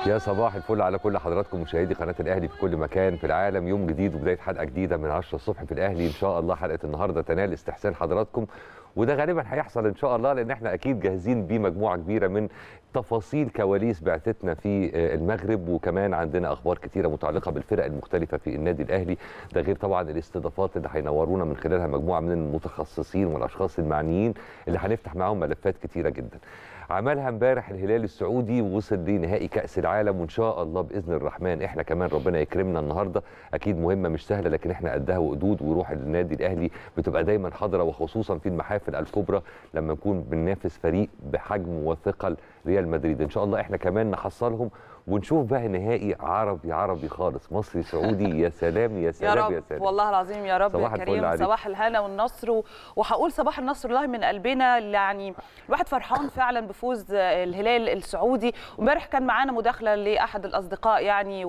يا صباح الفل على كل حضراتكم مشاهدي قناه الاهلي في كل مكان في العالم يوم جديد وبدايه حلقه جديده من 10 الصبح في الاهلي ان شاء الله حلقه النهارده تنال استحسان حضراتكم وده غالبا هيحصل ان شاء الله لان احنا اكيد جاهزين بمجموعه كبيره من تفاصيل كواليس بعثتنا في المغرب وكمان عندنا اخبار كتيره متعلقه بالفرق المختلفه في النادي الاهلي ده غير طبعا الاستضافات اللي هينورونا من خلالها مجموعه من المتخصصين والاشخاص المعنيين اللي هنفتح معاهم ملفات كتيره جدا عملها امبارح الهلال السعودي ووصل لنهائي كاس العالم وان شاء الله باذن الرحمن احنا كمان ربنا يكرمنا النهارده اكيد مهمه مش سهله لكن احنا قدها وقدود وروح النادي الاهلي بتبقى دايما حاضره وخصوصا في المحافل الكبرى لما نكون بننافس فريق بحجم وثقل ريال مدريد ان شاء الله احنا كمان نحصلهم ونشوف بقى نهائي عربي عربي خالص مصري سعودي يا سلام يا سلام يا رب يا سلام والله العظيم يا رب صباح يا الفل كريم عليك. صباح الهنا والنصر و- وهقول صباح النصر والله من قلبنا يعني الواحد فرحان فعلا بفوز الهلال السعودي وامبارح كان معانا مداخله لاحد الاصدقاء يعني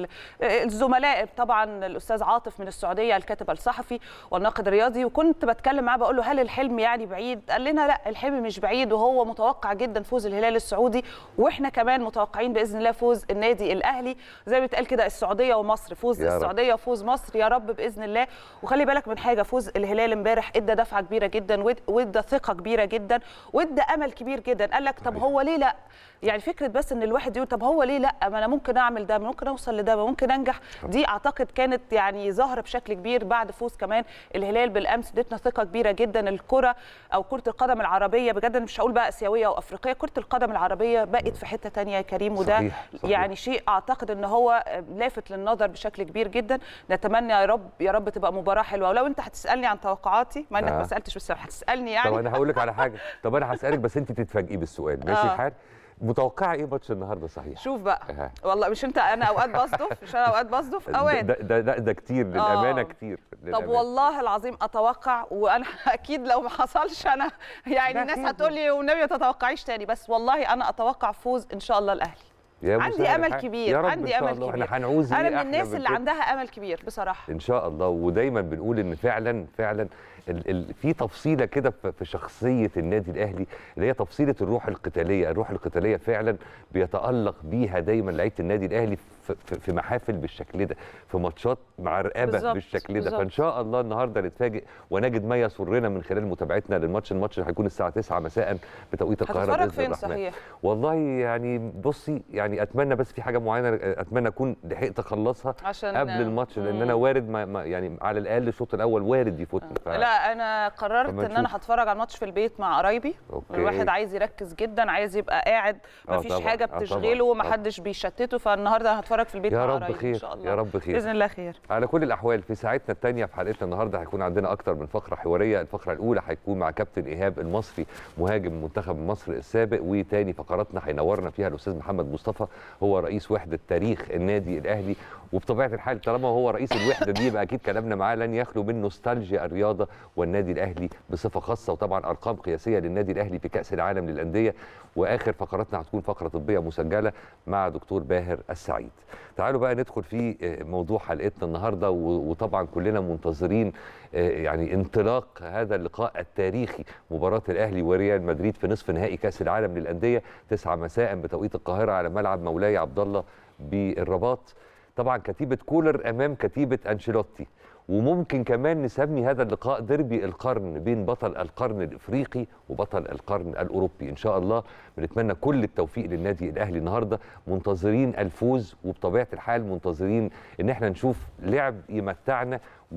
والزملاء طبعا الاستاذ عاطف من السعوديه الكاتب الصحفي والناقد الرياضي وكنت بتكلم معاه بقول له هل الحلم يعني بعيد قال لنا لا الحلم مش بعيد وهو متوقع جدا فوز الهلال السعودي واحنا كمان متوقعين باذن الله فوز النادي الاهلي زي ما بيتقال كده السعوديه ومصر فوز يا رب. السعوديه وفوز مصر يا رب باذن الله وخلي بالك من حاجه فوز الهلال امبارح ادى دفعه كبيره جدا ود- وادى ثقه كبيره جدا وادى امل كبير جدا قال لك طب صحيح. هو ليه لا يعني فكره بس ان الواحد يقول طب هو ليه لا ما انا ممكن اعمل ده ممكن اوصل لده ما ممكن انجح دي اعتقد كانت يعني ظاهره بشكل كبير بعد فوز كمان الهلال بالامس ادتنا ثقه كبيره جدا الكره او كره القدم العربيه بجد أنا مش هقول بقى اسيويه او افريقيه كره القدم العربيه بقت في حته تانية يا كريم وده صحيح، صحيح. يعني شيء اعتقد ان هو لافت للنظر بشكل كبير جدا نتمنى يا رب يا رب تبقى مباراه حلوه ولو انت هتسالني عن توقعاتي ما انك آه. ما سالتش بس هتسالني يعني طب انا هقول لك على حاجه طب انا هسالك بس انت تتفاجئي بالسؤال ماشي آه. الحال متوقعه ايه ماتش النهارده صحيح شوف بقى أها. والله مش انت انا اوقات بصدف مش انا اوقات بصدف ده اوقات ده, ده, ده, ده كتير للامانه آه. كتير طب للأمانة. والله العظيم اتوقع وانا اكيد لو ما حصلش انا يعني لا الناس خير. هتقول لي والنبي ما تتوقعيش تاني بس والله انا اتوقع فوز ان شاء الله الاهلي يا عندي مسهل امل الحال. كبير يا رب عندي إن شاء امل الله. كبير احنا هنعوز انا إيه من أحلى الناس اللي كده؟ عندها امل كبير بصراحه ان شاء الله ودايما بنقول ان فعلا فعلا ال ال في تفصيله كده في في شخصيه النادي الاهلي اللي هي تفصيله الروح القتاليه، الروح القتاليه فعلا بيتالق بيها دايما لعيبه النادي الاهلي في, في, في محافل بالشكل ده، في ماتشات معرقبه بالظبط، بالشكل ده، بالظبط. فان شاء الله النهارده نتفاجئ ونجد ما يسرنا من خلال متابعتنا للماتش، الماتش هيكون الساعه 9 مساء بتوقيت القاهره هتتفرج باذن فين الرحمن. صحيح والله يعني بصي يعني اتمنى بس في حاجه معينه اتمنى اكون لحقت اخلصها عشان قبل الماتش لان مم. انا وارد ما ما يعني على الاقل الشوط الاول وارد يفوتني ف... لا انا قررت فما ان انا نشوف. هتفرج على الماتش في البيت مع قرايبي أوكي. الواحد عايز يركز جدا عايز يبقى قاعد آه ما فيش طبعاً، حاجه آه بتشغله طبعاً، وما آه. حدش بيشتته فالنهارده هتفرج في البيت يا مع رب قرايبي خير ان شاء الله يا رب خير باذن الله خير على كل الاحوال في ساعتنا الثانيه في حلقتنا النهارده هيكون عندنا اكتر من فقره حواريه الفقره الاولى هيكون مع كابتن ايهاب المصري مهاجم منتخب مصر السابق وتاني فقراتنا هينورنا فيها الاستاذ محمد مصطفى هو رئيس وحده تاريخ النادي الاهلي وبطبيعه الحال طالما هو رئيس الوحده دي يبقى اكيد كلامنا معاه لن يخلو من نوستالجيا الرياضه والنادي الاهلي بصفه خاصه وطبعا ارقام قياسيه للنادي الاهلي في كاس العالم للانديه واخر فقراتنا هتكون فقره طبيه مسجله مع دكتور باهر السعيد تعالوا بقى ندخل في آه، موضوع حلقتنا النهارده و- وطبعا كلنا منتظرين آه، يعني انطلاق هذا اللقاء التاريخي مباراه الاهلي وريال مدريد في نصف نهائي كاس العالم للانديه 9 مساء بتوقيت القاهره على ملعب مولاي عبد الله بالرباط طبعا كتيبه كولر امام كتيبه انشيلوتي وممكن كمان نسمي هذا اللقاء ديربي القرن بين بطل القرن الافريقي وبطل القرن الاوروبي ان شاء الله بنتمنى كل التوفيق للنادي الاهلي النهارده منتظرين الفوز وبطبيعه الحال منتظرين ان احنا نشوف لعب يمتعنا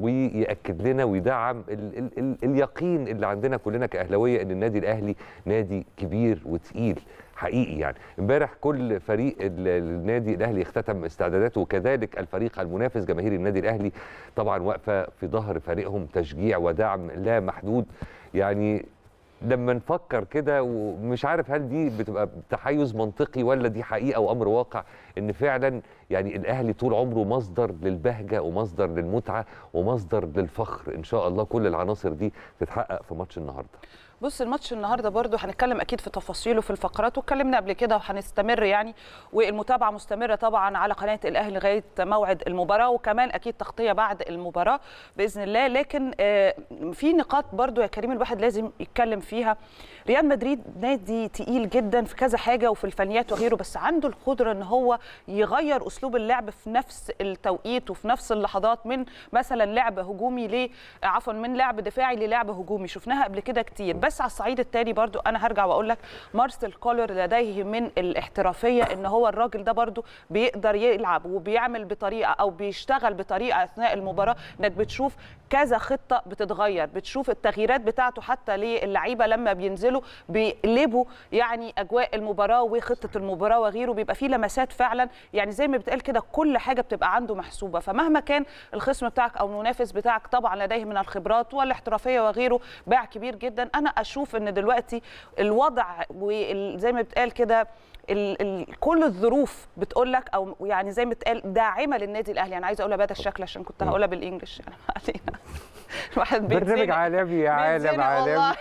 ويأكد لنا ويدعم ال ال ال اليقين اللي عندنا كلنا كأهلاوية ان النادي الاهلي نادي كبير وتقيل حقيقي يعني امبارح كل فريق ال- النادي الاهلي اختتم استعداداته وكذلك الفريق المنافس جماهير النادي الاهلي طبعا واقفه في ظهر فريقهم تشجيع ودعم لا محدود يعني لما نفكر كده ومش عارف هل دي بتبقى تحيز منطقي ولا دي حقيقه وامر واقع ان فعلا يعني الاهلي طول عمره مصدر للبهجه ومصدر للمتعه ومصدر للفخر ان شاء الله كل العناصر دي تتحقق في ماتش النهارده بص الماتش النهارده برضو هنتكلم اكيد في تفاصيله في الفقرات واتكلمنا قبل كده وهنستمر يعني والمتابعه مستمره طبعا على قناه الاهلي لغايه موعد المباراه وكمان اكيد تغطيه بعد المباراه باذن الله لكن آه، في نقاط برضو يا كريم الواحد لازم يتكلم فيها ريال مدريد نادي تقيل جدا في كذا حاجه وفي الفنيات وغيره بس عنده القدره ان هو يغير اسلوب اللعب في نفس التوقيت وفي نفس اللحظات من مثلا لعب هجومي ل عفوا من لعب دفاعي للعب هجومي شفناها قبل كده كتير بس على الصعيد التاني برضو انا هرجع واقول لك مارسيل كولر لديه من الاحترافيه ان هو الراجل ده برضو بيقدر يلعب وبيعمل بطريقه او بيشتغل بطريقه اثناء المباراه انك بتشوف كذا خطه بتتغير بتشوف التغييرات بتاعته حتى للعيبه لما بينزلوا بيقلبوا يعني اجواء المباراه وخطه المباراه وغيره بيبقى فيه لمسات فعلا يعني زي ما بتقال كده كل حاجه بتبقى عنده محسوبه فمهما كان الخصم بتاعك او المنافس بتاعك طبعا لديه من الخبرات والاحترافيه وغيره باع كبير جدا انا اشوف ان دلوقتي الوضع وزي ما بتقال كده ال ال كل الظروف بتقول لك او يعني زي ما بتقال داعمه للنادي الاهلي انا عايزه اقولها بهذا الشكل عشان كنت هقولها بالانجلش يعني ما علينا الواحد برنامج بيتزنق. عالمي يا عالم بنتزنق عالمي والله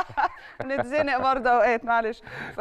بنتزنق برضه اوقات معلش ف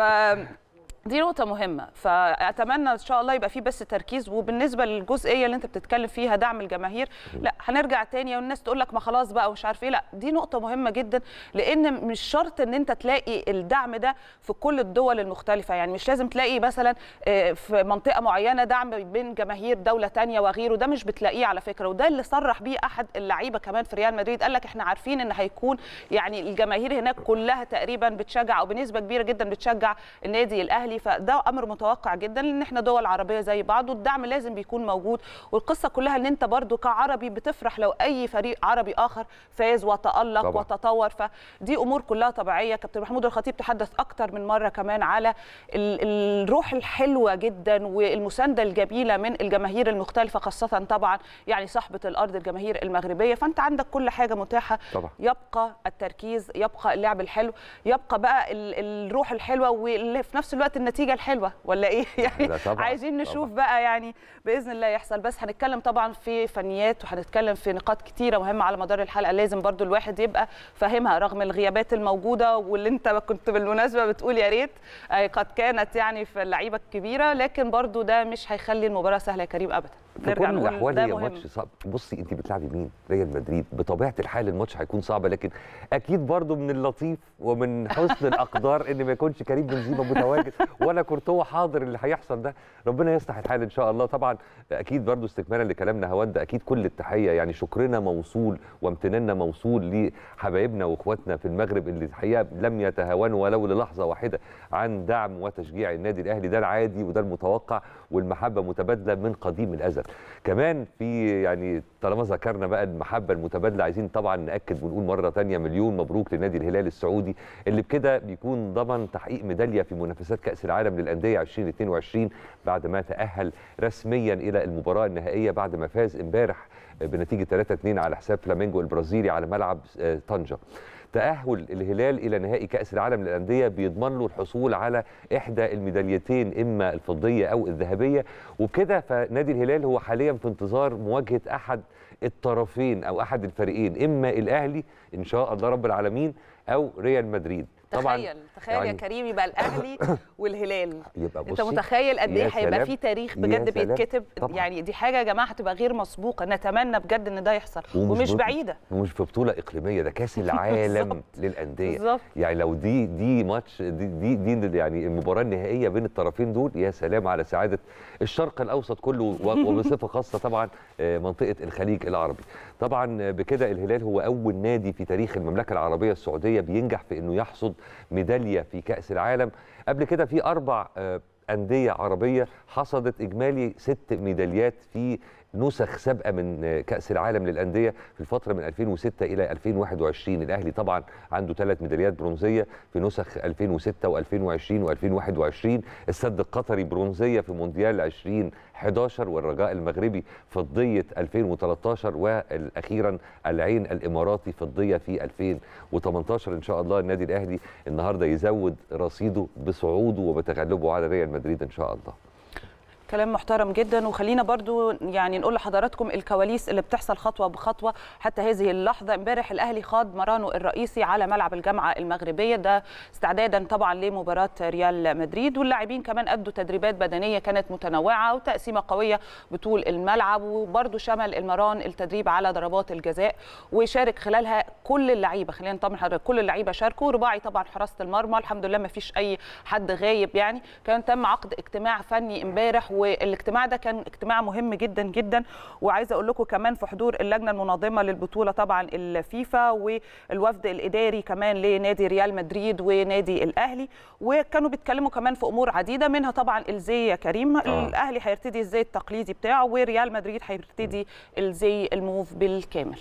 دي نقطة مهمة فأتمنى إن شاء الله يبقى في بس تركيز وبالنسبة للجزئية اللي أنت بتتكلم فيها دعم الجماهير لا هنرجع تاني والناس تقول لك ما خلاص بقى ومش عارف إيه لا دي نقطة مهمة جدا لأن مش شرط إن أنت تلاقي الدعم ده في كل الدول المختلفة يعني مش لازم تلاقي مثلا آه، في منطقة معينة دعم بين جماهير دولة تانية وغيره ده مش بتلاقيه على فكرة وده اللي صرح بيه أحد اللعيبة كمان في ريال مدريد قال لك إحنا عارفين إن هيكون يعني الجماهير هناك كلها تقريبا بتشجع او بنسبه كبيره جدا بتشجع النادي الاهلي فده امر متوقع جدا لان احنا دول عربيه زي بعض والدعم لازم بيكون موجود والقصه كلها ان انت برضو كعربي بتفرح لو اي فريق عربي اخر فاز وتالق طبعاً. وتطور فدي امور كلها طبيعيه كابتن محمود الخطيب تحدث اكتر من مره كمان على ال- الروح الحلوه جدا والمسانده الجميله من الجماهير المختلفه خاصه طبعا يعني صاحبه الارض الجماهير المغربيه فانت عندك كل حاجه متاحه طبعا يبقى التركيز يبقى اللعب الحلو يبقى بقى ال- الروح الحلوه واللي في نفس الوقت النتيجه الحلوه ولا ايه يعني لا طبعاً، عايزين نشوف طبعاً. بقى يعني باذن الله يحصل بس هنتكلم طبعا في فنيات وهنتكلم في نقاط كتيره مهمه على مدار الحلقه لازم برضو الواحد يبقى فاهمها رغم الغيابات الموجوده واللي انت كنت بالمناسبه بتقول يا ريت آه، قد كانت يعني في اللعيبه الكبيره لكن برضو ده مش هيخلي المباراه سهله يا كريم ابدا في كل نقول الاحوال ده هي مهم. ماتش صعب بصي انت بتلعبي مين ريال مدريد بطبيعه الحال الماتش هيكون صعب لكن اكيد برضو من اللطيف ومن حسن الاقدار ان ما يكونش كريم بنزيما متواجد ولا كورتوا حاضر اللي هيحصل ده ربنا يصلح الحال ان شاء الله طبعا اكيد برضو استكمالا لكلامنا هوند اكيد كل التحيه يعني شكرنا موصول وامتناننا موصول لحبايبنا واخواتنا في المغرب اللي الحقيقه لم يتهاونوا ولو للحظه واحده عن دعم وتشجيع النادي الاهلي ده العادي وده المتوقع والمحبه متبادله من قديم الازل كمان في يعني طالما ذكرنا بقى المحبه المتبادله عايزين طبعا ناكد ونقول مره تانية مليون مبروك لنادي الهلال السعودي اللي بكده بيكون ضمن تحقيق ميداليه في منافسات كاس العالم للانديه 2022 بعد ما تاهل رسميا الى المباراه النهائيه بعد ما فاز امبارح بنتيجه 3-2 على حساب فلامينجو البرازيلي على ملعب آه، طنجه تأهل الهلال إلى نهائي كأس العالم للأندية بيضمن له الحصول على إحدى الميداليتين إما الفضية أو الذهبية وبكده فنادي الهلال هو حاليا في انتظار مواجهة أحد الطرفين أو أحد الفريقين إما الأهلي إن شاء الله رب العالمين أو ريال مدريد تخيل تخيل يا يعني- كريم يبقى الاهلي والهلال يبقى انت بصي متخيل قد ايه يا هيبقى سلام، في تاريخ يا بجد سلام. بيتكتب طبعاً. يعني دي حاجه يا جماعه هتبقى غير مسبوقه نتمنى بجد ان ده يحصل ومش بط- بعيده ومش في بطولة إقليمية ده كأس العالم بالظبط. للأندية بالظبط يعني لو دي دي ماتش دي دي, دي يعني المباراه النهائيه بين الطرفين دول يا سلام على سعاده الشرق الاوسط كله و- وبصفه خاصه طبعا آه، منطقه الخليج العربي. طبعا آه، بكده الهلال هو اول نادي في تاريخ المملكه العربيه السعوديه بينجح في انه يحصد ميداليه في كاس العالم قبل كده في اربع آه، انديه عربيه حصدت اجمالي ست ميداليات في نسخ سابقه من آه، كاس العالم للانديه في الفتره من 2006 الى 2021 الاهلي طبعا عنده ثلاث ميداليات برونزيه في نسخ 2006 و2020 و2021 السد القطري برونزيه في مونديال 2011 والرجاء المغربي فضيه 2013 واخيرا العين الاماراتي فضيه في 2018 ان شاء الله النادي الاهلي النهارده يزود رصيده بصعوده وبتغلبه على ريال مدريد ان شاء الله كلام محترم جدا وخلينا برضو يعني نقول لحضراتكم الكواليس اللي بتحصل خطوه بخطوه حتى هذه اللحظه امبارح الاهلي خاض مرانه الرئيسي على ملعب الجامعه المغربيه ده استعدادا طبعا لمباراه ريال مدريد واللاعبين كمان ادوا تدريبات بدنيه كانت متنوعه وتقسيمه قويه بطول الملعب وبرضو شمل المران التدريب على ضربات الجزاء وشارك خلالها كل اللعيبه خلينا نطمن حضرتك كل اللعيبه شاركوا رباعي طبعا حراسه المرمى الحمد لله ما فيش اي حد غايب يعني كان تم عقد اجتماع فني امبارح والاجتماع ده كان اجتماع مهم جدا جدا وعايزه اقول لكم كمان في حضور اللجنه المنظمه للبطوله طبعا الفيفا والوفد الاداري كمان لنادي ريال مدريد ونادي الاهلي وكانوا بيتكلموا كمان في امور عديده منها طبعا الزي يا كريم آه. الاهلي هيرتدي الزي التقليدي بتاعه وريال مدريد هيرتدي الزي الموف بالكامل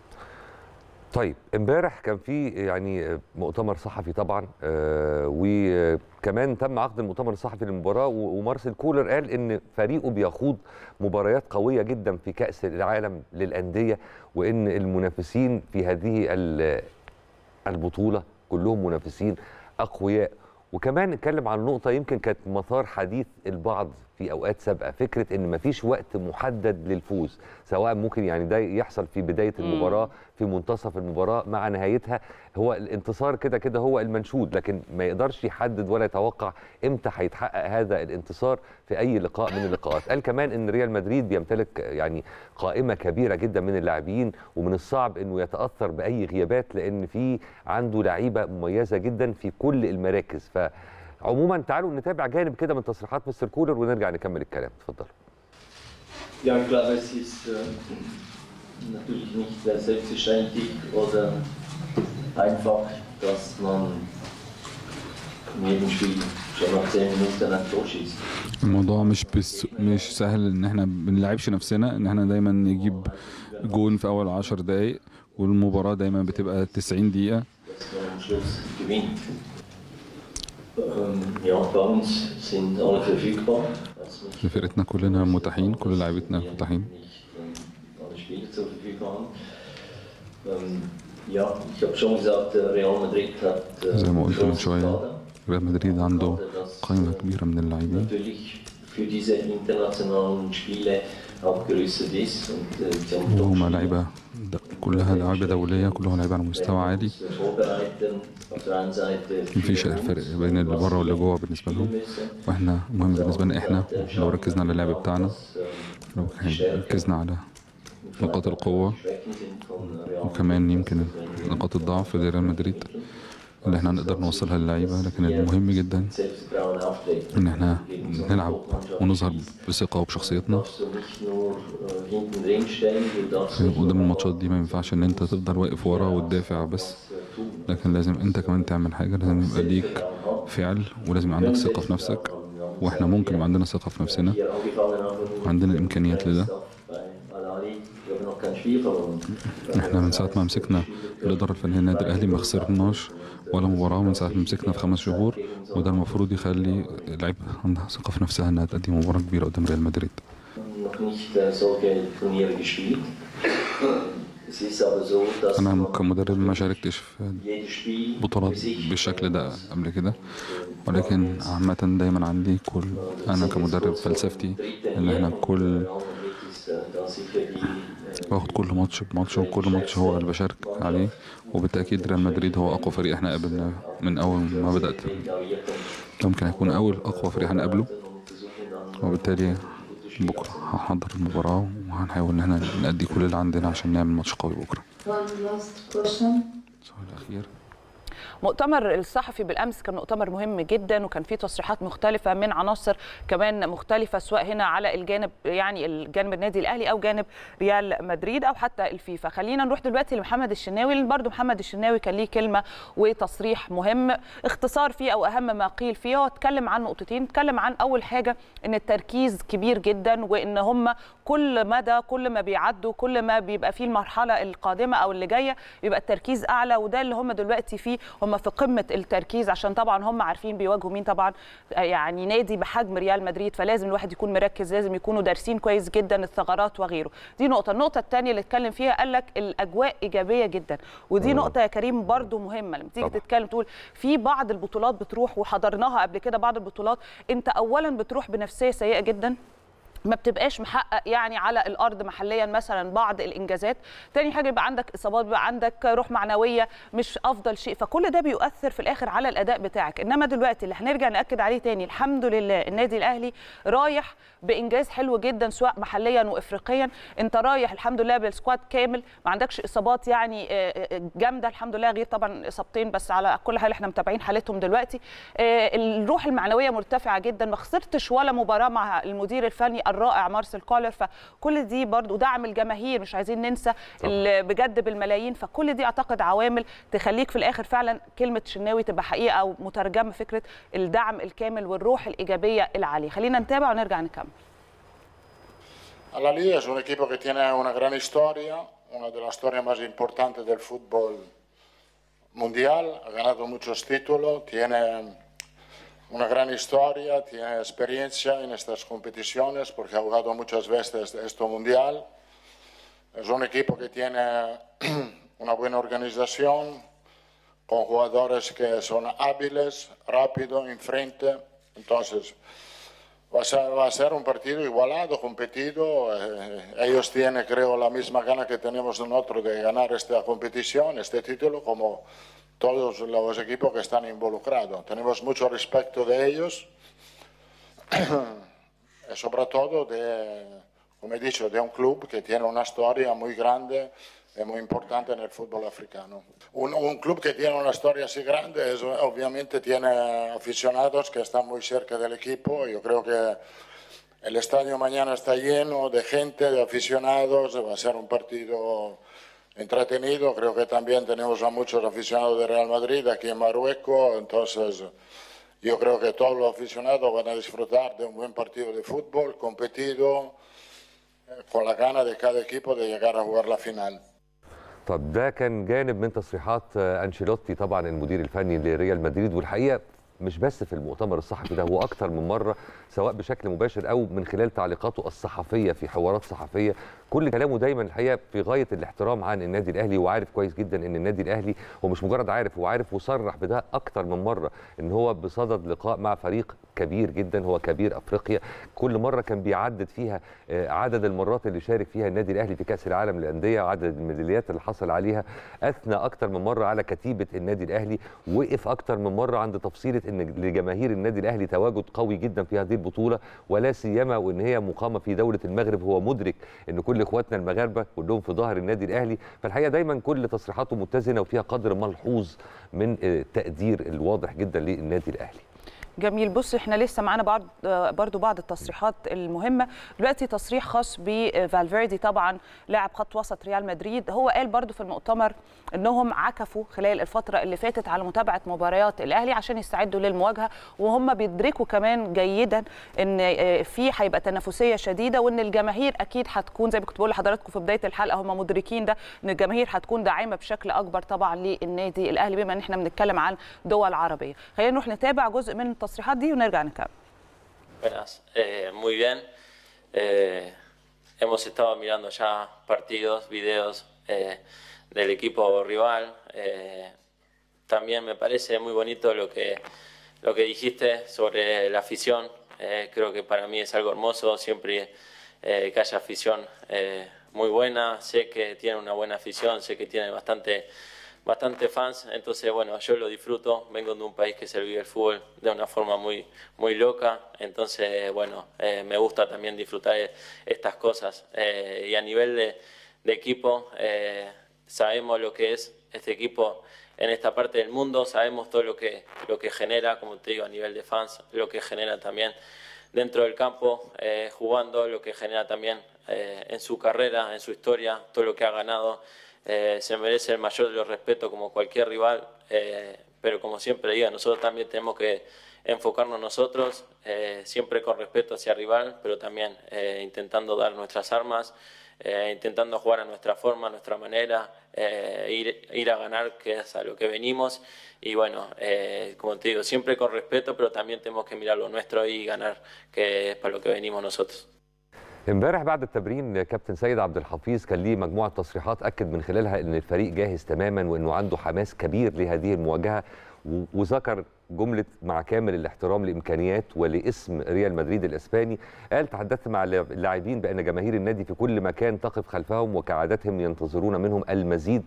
طيب امبارح كان في يعني مؤتمر صحفي طبعا آه، وكمان تم عقد المؤتمر الصحفي للمباراه و- ومارسيل كولر قال ان فريقه بيخوض مباريات قويه جدا في كاس العالم للانديه وان المنافسين في هذه ال- البطوله كلهم منافسين اقوياء وكمان اتكلم عن نقطه يمكن كانت مثار حديث البعض في اوقات سابقه فكره ان مفيش وقت محدد للفوز سواء ممكن يعني ده يحصل في بدايه المباراه في منتصف المباراه مع نهايتها هو الانتصار كده كده هو المنشود لكن ما يقدرش يحدد ولا يتوقع امتى هيتحقق هذا الانتصار في اي لقاء من اللقاءات قال كمان ان ريال مدريد بيمتلك يعني قائمه كبيره جدا من اللاعبين ومن الصعب انه يتاثر باي غيابات لان في عنده لعيبه مميزه جدا في كل المراكز فعموما تعالوا نتابع جانب كده من تصريحات مستر كولر ونرجع نكمل الكلام اتفضل Ja, ich glaube, es ist äh, natürlich nicht äh, selbstverständlich oder einfach, dass man in jedem Spiel schon nach 10 Minuten ein Tor schießt. الموضوع مش بس مش سهل ان احنا بنلعبش نفسنا ان احنا دايما نجيب جون في اول 10 دقايق والمباراه دايما بتبقى 90 دقيقه dass man am Schluss gewinnt. Ähm, ja, bei uns sind alle verfügbar. Also nicht, في فرقتنا كلنا متاحين كل لاعبتنا wir متاحين nicht ähm, alle Spieler zur Verfügung haben. Ähm, ja, ich habe schon gesagt, äh, Real Madrid hat äh, زي ما قلت من großen شويه Kader. ريال مدريد عنده قائمه كبيره من اللاعبين natürlich für diese internationalen Spiele auch gerüstet ist. Und, äh, sie haben وهم Top-Spieler. لعيبه د- كلها لعيبه دوليه كلهم لعيبه على مستوى عالي Wir uns, äh, vorbereiten. Auf der einen Seite مفيش für uns, فرق بين اللي بره واللي جوه بالنسبه لهم müssen. واحنا مهم بالنسبه لنا احنا لو ركزنا على اللعب بتاعنا dass, ähm, لو ركزنا على نقاط القوه Schwächen sind von Real وكمان يمكن نقاط الضعف لريال مدريد اللي احنا نقدر نوصلها للعيبه لكن المهم جدا Selbstvertrauen auftreten. ان احنا Gegen so eine نلعب Top-Mannschaft ونظهر spielst, بثقه وبشخصيتنا darfst du nicht nur äh, hinten drin stehen, du darfst nicht قدام nur الماتشات دي ما ينفعش ان انت تفضل واقف ورا وتدافع بس was, äh, tun. لكن لازم انت كمان تعمل حاجه لازم يبقى ليك فعل ولازم يبقى عندك ثقه في نفسك واحنا ممكن يبقى عندنا ثقه في نفسنا Hier angefangen haben, وعندنا الامكانيات لده bei Al-Ali, wir haben noch kein Spiel verloren. احنا من ساعه ما مسكنا الاداره الفنيه للنادي الاهلي ما خسرناش ولا مباراه من ساعه ما مسكنا في خمس شهور وده المفروض يخلي اللعيبه عندها ثقه في نفسها انها تقدم مباراه كبيره قدام ريال مدريد noch nicht äh, solche Turniere gespielt. Es ist aber so, dass انا man كمدرب ما شاركتش في jedes Spiel بطولات für sich بالشكل ده stellen muss. قبل كده ولكن عامة دايما عندي كل أنا كمدرب فلسفتي إن إحنا كل باخد كل ماتش بماتش وكل ماتش هو اللي بشارك عليه وبالتأكيد ريال مدريد هو أقوى فريق إحنا قابلناه من أول ما بدأت ممكن هيكون أول أقوى فريق هنقابله وبالتالي بكرة هنحضر المباراة وهنحاول إن إحنا نأدي كل اللي عندنا عشان نعمل ماتش قوي بكرة One last question. السؤال الأخير مؤتمر الصحفي بالامس كان مؤتمر مهم جدا وكان فيه تصريحات مختلفه من عناصر كمان مختلفه سواء هنا على الجانب يعني الجانب النادي الاهلي او جانب ريال مدريد او حتى الفيفا خلينا نروح دلوقتي لمحمد الشناوي لان برضو محمد الشناوي كان ليه كلمه وتصريح مهم اختصار فيه او اهم ما قيل فيه هو اتكلم عن نقطتين اتكلم عن اول حاجه ان التركيز كبير جدا وان هم كل مدى كل ما بيعدوا كل ما بيبقى فيه المرحله القادمه او اللي جايه بيبقى التركيز اعلى وده اللي هم دلوقتي فيه هم هم في قمه التركيز عشان طبعا هم عارفين بيواجهوا مين طبعا يعني نادي بحجم ريال مدريد فلازم الواحد يكون مركز لازم يكونوا دارسين كويس جدا الثغرات وغيره دي نقطه النقطه الثانيه اللي اتكلم فيها قال لك الاجواء ايجابيه جدا ودي مم. نقطه يا كريم برضو مهمه لما تيجي طبعا. تتكلم تقول في بعض البطولات بتروح وحضرناها قبل كده بعض البطولات انت اولا بتروح بنفسيه سيئه جدا ما بتبقاش محقق يعني على الارض محليا مثلا بعض الانجازات تاني حاجه يبقى عندك اصابات بيبقى عندك روح معنويه مش افضل شيء فكل ده بيؤثر في الاخر على الاداء بتاعك انما دلوقتي اللي هنرجع ناكد عليه تاني الحمد لله النادي الاهلي رايح بانجاز حلو جدا سواء محليا وافريقيا انت رايح الحمد لله بالسكواد كامل ما عندكش اصابات يعني آه، آه، جامده الحمد لله غير طبعا اصابتين بس على كل حال احنا متابعين حالتهم دلوقتي آه، الروح المعنويه مرتفعه جدا ما خسرتش ولا مباراه مع المدير الفني الرائع مارسيل كولر فكل دي برضو دعم الجماهير مش عايزين ننسى ال- بجد بالملايين فكل دي اعتقد عوامل تخليك في الاخر فعلا كلمه شناوي تبقى حقيقه او مترجمه فكره الدعم الكامل والروح الايجابيه العاليه خلينا نتابع ونرجع نكمل Alla Liga es un equipo que tiene una gran historia, una de las historias más importantes del fútbol mundial, ha ganado muchos títulos, tiene una gran historia, tiene experiencia en estas competiciones porque ha jugado muchas veces esto mundial. Es un equipo que tiene una buena organización, con jugadores que son hábiles, rápidos, enfrente. Entonces, Va a, ser, va a ser un partido igualado, competido. eh, ellos tienen, creo, la misma gana que tenemos nosotros de ganar esta competición, este título, como todos los equipos que están involucrados. Tenemos mucho respeto de ellos, y sobre todo de, como he dicho, de un club que tiene una historia muy grande y muy importante en el fútbol africano. Un, un club que tiene una historia así grande, es- obviamente tiene aficionados que están muy cerca del equipo. Yo creo que el estadio mañana está lleno de gente, de aficionados, va a ser un partido entretenido. Creo que también tenemos a muchos aficionados de Real Madrid aquí en Marruecos, entonces yo creo que todos los aficionados van a disfrutar de un buen partido de fútbol, competido, eh, con la gana de cada equipo de llegar a jugar la final. طب ده كان جانب من تصريحات آه، انشيلوتي طبعا المدير الفني لريال مدريد والحقيقه مش بس في المؤتمر الصحفي ده هو اكتر من مره سواء بشكل مباشر او من خلال تعليقاته الصحفيه في حوارات صحفيه كل كلامه دايما الحقيقه في غايه الاحترام عن النادي الاهلي وعارف كويس جدا ان النادي الاهلي هو مش مجرد عارف هو عارف وصرح بده اكتر من مره ان هو بصدد لقاء مع فريق كبير جدا هو كبير افريقيا كل مره كان بيعدد فيها آه، عدد المرات اللي شارك فيها النادي الاهلي في كاس العالم للانديه وعدد الميداليات اللي حصل عليها اثنى اكتر من مره على كتيبه النادي الاهلي وقف اكتر من مره عند تفصيله ان لجماهير النادي الاهلي تواجد قوي جدا في هذه البطوله ولا سيما وان هي مقامه في دوله المغرب هو مدرك ان كل اخواتنا المغاربه كلهم في ظهر النادي الاهلي فالحقيقه دايما كل تصريحاته متزنه وفيها قدر ملحوظ من آه، التقدير الواضح جدا للنادي الاهلي جميل بص احنا لسه معانا بعض برضو بعض التصريحات المهمه دلوقتي تصريح خاص بفالفيردي طبعا لاعب خط وسط ريال مدريد هو قال برضو في المؤتمر انهم عكفوا خلال الفتره اللي فاتت على متابعه مباريات الاهلي عشان يستعدوا للمواجهه وهم بيدركوا كمان جيدا ان في هيبقى تنافسيه شديده وان الجماهير اكيد هتكون زي ما كنت بقول لحضراتكم في بدايه الحلقه هم مدركين ده ان الجماهير هتكون داعمه بشكل اكبر طبعا للنادي الاهلي بما ان احنا بنتكلم عن دول عربيه خلينا نروح نتابع جزء من التصريحات دي ونرجع نكمل Buenas, eh, muy bien. Eh, hemos estado mirando ya partidos, videos eh, del equipo rival. Eh, también me parece muy bonito lo que, lo que dijiste sobre la afición. Eh, creo que para mí es algo hermoso siempre eh, que haya afición eh, muy buena. Sé que tiene una buena afición, sé que tiene bastante bastante fans, entonces bueno, yo lo disfruto, vengo de un país que se vive el fútbol de una forma muy, muy loca, entonces bueno, eh, me gusta también disfrutar de estas cosas. Eh, y a nivel de, de equipo, eh, sabemos lo que es este equipo en esta parte del mundo, sabemos todo lo que, lo que genera, como te digo, a nivel de fans, lo que genera también dentro del campo, eh, jugando, lo que genera también eh, en su carrera, en su historia, todo lo que ha ganado. Eh, se merece el mayor de los respetos como cualquier rival, eh, pero como siempre digo, nosotros también tenemos que enfocarnos nosotros, eh, siempre con respeto hacia el rival, pero también eh, intentando dar nuestras armas, eh, intentando jugar a nuestra forma, a nuestra manera, eh, ir, ir a ganar, que es a lo que venimos. Y bueno, eh, como te digo, siempre con respeto, pero también tenemos que mirar lo nuestro y ganar, que es para lo que venimos nosotros. امبارح بعد التمرين كابتن سيد عبد الحفيظ كان ليه مجموعه تصريحات اكد من خلالها ان الفريق جاهز تماما وانه عنده حماس كبير لهذه المواجهه و- وذكر جمله مع كامل الاحترام لامكانيات ولاسم ريال مدريد الاسباني قال تحدثت مع اللاعبين بان جماهير النادي في كل مكان تقف خلفهم وكعادتهم ينتظرون منهم المزيد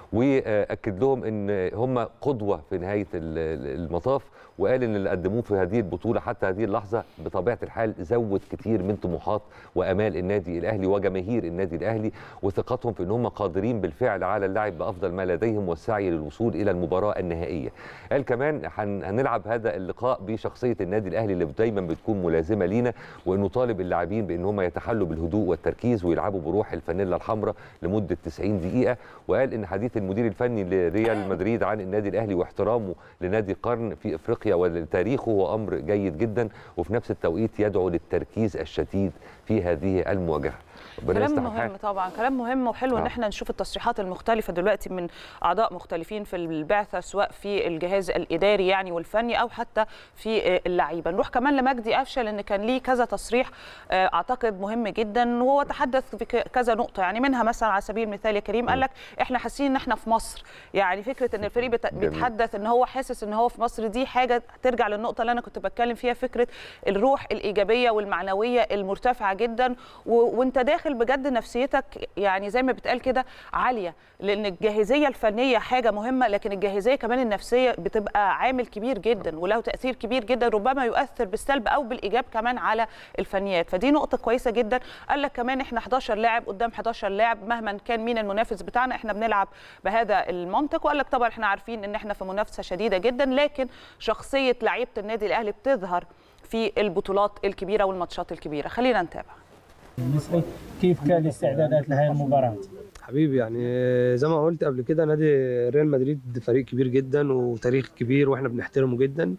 واكد لهم ان هم قدوه في نهايه ال- ال- المطاف وقال ان اللي قدموه في هذه البطوله حتى هذه اللحظه بطبيعه الحال زود كتير من طموحات وامال النادي الاهلي وجماهير النادي الاهلي وثقتهم في ان هم قادرين بالفعل على اللعب بافضل ما لديهم والسعي للوصول الى المباراه النهائيه. قال كمان هن- هنلعب هذا اللقاء بشخصيه النادي الاهلي اللي دايما بتكون ملازمه لينا وانه طالب اللاعبين بان هم يتحلوا بالهدوء والتركيز ويلعبوا بروح الفانيلا الحمراء لمده 90 دقيقه وقال ان حديث المدير الفني لريال مدريد عن النادي الاهلي واحترامه لنادي قرن في افريقيا وتاريخه هو امر جيد جدا وفي نفس التوقيت يدعو للتركيز الشديد في هذه المواجهه ربنا كلام يصلح مهم الحال. طبعا كلام مهم وحلو ان آه. احنا نشوف التصريحات المختلفه دلوقتي من اعضاء مختلفين في البعثه سواء في الجهاز الاداري يعني والفني او حتى في آه، اللعيبه نروح كمان لمجدي قفشه لان كان ليه كذا تصريح آه، اعتقد مهم جدا وهو تحدث في ك- كذا نقطه يعني منها مثلا على سبيل المثال يا كريم قال لك احنا حاسين ان احنا في مصر يعني فكره ان الفريق بت- جميل. بيتحدث ان هو حاسس ان هو في مصر دي حاجه ترجع للنقطه اللي انا كنت بتكلم فيها فكره الروح الايجابيه والمعنويه المرتفعه جدا و... وانت داخل بجد نفسيتك يعني زي ما بتقال كده عاليه لان الجاهزيه الفنيه حاجه مهمه لكن الجاهزيه كمان النفسيه بتبقى عامل كبير جدا وله تاثير كبير جدا ربما يؤثر بالسلب او بالايجاب كمان على الفنيات فدي نقطه كويسه جدا قال لك كمان احنا 11 لاعب قدام 11 لاعب مهما كان مين المنافس بتاعنا احنا بنلعب بهذا المنطق وقال لك طبعا احنا عارفين ان احنا في منافسه شديده جدا لكن شخصيه لعيبه النادي الاهلي بتظهر في البطولات الكبيره والماتشات الكبيره خلينا نتابع المصري كيف كان الاستعدادات لهذه المباراة؟ حبيبي يعني زي ما قلت قبل كده نادي ريال مدريد فريق كبير جدا وتاريخ كبير واحنا بنحترمه جدا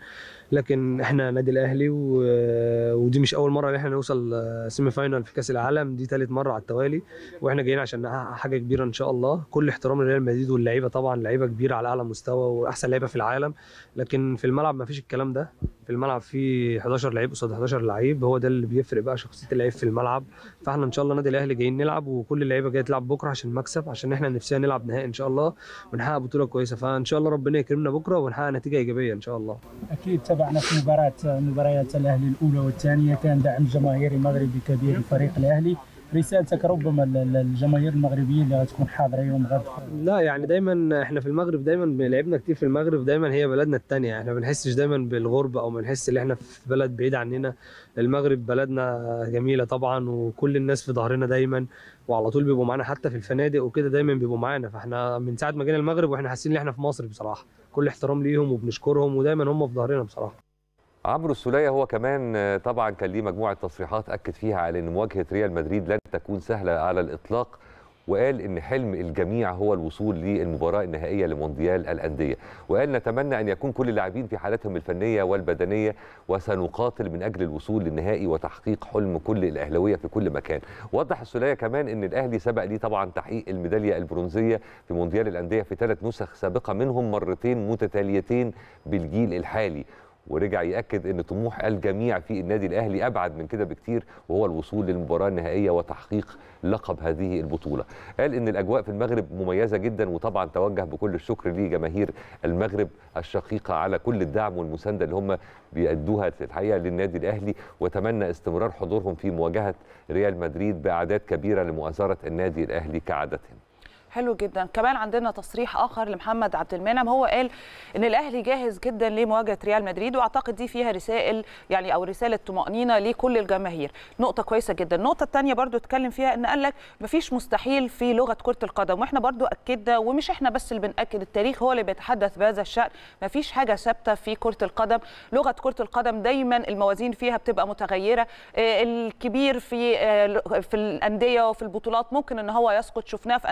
لكن احنا نادي الاهلي و... ودي مش اول مره ان احنا نوصل سيمي فاينال في كاس العالم دي ثالث مره على التوالي واحنا جايين عشان نحقق حاجه كبيره ان شاء الله كل احترام لريال مدريد واللعيبه طبعا لعيبه كبيره على اعلى مستوى واحسن لعيبه في العالم لكن في الملعب ما فيش الكلام ده في الملعب في 11 لعيب قصاد 11 لعيب هو ده اللي بيفرق بقى شخصيه اللعيب في الملعب فاحنا ان شاء الله نادي الاهلي جايين نلعب وكل اللعيبه جايه تلعب بكره عشان المكسب عشان احنا نفسنا نلعب نهائي ان شاء الله ونحقق بطوله كويسه فان شاء الله ربنا يكرمنا بكره ونحقق نتيجه ايجابيه ان شاء الله أكيد تابعنا في مباراة مباريات الأهلي الأولى والثانية كان دعم جماهيري مغربي كبير لفريق الأهلي رسالتك ربما لل- للجماهير المغربيه اللي غتكون حاضره يوم غد لا يعني دايما احنا في المغرب دايما لعبنا كتير في المغرب دايما هي بلدنا التانية احنا ما بنحسش دايما بالغربة او بنحس ان احنا في بلد بعيد عننا المغرب بلدنا جميلة طبعا وكل الناس في ظهرنا دايما وعلى طول بيبقوا معانا حتى في الفنادق وكده دايما بيبقوا معانا فاحنا من ساعة ما جينا المغرب واحنا حاسين ان احنا في مصر بصراحة كل احترام ليهم وبنشكرهم ودايما هم في ظهرنا بصراحة عمرو السولية هو كمان آه، طبعا كان ليه مجموعة تصريحات أكد فيها على أن مواجهة ريال مدريد لن تكون سهلة على الإطلاق وقال ان حلم الجميع هو الوصول للمباراه النهائيه لمونديال الانديه وقال نتمنى ان يكون كل اللاعبين في حالتهم الفنيه والبدنيه وسنقاتل من اجل الوصول للنهائي وتحقيق حلم كل الاهلاويه في كل مكان وضح السوليه كمان ان الاهلي سبق ليه طبعا تحقيق الميداليه البرونزيه في مونديال الانديه في ثلاث نسخ سابقه منهم مرتين متتاليتين بالجيل الحالي ورجع ياكد ان طموح الجميع في النادي الاهلي ابعد من كده بكتير وهو الوصول للمباراه النهائيه وتحقيق لقب هذه البطوله. قال ان الاجواء في المغرب مميزه جدا وطبعا توجه بكل الشكر لجماهير المغرب الشقيقه على كل الدعم والمسانده اللي هم بيأدوها الحقيقه للنادي الاهلي وتمنى استمرار حضورهم في مواجهه ريال مدريد باعداد كبيره لمؤازره النادي الاهلي كعادتهم. حلو جدا كمان عندنا تصريح اخر لمحمد عبد المنعم هو قال ان الاهلي جاهز جدا لمواجهه ريال مدريد واعتقد دي فيها رسائل يعني او رساله طمانينه لكل الجماهير نقطه كويسه جدا النقطه الثانيه برضو اتكلم فيها ان قال لك مفيش مستحيل في لغه كره القدم واحنا برضو اكدنا ومش احنا بس اللي بناكد التاريخ هو اللي بيتحدث بهذا الشان مفيش حاجه ثابته في كره القدم لغه كره القدم دايما الموازين فيها بتبقى متغيره آه، الكبير في آه، في الانديه وفي البطولات ممكن ان هو يسقط شفناه في انديه اوروبيه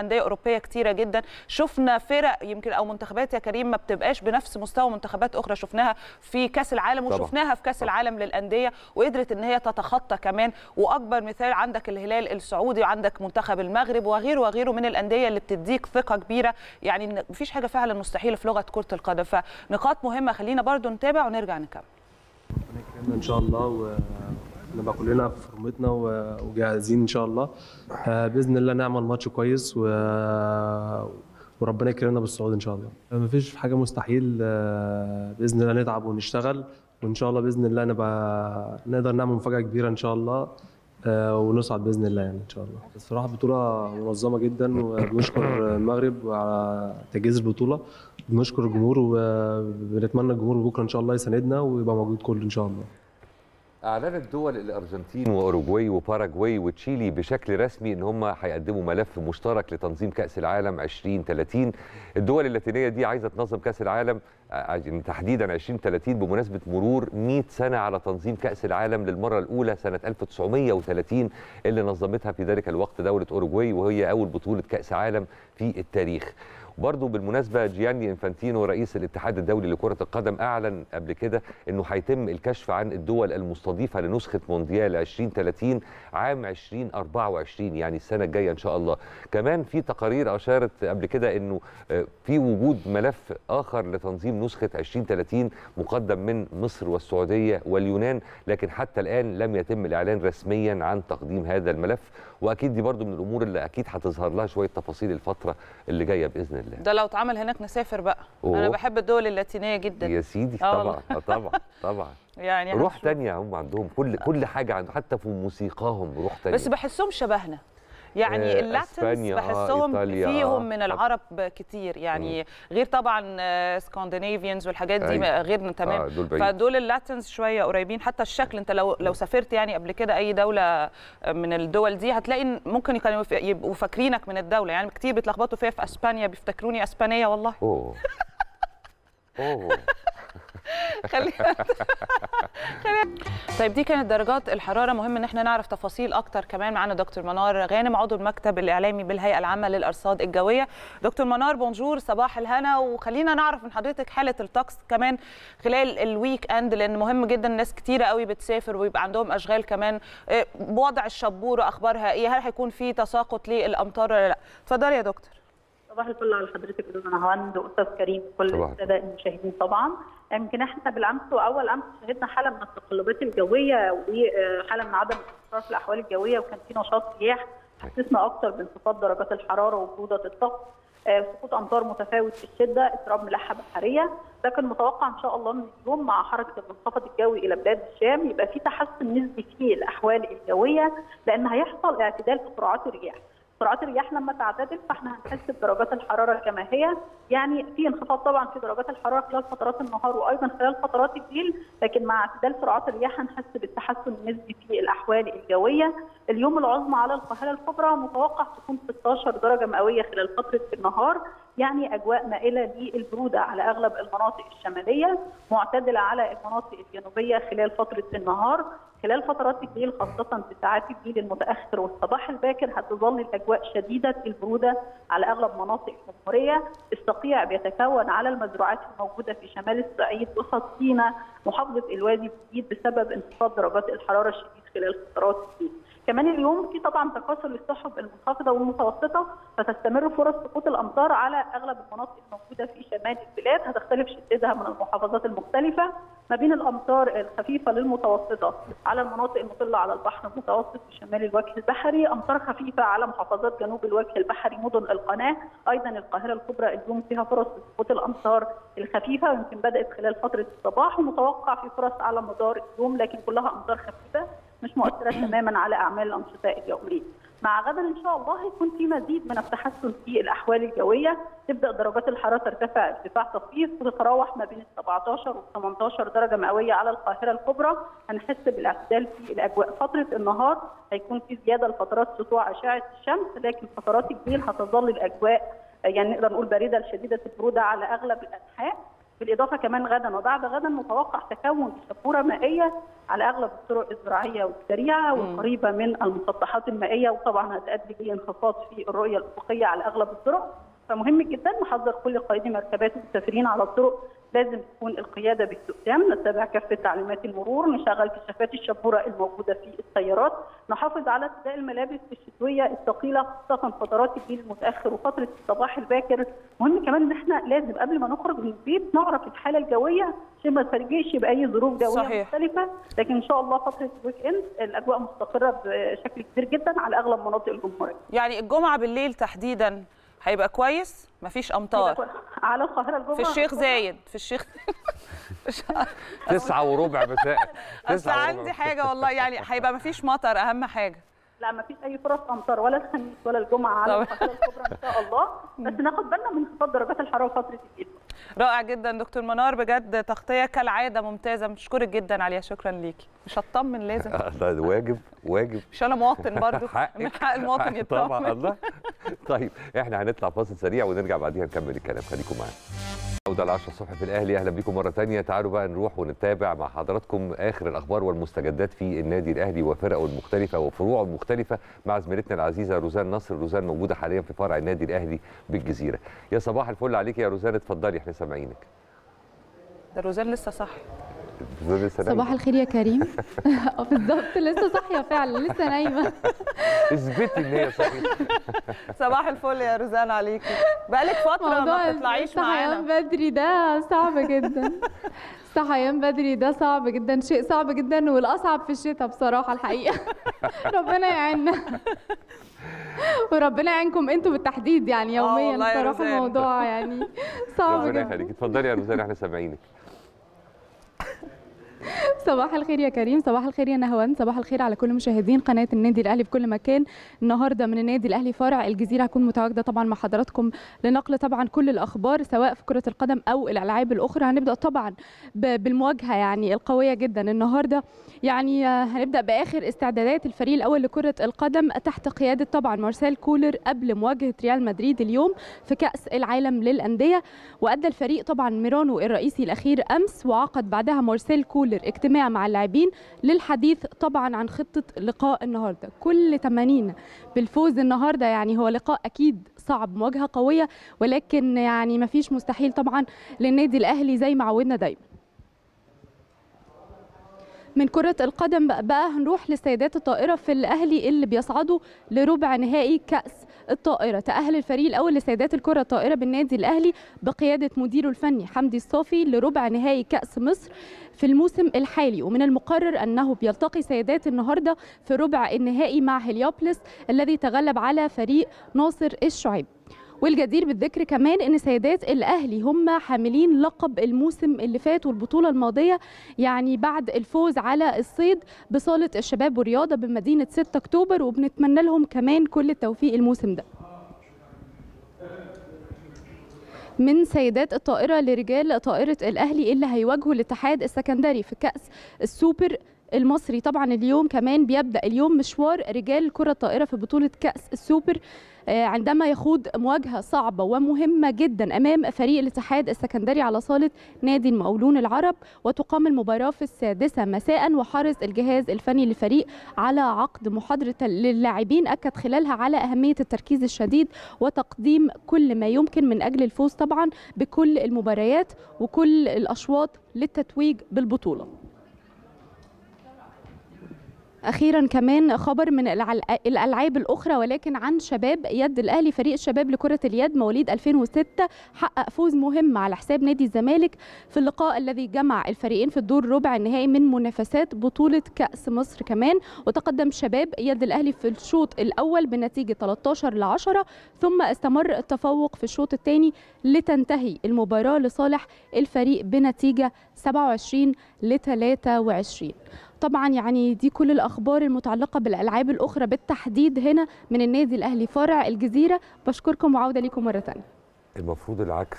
افريقيه كتيره جدا شفنا فرق يمكن او منتخبات يا كريم ما بتبقاش بنفس مستوى منتخبات اخرى شفناها في كاس العالم طبعاً. وشفناها في كاس العالم للانديه وقدرت ان هي تتخطى كمان واكبر مثال عندك الهلال السعودي وعندك منتخب المغرب وغيره وغيره من الانديه اللي بتديك ثقه كبيره يعني إن مفيش حاجه فعلا مستحيله في لغه كره القدم فنقاط مهمه خلينا برضو نتابع ونرجع نكمل يكرمنا ان شاء الله ونبقى كلنا في فورمتنا و- وجاهزين ان شاء الله آه، باذن الله نعمل ماتش كويس و... وربنا يكرمنا بالصعود ان شاء الله مفيش حاجه مستحيل آه، باذن الله نتعب ونشتغل وان شاء الله باذن الله نبقى نقدر نعمل مفاجاه كبيره ان شاء الله آه، ونصعد باذن الله يعني ان شاء الله الصراحه بطوله منظمه جدا وبنشكر المغرب على تجهيز البطوله بنشكر الجمهور وبنتمنى الجمهور بكره ان شاء الله يساندنا ويبقى موجود كله ان شاء الله اعلنت دول الارجنتين واوروجواي وباراجواي وتشيلي بشكل رسمي ان هم هيقدموا ملف مشترك لتنظيم كاس العالم 2030 الدول اللاتينيه دي عايزه تنظم كاس العالم ع- تحديدا 2030 بمناسبه مرور 100 سنه على تنظيم كاس العالم للمره الاولى سنه 1930 اللي نظمتها في ذلك الوقت دوله اوروجواي وهي اول بطوله كاس عالم في التاريخ برضه بالمناسبه جياني انفانتينو رئيس الاتحاد الدولي لكره القدم اعلن قبل كده انه هيتم الكشف عن الدول المستضيفه لنسخه مونديال 2030 عام 2024 يعني السنه الجايه ان شاء الله كمان في تقارير اشارت قبل كده انه آه، في وجود ملف اخر لتنظيم نسخه 2030 مقدم من مصر والسعوديه واليونان لكن حتى الان لم يتم الاعلان رسميا عن تقديم هذا الملف واكيد دي برضو من الامور اللي اكيد هتظهر لها شويه تفاصيل الفتره اللي جايه باذن الله ده لو اتعمل هناك نسافر بقى أوه. انا بحب الدول اللاتينيه جدا يا سيدي آه طبعا والله. آه طبعا طبعا يعني روح هنشوف. تانية هم عندهم كل كل حاجه عندهم حتى في موسيقاهم روح تانية بس بحسهم شبهنا يعني آه، اللاتنز أسبانيا، آه، بحسهم إيطاليا، فيهم آه. من العرب كتير يعني غير طبعا سكاندينافيانز والحاجات دي أيوة. غيرنا تمام آه، دول بعيد. فدول اللاتنز شويه قريبين حتى الشكل انت لو لو سافرت يعني قبل كده اي دوله من الدول دي هتلاقي إن ممكن كانوا يف- يبقوا فاكرينك من الدوله يعني كتير بيتلخبطوا فيها في اسبانيا بيفتكروني اسبانيه والله اوه اوه خلينا طيب دي كانت درجات الحراره مهم ان احنا نعرف تفاصيل اكتر كمان معانا دكتور منار غانم عضو المكتب الاعلامي بالهيئه العامه للارصاد الجويه دكتور منار بونجور صباح الهنا وخلينا نعرف من حضرتك حاله الطقس كمان خلال الويك اند لان مهم جدا ناس كتيره قوي بتسافر ويبقى عندهم اشغال كمان إيه، بوضع الشبوره اخبارها ايه هل هيكون في تساقط للامطار ولا لا اتفضلي يا دكتور صباح الفل على حضرتك استاذ نهاوند واستاذ كريم وكل صباح الساده المشاهدين طبعا يمكن احنا بالامس واول امس شهدنا حاله من التقلبات الجويه وحاله من عدم الاستقرار في الاحوال الجويه وكان في نشاط رياح حسسنا اكثر بانخفاض درجات الحراره وبروده الطقس آه، سقوط امطار متفاوت في الشده اضطراب ملاحه بحريه لكن متوقع ان شاء الله ان اليوم مع حركه المنخفض الجوي الى بلاد الشام يبقى في تحسن نسبي في الاحوال الجويه لان هيحصل اعتدال في سرعات الرياح سرعات الرياح لما تعتدل فاحنا هنحس بدرجات الحراره كما هي يعني في انخفاض طبعا في درجات الحراره خلال فترات النهار وايضا خلال فترات الليل لكن مع اعتدال سرعات الرياح هنحس بالتحسن النسبي في الاحوال الجويه اليوم العظمى على القاهره الكبرى متوقع تكون 16 درجه مئويه خلال فتره النهار يعني اجواء مائله للبروده على اغلب المناطق الشماليه معتدله على المناطق الجنوبيه خلال فتره النهار خلال فترات الليل خاصة في ساعات الليل المتأخر والصباح الباكر هتظل الأجواء شديدة البرودة على أغلب مناطق الجمهورية، الصقيع بيتكون على المزروعات الموجودة في شمال الصعيد وسط سيناء محافظة الوادي الجديد بسبب انخفاض درجات الحرارة الشديد خلال فترات الليل. كمان اليوم في طبعا تكاثر للسحب المنخفضه والمتوسطه فتستمر فرص سقوط الامطار على اغلب المناطق الموجوده في شمال البلاد هتختلف شدتها من المحافظات المختلفه ما بين الامطار الخفيفه للمتوسطه على المناطق المطله على البحر المتوسط في شمال الوجه البحري امطار خفيفه على محافظات جنوب الوجه البحري مدن القناه ايضا القاهره الكبرى اليوم فيها فرص سقوط الامطار الخفيفه ويمكن بدات خلال فتره الصباح ومتوقع في فرص على مدار اليوم لكن كلها امطار خفيفه مش مؤثره تماما على اعمال الانشطه اليوميه. مع غدا ان شاء الله هيكون في مزيد من التحسن في الاحوال الجويه، تبدا درجات الحراره ترتفع ارتفاع طفيف وتتراوح ما بين ال 17 وال 18 درجه مئويه على القاهره الكبرى، هنحس بالاعتدال في الاجواء، فتره النهار هيكون في زياده لفترات سطوع اشعه الشمس، لكن فترات الليل هتظل الاجواء يعني نقدر نقول بارده لشديده البروده على اغلب الانحاء. بالاضافه كمان غدا وبعد غدا متوقع تكون شبوره مائيه على اغلب الطرق الزراعيه والسريعه والقريبه من المسطحات المائيه وطبعا هتؤدي لانخفاض في الرؤيه الافقيه على اغلب الطرق فمهم جدا نحذر كل قائدي مركبات والمسافرين على الطرق لازم تكون القياده باستخدام نتبع كافه تعليمات المرور نشغل كشافات الشبوره الموجوده في السيارات نحافظ على ارتداء الملابس الشتويه الثقيله خاصه فترات الليل المتاخر وفتره الصباح الباكر مهم كمان ان احنا لازم قبل ما نخرج من البيت نعرف الحاله الجويه عشان ما نتفاجئش باي ظروف جويه صحيح. مختلفه لكن ان شاء الله فتره الويك اند الاجواء مستقره بشكل كبير جدا على اغلب مناطق الجمهوريه يعني الجمعه بالليل تحديدا هيبقى كويس مفيش امطار على القاهره الجمعه في الشيخ زايد في الشيخ تسعة وربع مساء اصل تسعة وربع. عندي حاجه والله يعني هيبقى مفيش مطر اهم حاجه لا ما فيش اي فرص امطار ولا الخميس ولا الجمعه على طب. القاهره الكبرى ان شاء الله بس ناخد بالنا من انخفاض درجات الحراره فتره الليل رائع جدا دكتور منار بجد تغطيه كالعاده ممتازه بشكرك جدا عليها شكرا ليكي مش هطمن لازم ده واجب واجب مش انا مواطن برضو حقك. من حق المواطن حقك طبعا يطمن الله طيب احنا هنطلع فاصل سريع ونرجع بعديها نكمل الكلام خليكم معانا عودة ل 10 الصبح في الاهلي اهلا بيكم مره ثانيه تعالوا بقى نروح ونتابع مع حضراتكم اخر الاخبار والمستجدات في النادي الاهلي وفرقه المختلفه وفروعه المختلفه مع زميلتنا العزيزه روزان نصر روزان موجوده حاليا في فرع النادي الاهلي بالجزيره يا صباح الفل عليك يا روزان اتفضلي احنا سامعينك ده روزان لسه صح روزان لسه نايمة. صباح الخير يا كريم اه بالظبط لسه صاحيه فعلا لسه نايمه اثبتي ان هي صحيحه صباح الفل يا روزان عليكي بقالك فتره ما موضوع بتطلعيش الصحيان معانا بدري ده صعب جدا الصحيان بدري ده صعب جدا شيء صعب جدا والاصعب في الشتاء بصراحه الحقيقه ربنا يعيننا وربنا يعينكم انتوا بالتحديد يعني آه يوميا والله يا بصراحه روزان. الموضوع يعني صعب ربنا جدا يخليك اتفضلي يا روزان احنا سامعينك صباح الخير يا كريم صباح الخير يا نهوان صباح الخير على كل مشاهدين قناه النادي الاهلي في كل مكان النهارده من النادي الاهلي فرع الجزيره هكون متواجده طبعا مع حضراتكم لنقل طبعا كل الاخبار سواء في كره القدم او الالعاب الاخرى هنبدا طبعا ب- بالمواجهه يعني القويه جدا النهارده يعني آه، هنبدا باخر استعدادات الفريق الاول لكره القدم تحت قياده طبعا مارسيل كولر قبل مواجهه ريال مدريد اليوم في كاس العالم للانديه وادى الفريق طبعا ميرانو الرئيسي الاخير امس وعقد بعدها مارسيل كولر اجتماع مع اللاعبين للحديث طبعا عن خطه لقاء النهارده كل تمانين بالفوز النهارده يعني هو لقاء اكيد صعب مواجهه قويه ولكن يعني ما فيش مستحيل طبعا للنادي الاهلي زي ما عودنا دايما من كرة القدم بقى, بقى هنروح للسيدات الطائرة في الأهلي اللي بيصعدوا لربع نهائي كأس الطائرة تأهل الفريق الأول لسيدات الكرة الطائرة بالنادي الأهلي بقيادة مديره الفني حمدي الصافي لربع نهائي كأس مصر في الموسم الحالي ومن المقرر أنه بيلتقي سيدات النهاردة في ربع النهائي مع هليوبلس الذي تغلب على فريق ناصر الشعيب والجدير بالذكر كمان ان سيدات الاهلي هم حاملين لقب الموسم اللي فات والبطوله الماضيه يعني بعد الفوز على الصيد بصاله الشباب والرياضه بمدينه 6 اكتوبر وبنتمنى لهم كمان كل التوفيق الموسم ده من سيدات الطائرة لرجال طائرة الأهلي اللي هيواجهوا الاتحاد السكندري في كأس السوبر المصري طبعا اليوم كمان بيبدأ اليوم مشوار رجال كرة الطائرة في بطولة كأس السوبر آه، عندما يخوض مواجهة صعبة ومهمة جدا أمام فريق الاتحاد السكندري على صالة نادي المقاولون العرب وتقام المباراة في السادسة مساء وحرص الجهاز الفني للفريق على عقد محاضرة للاعبين أكد خلالها على أهمية التركيز الشديد وتقديم كل ما يمكن من أجل الفوز طبعا بكل المباريات وكل الأشواط للتتويج بالبطولة اخيرا كمان خبر من الألع- الالعاب الاخرى ولكن عن شباب يد الاهلي فريق الشباب لكره اليد مواليد 2006 حقق فوز مهم على حساب نادي الزمالك في اللقاء الذي جمع الفريقين في الدور ربع النهائي من منافسات بطوله كاس مصر كمان وتقدم شباب يد الاهلي في الشوط الاول بنتيجه 13 ل 10 ثم استمر التفوق في الشوط الثاني لتنتهي المباراه لصالح الفريق بنتيجه 27 ل 23 طبعا يعني دي كل الاخبار المتعلقه بالالعاب الاخرى بالتحديد هنا من النادي الاهلي فرع الجزيره بشكركم وعوده لكم مره ثانيه المفروض العكس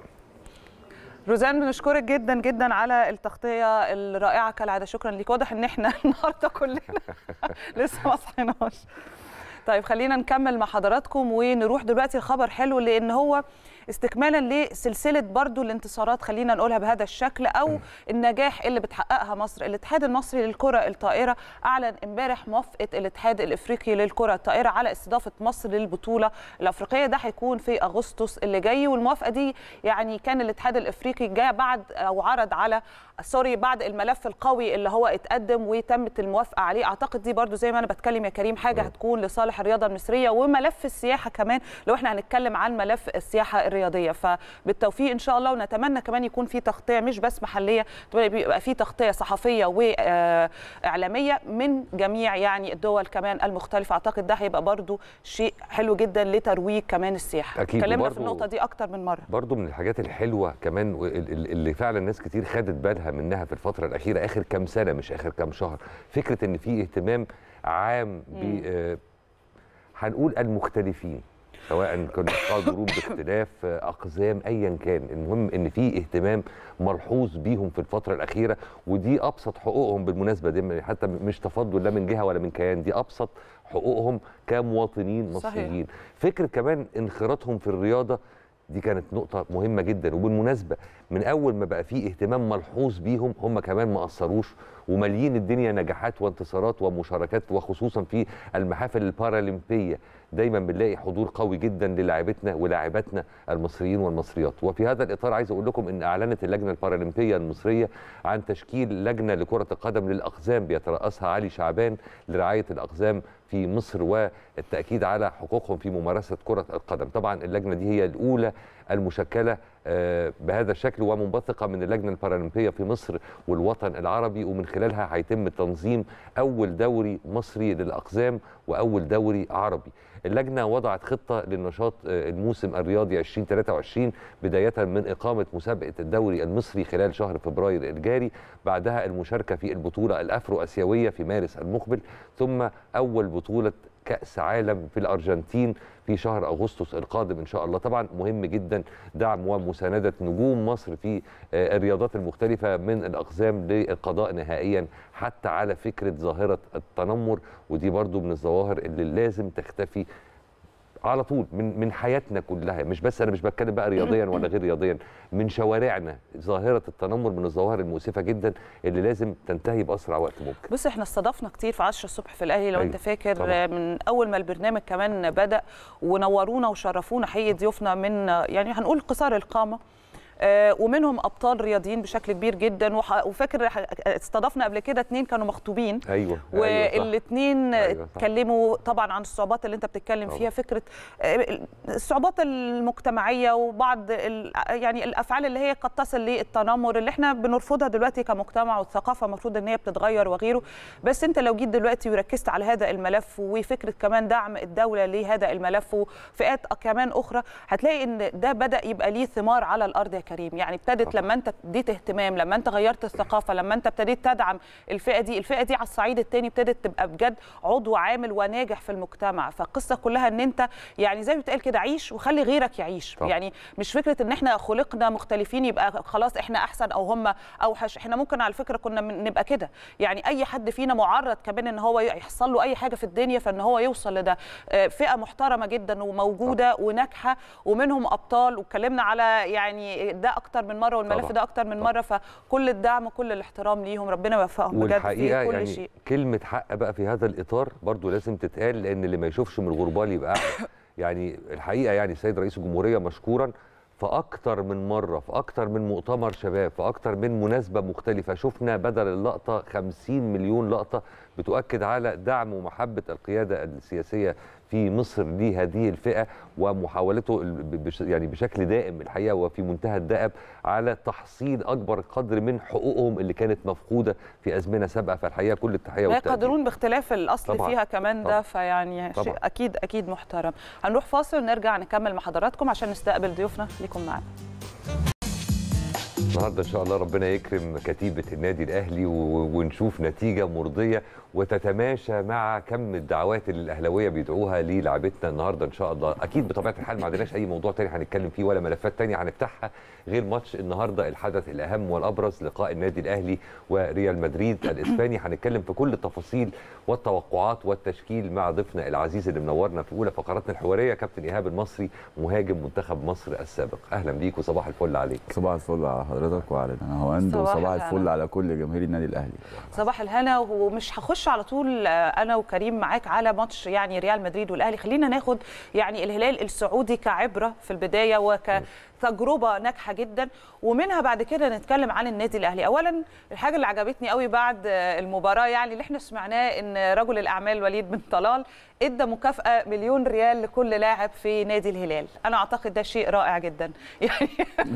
روزان بنشكرك جدا جدا على التغطيه الرائعه كالعاده شكرا ليك واضح ان احنا النهارده كلنا لسه ما صحيناش طيب خلينا نكمل مع حضراتكم ونروح دلوقتي لخبر حلو لان هو استكمالا لسلسله برضو الانتصارات خلينا نقولها بهذا الشكل او النجاح اللي بتحققها مصر الاتحاد المصري للكره الطائره اعلن امبارح موافقه الاتحاد الافريقي للكره الطائره على استضافه مصر للبطوله الافريقيه ده هيكون في اغسطس اللي جاي والموافقه دي يعني كان الاتحاد الافريقي جاء بعد او عرض على سوري بعد الملف القوي اللي هو اتقدم وتمت الموافقه عليه اعتقد دي برضو زي ما انا بتكلم يا كريم حاجه هتكون لصالح الرياضه المصريه وملف السياحه كمان لو احنا هنتكلم عن ملف السياحه الرياضيه فبالتوفيق ان شاء الله ونتمنى كمان يكون في تغطيه مش بس محليه بيبقى في تغطيه صحفيه واعلاميه من جميع يعني الدول كمان المختلفه اعتقد ده هيبقى برضو شيء حلو جدا لترويج كمان السياحه أكيد، اتكلمنا في وبرضو- النقطه دي اكتر من مره برضو من الحاجات الحلوه كمان و- ال- ال- اللي فعلا ناس كتير خدت بالها منها في الفتره الاخيره اخر كام سنه مش اخر كام شهر فكره ان في اهتمام عام ب آه، هنقول المختلفين سواء كانوا قادرون باختلاف آه، اقزام ايا كان المهم ان في اهتمام ملحوظ بيهم في الفتره الاخيره ودي ابسط حقوقهم بالمناسبه دي حتى مش تفضل لا من جهه ولا من كيان دي ابسط حقوقهم كمواطنين صحيح. مصريين فكره كمان انخراطهم في الرياضه دي كانت نقطة مهمة جدا وبالمناسبة من أول ما بقى فيه اهتمام ملحوظ بيهم هم كمان ما قصروش وماليين الدنيا نجاحات وانتصارات ومشاركات وخصوصا في المحافل البارالمبية دايما بنلاقي حضور قوي جدا للاعبتنا ولاعباتنا المصريين والمصريات وفي هذا الإطار عايز أقول لكم إن أعلنت اللجنة البارالمبية المصرية عن تشكيل لجنة لكرة القدم للأقزام بيترأسها علي شعبان لرعاية الأقزام في مصر والتأكيد على حقوقهم في ممارسة كرة القدم طبعا اللجنة دي هي الأولى المشكلة آه، بهذا الشكل ومنبثقة من اللجنة البارالمبية في مصر والوطن العربي ومن خلالها هيتم تنظيم أول دوري مصري للأقزام وأول دوري عربي اللجنة وضعت خطة للنشاط آه، الموسم الرياضي 2023 بداية من إقامة مسابقة الدوري المصري خلال شهر فبراير الجاري بعدها المشاركة في البطولة الأفرو أسيوية في مارس المقبل ثم أول بطولة كأس عالم في الأرجنتين في شهر أغسطس القادم إن شاء الله طبعا مهم جدا دعم ومساندة نجوم مصر في آه، الرياضات المختلفة من الأقزام للقضاء نهائيا حتى على فكرة ظاهرة التنمر ودي برضو من الظواهر اللي لازم تختفي على طول من من حياتنا كلها مش بس انا مش بتكلم بقى رياضيا ولا غير رياضيا من شوارعنا ظاهره التنمر من الظواهر المؤسفه جدا اللي لازم تنتهي باسرع وقت ممكن بص احنا استضفنا كتير في 10 الصبح في الاهلي لو أيوة، انت فاكر طبعاً. من اول ما البرنامج كمان بدا ونورونا وشرفونا حقيقه ضيوفنا من يعني هنقول قصار القامه آه، ومنهم ابطال رياضيين بشكل كبير جدا وح- وفاكر ح- استضفنا قبل كده اتنين كانوا مخطوبين ايوه أيوة صح. والاثنين أيوة صح. اتكلموا طبعا عن الصعوبات اللي انت بتتكلم طبعاً. فيها فكره آه، الصعوبات المجتمعيه وبعض ال- يعني الافعال اللي هي قد تصل للتنمر اللي احنا بنرفضها دلوقتي كمجتمع والثقافه المفروض ان هي بتتغير وغيره بس انت لو جيت دلوقتي وركزت على هذا الملف وفكره كمان دعم الدوله لهذا الملف وفئات كمان اخرى هتلاقي ان ده بدا يبقى ليه ثمار على الارض يا كريم يعني ابتدت طبعاً. لما انت اديت اهتمام لما انت غيرت الثقافه لما انت ابتديت تدعم الفئه دي الفئه دي على الصعيد الثاني ابتدت تبقى بجد عضو عامل وناجح في المجتمع فالقصه كلها ان انت يعني زي ما بتقال كده عيش وخلي غيرك يعيش طبعاً. يعني مش فكره ان احنا خلقنا مختلفين يبقى خلاص احنا احسن او هم اوحش احنا ممكن على فكره كنا من- نبقى كده يعني اي حد فينا معرض كمان ان هو يحصل له اي حاجه في الدنيا فان هو يوصل لده آه، فئه محترمه جدا وموجوده وناجحه ومنهم ابطال واتكلمنا على يعني ده اكتر من مره والملف طبعاً. ده اكتر من طبعاً. مره فكل الدعم وكل الاحترام ليهم ربنا يوفقهم بجد والحقيقه في كل يعني شيء كلمه حق بقى في هذا الاطار برضو لازم تتقال لان اللي ما يشوفش من الغربال يبقى أعمى. يعني الحقيقه يعني السيد رئيس الجمهوريه مشكورا في اكتر من مره في اكتر من مؤتمر شباب في اكتر من مناسبه مختلفه شفنا بدل اللقطه 50 مليون لقطه بتؤكد على دعم ومحبه القياده السياسيه في مصر لهذه الفئه ومحاولته ال- ب- بش يعني بشكل دائم الحقيقه وفي منتهى الدأب على تحصيل اكبر قدر من حقوقهم اللي كانت مفقوده في ازمنه سابقه فالحقيقه كل التحيه لا والتقدير يقدرون باختلاف الاصل طبعاً. فيها كمان ده طبعاً. فيعني شيء طبعاً. اكيد اكيد محترم هنروح فاصل ونرجع نكمل مع حضراتكم عشان نستقبل ضيوفنا ليكم معانا النهارده ان شاء الله ربنا يكرم كتيبه النادي الاهلي و- ونشوف نتيجه مرضيه وتتماشى مع كم الدعوات اللي الاهلاويه بيدعوها للاعبتنا النهارده ان شاء الله اكيد بطبيعه الحال ما عندناش اي موضوع تاني هنتكلم فيه ولا ملفات تانية هنفتحها غير ماتش النهارده الحدث الاهم والابرز لقاء النادي الاهلي وريال مدريد الاسباني هنتكلم في كل التفاصيل والتوقعات والتشكيل مع ضيفنا العزيز اللي منورنا في اولى فقراتنا الحواريه كابتن ايهاب المصري مهاجم منتخب مصر السابق اهلا بيك وصباح الفل عليك صباح الفل على حضرتك وعلى نهاوند صباح وصباح الهنا. الفل على كل جماهير النادي الاهلي صباح الهنا ومش هخش على طول آه، انا وكريم معاك على ماتش يعني ريال مدريد والاهلي خلينا ناخد يعني الهلال السعودي كعبره في البدايه وكتجربه ناجحه جدا ومنها بعد كده نتكلم عن النادي الاهلي اولا الحاجه اللي عجبتني قوي بعد آه، المباراه يعني اللي احنا سمعناه ان رجل الاعمال وليد بن طلال ادى مكافاه مليون ريال لكل لاعب في نادي الهلال انا اعتقد ده شيء رائع جدا يعني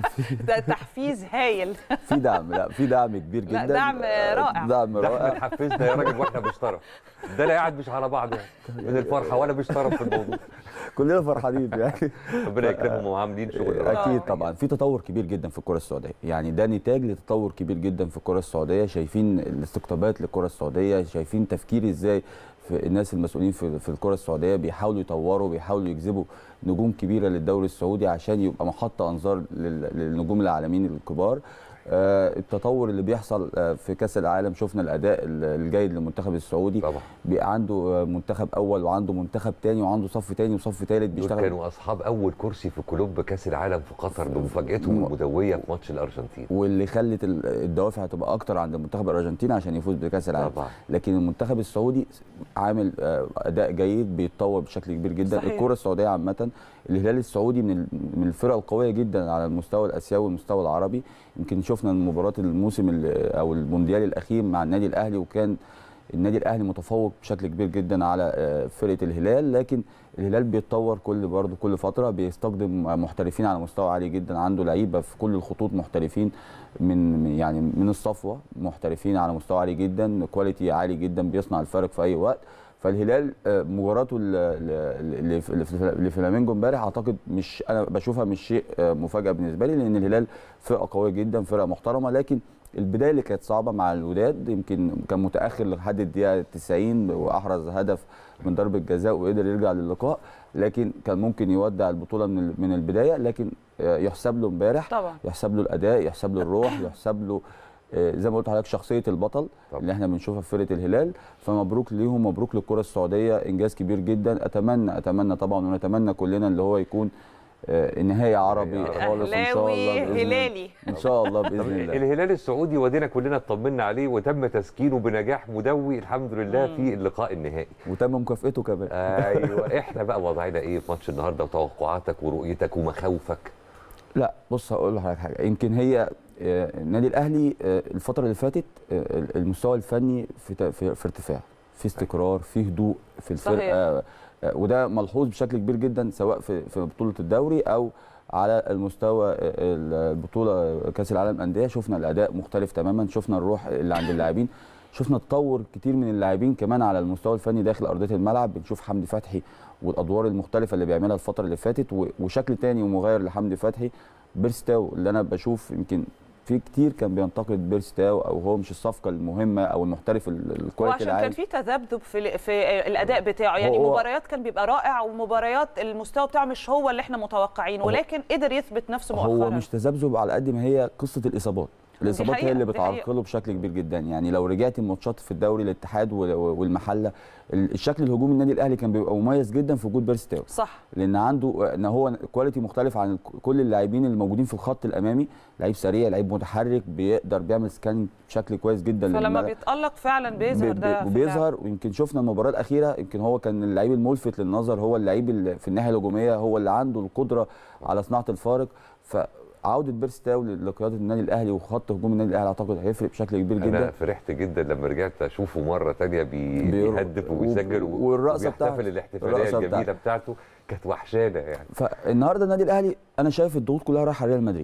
ده تحفيز هايل في دعم لا في دعم كبير لا، جدا دعم آه، رائع. دعم ده احنا رائع اتحفزنا يا راجل واحنا مش طرف ده انا قاعد مش على بعض يعني من الفرحه ولا مش طرف في الموضوع كلنا فرحانين يعني ربنا يكرمهم وعاملين شغل رائع. اكيد طبعا في تطور كبير جدا في الكره السعوديه يعني ده نتاج لتطور كبير جدا في الكره السعوديه شايفين الاستقطابات للكره السعوديه شايفين تفكير ازاي في الناس المسؤولين في, في الكره السعوديه بيحاولوا يطوروا بيحاولوا يجذبوا نجوم كبيره للدوري السعودي عشان يبقى محط انظار لل- للنجوم العالميين الكبار آه، التطور اللي بيحصل آه، في كاس العالم شفنا الاداء ال- الجيد للمنتخب السعودي طبعا بقى عنده آه، منتخب اول وعنده منتخب تاني وعنده صف تاني وصف تالت دول بيشتغل كانوا اصحاب اول كرسي في كلوب كاس العالم في قطر بمفاجاتهم المدويه في ماتش الارجنتين واللي خلت ال- الدوافع تبقى اكتر عند المنتخب الارجنتيني عشان يفوز بكاس العالم طبعا لكن المنتخب السعودي عامل آه، اداء جيد بيتطور بشكل كبير جدا صحيح. الكره السعوديه عامه الهلال السعودي من ال- من الفرق القويه جدا على المستوى الاسيوي والمستوى العربي يمكن شفنا مباراه الموسم ال- او المونديال الاخير مع النادي الاهلي وكان النادي الاهلي متفوق بشكل كبير جدا على آه، فرقه الهلال لكن الهلال بيتطور كل برضه كل فتره بيستخدم محترفين على مستوى عالي جدا عنده لعيبه في كل الخطوط محترفين من من- يعني من الصفوه محترفين على مستوى عالي جدا كواليتي عالي جدا بيصنع الفارق في اي وقت فالهلال آه، مباراته ال- ال- اللي في- اللي في- اللي في فلامينجو امبارح اعتقد مش انا بشوفها مش شيء آه، مفاجاه بالنسبه لي لان الهلال فرقه قويه جدا فرقه محترمه لكن البدايه اللي كانت صعبه مع الوداد يمكن كان متاخر لحد الدقيقه 90 واحرز هدف من ضربه جزاء وقدر يرجع للقاء لكن كان ممكن يودع البطوله من ال- من البدايه لكن آه، يحسب له امبارح طبعا يحسب له الاداء يحسب له الروح يحسب له آه، زي ما قلت لحضرتك شخصيه البطل طبعا. اللي احنا بنشوفها في فرقه الهلال فمبروك ليهم مبروك للكره السعوديه انجاز كبير جدا اتمنى اتمنى طبعا ونتمنى كلنا اللي هو يكون آه، نهايه عربي عربي. خالص ان شاء الله اهلاوي بإذن الله. هلالي ان شاء الله طب باذن الله الهلال السعودي ودينا كلنا اطمنا عليه وتم تسكينه بنجاح مدوي الحمد لله في اللقاء النهائي وتم مكافئته كمان ايوه احنا بقى وضعنا ايه في ماتش النهارده وتوقعاتك ورؤيتك ومخاوفك لا بص هقول لحضرتك حاجه يمكن هي آه، النادي الاهلي آه، الفتره اللي فاتت آه، المستوى الفني في ت- في, في ارتفاع في استقرار في هدوء في صحيح. الفرقه آه، وده ملحوظ بشكل كبير جدا سواء في في بطوله الدوري او على المستوى آه، البطوله كاس العالم انديه شفنا الاداء مختلف تماما شفنا الروح اللي عند اللاعبين شفنا تطور كتير من اللاعبين كمان على المستوى الفني داخل ارضيه الملعب بنشوف حمدي فتحي والادوار المختلفه اللي بيعملها الفتره اللي فاتت و- وشكل تاني ومغاير لحمدي فتحي بيرستاو اللي انا بشوف يمكن في كتير كان بينتقد بيرستاو او هو مش الصفقه المهمه او المحترف ال- الكواليتي وعشان كان العالي في تذبذب في ال- في الاداء بتاعه يعني هو- مباريات كان بيبقى رائع ومباريات المستوى بتاعه مش هو اللي احنا متوقعينه هو- ولكن قدر يثبت نفسه مؤخرا هو مش تذبذب على قد ما هي قصه الاصابات الاصابات حقيقة، هي اللي دي حقيقة. بتعرقله بشكل كبير جدا يعني لو رجعت الماتشات في الدوري الاتحاد وال- والمحله ال- الشكل الهجومي النادي الاهلي كان بيبقى مميز جدا في وجود بيرستاو صح لان عنده ان هو كواليتي مختلف عن كل اللاعبين الموجودين في الخط الامامي لعيب سريع لعيب متحرك بيقدر بيعمل سكان بشكل كويس جدا فلما للملعب. بيتالق فعلا بيظهر ب- ده ب- في اللعب. وبيظهر ويمكن شفنا المباراه الاخيره يمكن هو كان اللعيب الملفت للنظر هو اللعيب اللي في الناحيه الهجوميه هو اللي عنده القدره على صناعه الفارق فعوده بيرستاو لقياده النادي الاهلي وخط هجوم النادي الاهلي اعتقد هيفرق بشكل كبير انا جدا فرحت جدا لما رجعت اشوفه مره تانية بي... بير- بيهدف وب- وبيسجل و- والرقصة وبيحتفل بتاعته. الاحتفاليه الرقصة الجميله بتاعته. بتاعته كانت وحشانه يعني فالنهارده النادي الاهلي انا شايف الضغوط كلها رايحه على ريال مدريد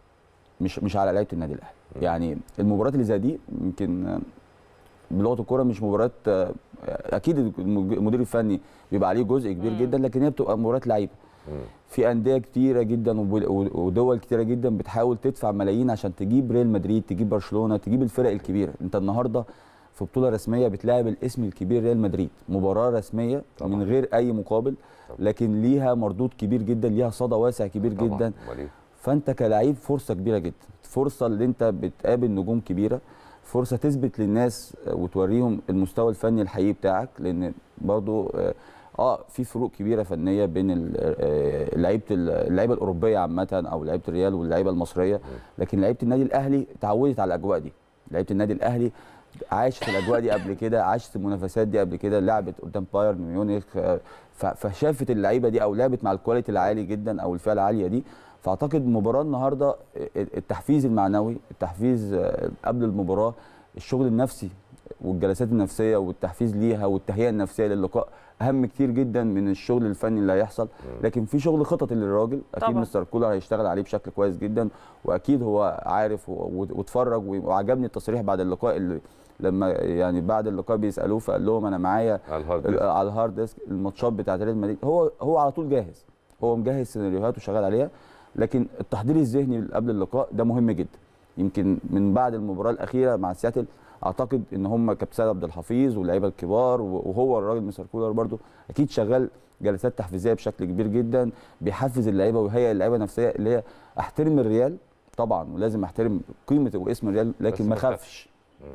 مش مش على لعيبه النادي الاهلي يعني المباريات اللي زي دي يمكن آه، بلغه الكوره مش مباريات آه، اكيد المج- المدير الفني بيبقى عليه جزء كبير مم. جدا لكن هي بتبقى مباريات لعيبه مم. في انديه كتيره جدا وب- ودول كتيره جدا بتحاول تدفع ملايين عشان تجيب ريال مدريد تجيب برشلونه تجيب الفرق الكبيره انت النهارده في بطوله رسميه بتلاعب الاسم الكبير ريال مدريد مباراه رسميه طبعاً. من غير اي مقابل لكن ليها مردود كبير جدا ليها صدى واسع كبير طبعاً. جدا أمال إيه؟ فانت كلاعب فرصه كبيره جدا فرصه اللي انت بتقابل نجوم كبيره فرصه تثبت للناس وتوريهم المستوى الفني الحقيقي بتاعك لان برضو اه آه، في فروق كبيره فنيه بين ال- آه، لعيبه ال- اللعيبه الاوروبيه عامه او لعيبه الريال واللعيبه المصريه لكن لعيبه النادي الاهلي اتعودت على الاجواء دي لعيبه النادي الاهلي عاشت الاجواء دي قبل كده عاشت المنافسات دي قبل كده لعبت قدام بايرن ميونخ آه، ف- فشافت اللعيبه دي او لعبت مع الكواليتي العالي جدا او الفئه العاليه دي فاعتقد مباراه النهارده التحفيز المعنوي التحفيز آه، قبل المباراه الشغل النفسي والجلسات النفسيه والتحفيز ليها والتهيئه النفسيه للقاء اهم كتير جدا من الشغل الفني اللي هيحصل لكن في شغل خططي للراجل اكيد طبعاً. مستر كولر هيشتغل عليه بشكل كويس جدا واكيد هو عارف و- و- واتفرج وعجبني التصريح بعد اللقاء اللي لما يعني بعد اللقاء بيسالوه فقال لهم انا معايا على الهارد ال- ديسك. على الهارد ديسك الماتشات بتاعت ريال مدريد هو هو على طول جاهز هو مجهز سيناريوهات وشغال عليها لكن التحضير الذهني قبل اللقاء ده مهم جدا يمكن من بعد المباراه الاخيره مع سياتل اعتقد ان هم كابتن سيد عبد الحفيظ واللعيبه الكبار وهو الراجل مستر كولر برده اكيد شغال جلسات تحفيزيه بشكل كبير جدا بيحفز اللعيبه ويهيئ اللعيبه نفسيه اللي هي احترم الريال طبعا ولازم احترم قيمه واسم الريال لكن بس ما ما اخافش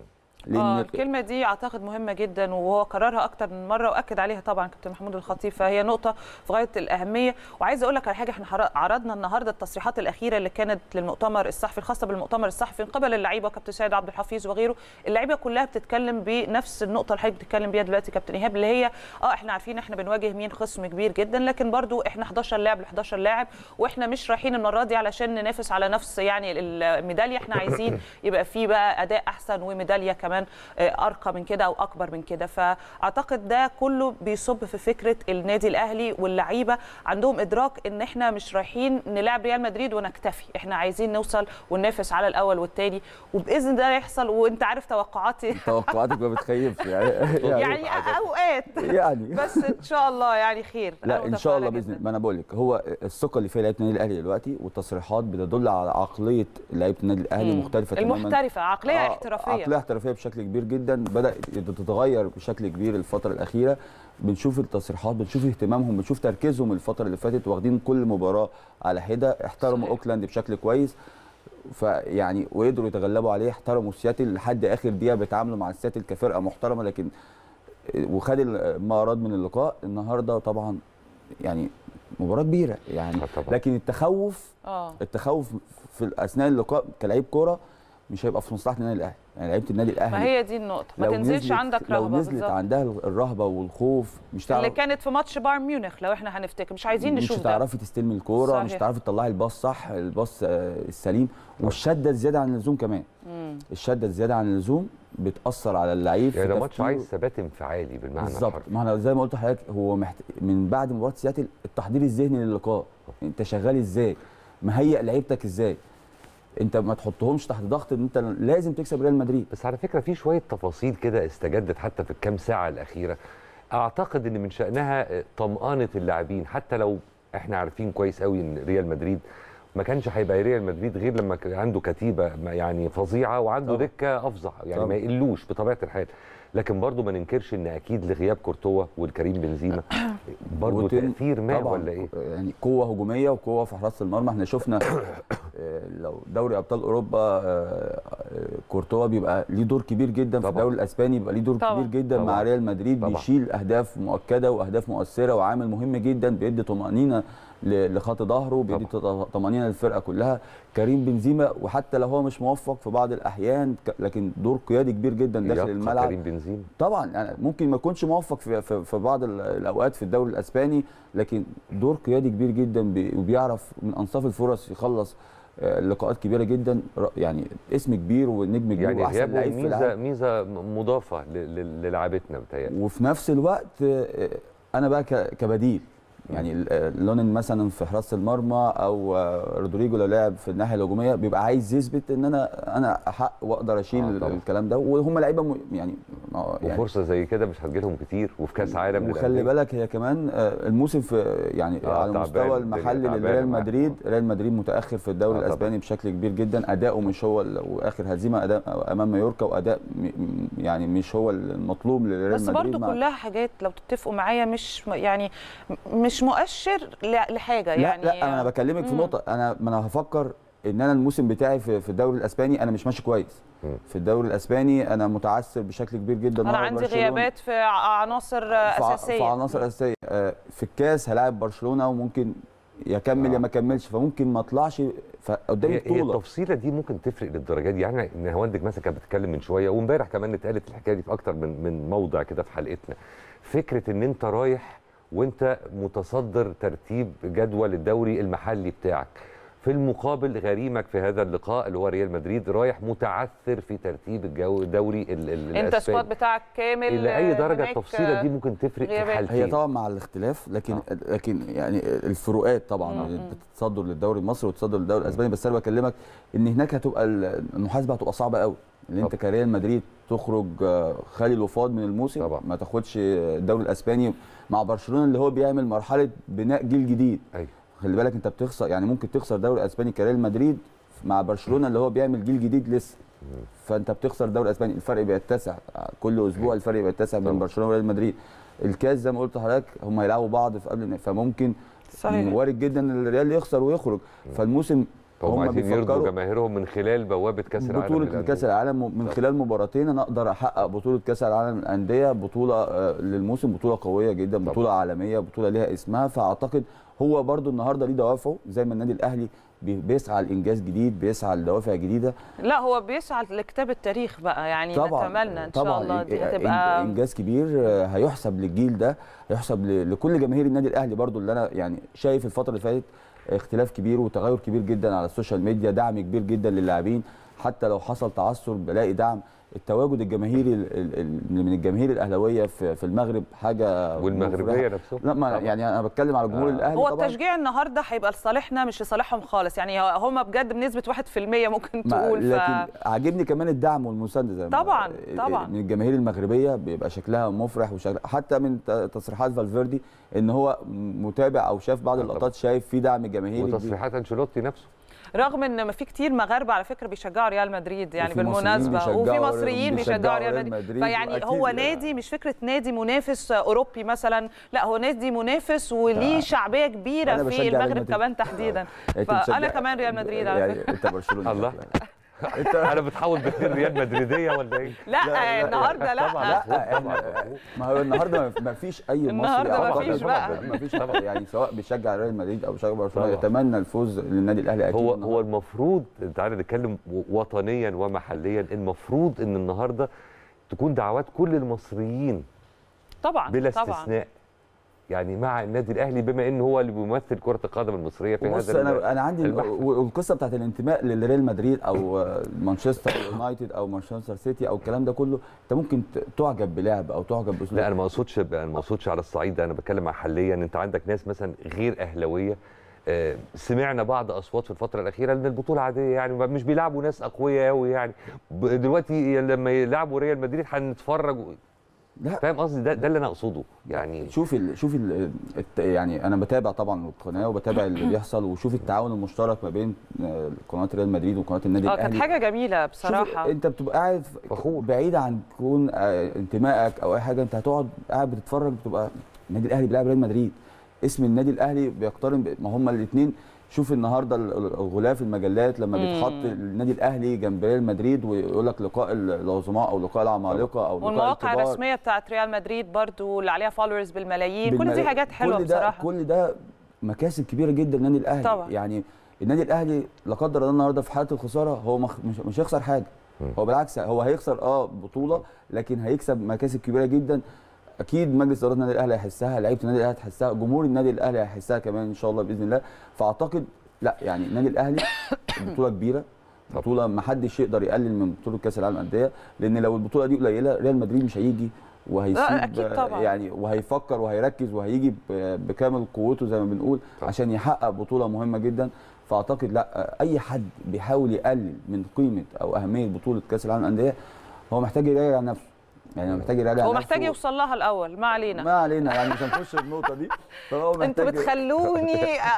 اه الكلمه دي اعتقد مهمه جدا وهو كررها اكتر من مره واكد عليها طبعا كابتن محمود الخطيب فهي نقطه في غايه الاهميه وعايزه اقول لك على حاجه احنا حر- عرضنا النهارده التصريحات الاخيره اللي كانت للمؤتمر الصحفي الخاصه بالمؤتمر الصحفي من قبل اللعيبه كابتن سيد عبد الحفيظ وغيره اللعيبه كلها بتتكلم بنفس النقطه اللي حضرتك بتتكلم بيها دلوقتي كابتن ايهاب اللي هي اه احنا عارفين احنا بنواجه مين خصم كبير جدا لكن برضو احنا 11 لاعب ل 11 لاعب واحنا مش رايحين المره دي علشان ننافس على نفس يعني الميداليه احنا عايزين يبقى في بقى اداء احسن وميداليه كمان آه، ارقى من كده او اكبر من كده فاعتقد ده كله بيصب في فكره النادي الاهلي واللعيبه عندهم ادراك ان احنا مش رايحين نلعب ريال مدريد ونكتفي احنا عايزين نوصل وننافس على الاول والثاني وباذن ده يحصل وانت عارف توقعاتي توقعاتك ما بتخيبش يعني يعني اوقات يعني بس ان شاء الله يعني خير أنا لا ان شاء الله متفائلة باذن جداً. الله ما انا بقول لك هو الثقه اللي فيها لعيبه النادي الاهلي دلوقتي والتصريحات بتدل على عقليه لعيبه النادي الاهلي مم. مختلفه تماما المحترفه عقليه آه، احترافيه عقليه احترافيه بشكل كبير جدا بدات تتغير بشكل كبير الفتره الاخيره بنشوف التصريحات بنشوف اهتمامهم بنشوف تركيزهم الفتره اللي فاتت واخدين كل مباراه على حده احترموا صحيح. اوكلاند بشكل كويس فيعني وقدروا يتغلبوا عليه احترموا سياتل لحد اخر دقيقه بيتعاملوا مع سياتل كفرقه محترمه لكن وخد ما اراد من اللقاء النهارده طبعا يعني مباراه كبيره يعني آه طبعاً. لكن التخوف اه التخوف في اثناء اللقاء كلاعب كوره مش هيبقى في مصلحه النادي الاهلي يعني لعيبه النادي الاهلي ما هي دي النقطه ما لو تنزلش نزلت- عندك لو رهبه نزلت بالظبط عندها الرهبه والخوف مش اللي تعرف كانت في ماتش بايرن ميونخ لو احنا هنفتكر مش عايزين مش نشوف ده هتعرفي تستلمي الكوره مش صحيح. هتعرفي تطلعي الباص صح الباص آه، السليم والشده الزياده عن اللزوم كمان مم. الشده الزياده عن اللزوم بتاثر على اللعيب يعني في ده ماتش تفكيره. عايز ثبات انفعالي بالمعنى بالظبط الحرفي. ما انا زي ما قلت لحضرتك هو محت... من بعد مباراه سياتل التحضير الذهني للقاء انت شغال ازاي مهيئ لعيبتك ازاي انت ما تحطهمش تحت ضغط ان انت لازم تكسب ريال مدريد بس على فكره في شويه تفاصيل كده استجدت حتى في الكام ساعه الاخيره اعتقد ان من شانها طمانه اللاعبين حتى لو احنا عارفين كويس قوي ان ريال مدريد ما كانش هيبقى ريال مدريد غير لما كان عنده كتيبه ما- يعني فظيعه وعنده طبعا. دكه افظع يعني طبعا. ما يقلوش بطبيعه الحال لكن برضه ما ننكرش ان اكيد لغياب كورتوا والكريم بنزيما برضه وتم- تاثير ما طبعا ولا ايه؟ يعني قوه هجوميه وقوه في حراسه المرمى احنا شفنا آه، لو دوري ابطال اوروبا آه، آه، كورتوا بيبقى ليه دور كبير جدا في طبعا. الدوري الاسباني بيبقى ليه دور طبعا. كبير جدا مع طبعا. ريال مدريد طبعا. بيشيل اهداف مؤكده واهداف مؤثره وعامل مهم جدا بيدي طمانينه ل- لخط ظهره بيدي طمانينه للفرقه كلها كريم بنزيما وحتى لو هو مش موفق في بعض الاحيان ك- لكن دور قيادي كبير جدا داخل يبقى الملعب كريم بنزيما طبعا يعني ممكن ما يكونش موفق في, في, في بعض ال- الاوقات في الدوري الاسباني لكن دور قيادي كبير جدا بي- وبيعرف من انصاف الفرص يخلص آه، لقاءات كبيره جدا ر- يعني اسم كبير ونجم كبير يعني واحسن غيابه لعيب في ميزه العالم ميزه مضافه ل- ل- للعبتنا بتهيألي وفي نفس الوقت آه، انا بقى ك- كبديل يعني ال- آه، لونين مثلا في حراسه المرمى او آه، رودريجو لو لعب في الناحيه الهجوميه بيبقى عايز يثبت ان انا انا احق واقدر اشيل آه، طبعاً. الكلام ده وهم لعيبه م- يعني آه، يعني وفرصه زي كده مش هتجيلهم كتير وفي كاس عالم وخلي للأندية. بالك هي كمان آه، الموسم في يعني آه، على تعبان، المستوى الدنيا المحلي تعبانة لريال معاه. مدريد ريال مدريد متاخر في الدوري آه، طبعاً. الاسباني بشكل كبير جدا اداؤه مش هو ال- واخر هزيمه اداء امام مايوركا واداء م- م- يعني مش هو المطلوب لريال بس مدريد برضو مع- كلها حاجات لو تتفقوا معايا مش م- يعني م- مش مؤشر ل- لحاجه لا يعني لا انا بكلمك في مم. نقطه انا ما انا هفكر ان انا الموسم بتاعي في, في الدوري الاسباني انا مش ماشي كويس مم. في الدوري الاسباني انا متعثر بشكل كبير جدا انا ورا عندي برشلونة. غيابات في ع- عناصر آه، في ع- اساسيه في عناصر اساسيه آه، في الكاس هلاعب برشلونه وممكن يكمل آه. يا ما كملش فممكن ما اطلعش فقدامي هي, هي بطوله التفصيله دي ممكن تفرق للدرجه دي يعني نهاوندك مثلا كانت بتتكلم من شويه وامبارح كمان اتقالت الحكايه دي في اكتر من من موضع كده في حلقتنا فكره ان انت رايح وانت متصدر ترتيب جدول الدوري المحلي بتاعك في المقابل غريمك في هذا اللقاء اللي هو ريال مدريد رايح متعثر في ترتيب الجو الدوري ال- ال- انت الاسباني السكواد بتاعك كامل الى اي درجه هناك، التفصيله دي آه، ممكن تفرق في غيابات. الحالتين هي طبعا مع الاختلاف لكن آه. لكن يعني الفروقات طبعا مم. التصدر للدوري المصري والتصدر للدوري الاسباني بس انا بكلمك ان هناك هتبقى المحاسبه هتبقى صعبه قوي ان انت طبعا. كريال مدريد تخرج آه، خالي الوفاض من الموسم طبعا. ما تاخدش الدوري الاسباني مع برشلونه اللي هو بيعمل مرحله بناء جيل جديد ايوه خلي بالك انت بتخسر يعني ممكن تخسر دوري اسباني كريال مدريد مع برشلونه اللي هو بيعمل جيل جديد لسه فانت بتخسر دوري اسباني الفرق بيتسع كل اسبوع الفرق بيتسع بين طبعا. برشلونه وريال مدريد الكاس زي ما قلت لحضرتك هم هيلعبوا بعض في قبل فممكن صحيح وارد جدا ان الريال يخسر ويخرج فالموسم هم هم عايزين يرضوا بيفكروا جماهيرهم من خلال بوابه كاس العالم بطولة للأندية. كأس العالم من طبعا. خلال مباراتين انا اقدر احقق بطولة كأس العالم للأندية بطولة آه، للموسم بطولة قوية جدا طبعا. بطولة عالمية بطولة ليها اسمها فاعتقد هو برضو النهارده ليه دوافعه زي ما النادي الاهلي بي- بيسعى لانجاز جديد بيسعى لدوافع جديده لا هو بيسعى لكتاب التاريخ بقى يعني طبعا نتمنى ان طبعا شاء الله دي إن- هتبقى انجاز كبير آه، هيحسب للجيل ده هيحسب ل- لكل جماهير النادي الاهلي برضو اللي انا يعني شايف الفتره اللي فاتت اختلاف كبير وتغير كبير جدا على السوشيال ميديا دعم كبير جدا للاعبين حتى لو حصل تعثر بلاقي دعم التواجد الجماهيري ال- ال- ال- من الجماهير الاهلاويه في في المغرب حاجه والمغربيه مفرحة. نفسهم لا ما طبعاً. يعني انا بتكلم على جمهور آه. الاهلي هو طبعا التشجيع النهارده هيبقى لصالحنا مش لصالحهم خالص يعني هم بجد بنسبه 1% ممكن ما- تقول ف... لكن عاجبني كمان الدعم والمسانده زي ما طبعاً، طبعاً. من الجماهير المغربيه بيبقى شكلها مفرح وشكل حتى من ت- تصريحات فالفيردي ان هو متابع او شاف بعض آه، اللقطات شايف في دعم جماهيري كبير. وتصريحات انشيلوتي نفسه رغم ان ما في كتير مغاربه على فكره بيشجعوا ريال مدريد يعني وفي مصريين بالمناسبه بيشجعوا وفي ريال- مصريين بيشجعوا بيشجعوا ريال ريال مدريد مدريد، فيعني وأكيد هو يعني. نادي مش فكره نادي منافس اوروبي مثلا لا هو نادي منافس وليه شعبيه كبيره أنا في بشجع ريال المغرب مدريد. كمان تحديدا أنت فانا بتشجع- كمان ريال مدريد على يعني فكره انت برشلونه الله. انت انا بتحاول بتصير ريال مدريديه ولا ايه؟ لا, لا، النهارده لا, طبعا لا، مفهوم، إحنا- طبعا مفهوم. ما هو النهارده ما فيش اي مصري النهاردة أو ما طبعاً- فيش طبعاً بقى. ما فيش يعني سواء بيشجع ريال مدريد او بيشجع برشلونه طبعاً. يتمنى الفوز للنادي الاهلي اكيد هو النهاردة. هو المفروض تعالى نتكلم و- وطنيا ومحليا المفروض ان النهارده تكون دعوات كل المصريين طبعا بلا طبعا استثناء يعني مع النادي الاهلي بما ان هو اللي بيمثل كره القدم المصريه في بص هذا انا انا عندي المحفل. والقصه بتاعت الانتماء لريال مدريد او مانشستر يونايتد او مانشستر سيتي او الكلام ده كله انت ممكن ت- تعجب بلاعب او تعجب باسلوب لا انا ما اقصدش انا ما اقصدش على الصعيد ده انا بتكلم محليا انت عندك ناس مثلا غير اهلاويه آه، سمعنا بعض اصوات في الفتره الاخيره ان البطوله عاديه يعني ما- مش بيلعبوا ناس اقوياء قوي يعني ب- دلوقتي لما يلعبوا ريال مدريد هنتفرج و- لا فاهم قصدي ده, ده اللي انا اقصده يعني شوف ال شوف ال الت- يعني انا بتابع طبعا القناه وبتابع اللي بيحصل وشوف التعاون المشترك ما بين آه، قناه ريال مدريد وقناه النادي اه الاهلي كانت حاجه جميله شوف بصراحه انت بتبقى قاعد فخور. بعيد عن كون آه، انتمائك او اي حاجه انت هتقعد قاعد بتتفرج بتبقى النادي الاهلي بيلعب ريال مدريد اسم النادي الاهلي بيقترن ب- ما هما الاثنين شوف النهارده ال- ال- الغلاف المجلات لما مم. بيتحط النادي الاهلي جنب ريال مدريد ويقول لك لقاء ال- العظماء او لقاء العمالقه او لقاء والمواقع الكبار الرسميه بتاعت ريال مدريد برضو اللي عليها فولورز بالملايين كل دي بالملايين. حاجات حلوه كل ده بصراحه كل ده مكاسب كبيره جدا للنادي الاهلي طبعا. يعني النادي الاهلي لا قدر الله النهارده في حاله الخساره هو مخ... مش مش هيخسر حاجه مم. هو بالعكس هو هيخسر اه بطوله لكن هيكسب مكاسب كبيره جدا اكيد مجلس اداره النادي الاهلي هيحسها لعيبه النادي الاهلي هتحسها جمهور النادي الاهلي هيحسها كمان ان شاء الله باذن الله فاعتقد لا يعني النادي الاهلي بطوله كبيره طبعا. بطوله ما حدش يقدر يقلل من بطوله كاس العالم للانديه لان لو البطوله دي قليله ريال مدريد مش هيجي وهيسيب لا، أكيد طبعاً. يعني وهيفكر وهيركز وهيجي ب- بكامل قوته زي ما بنقول عشان يحقق بطوله مهمه جدا فاعتقد لا اي حد بيحاول يقلل من قيمه او اهميه بطوله كاس العالم للانديه هو محتاج يراجع نفسه يعني محتاج يراجع هو نفسه محتاج يوصل لها الاول ما علينا ما علينا يعني مش هنخش النقطه دي فهو انتوا محتاج بتخلوني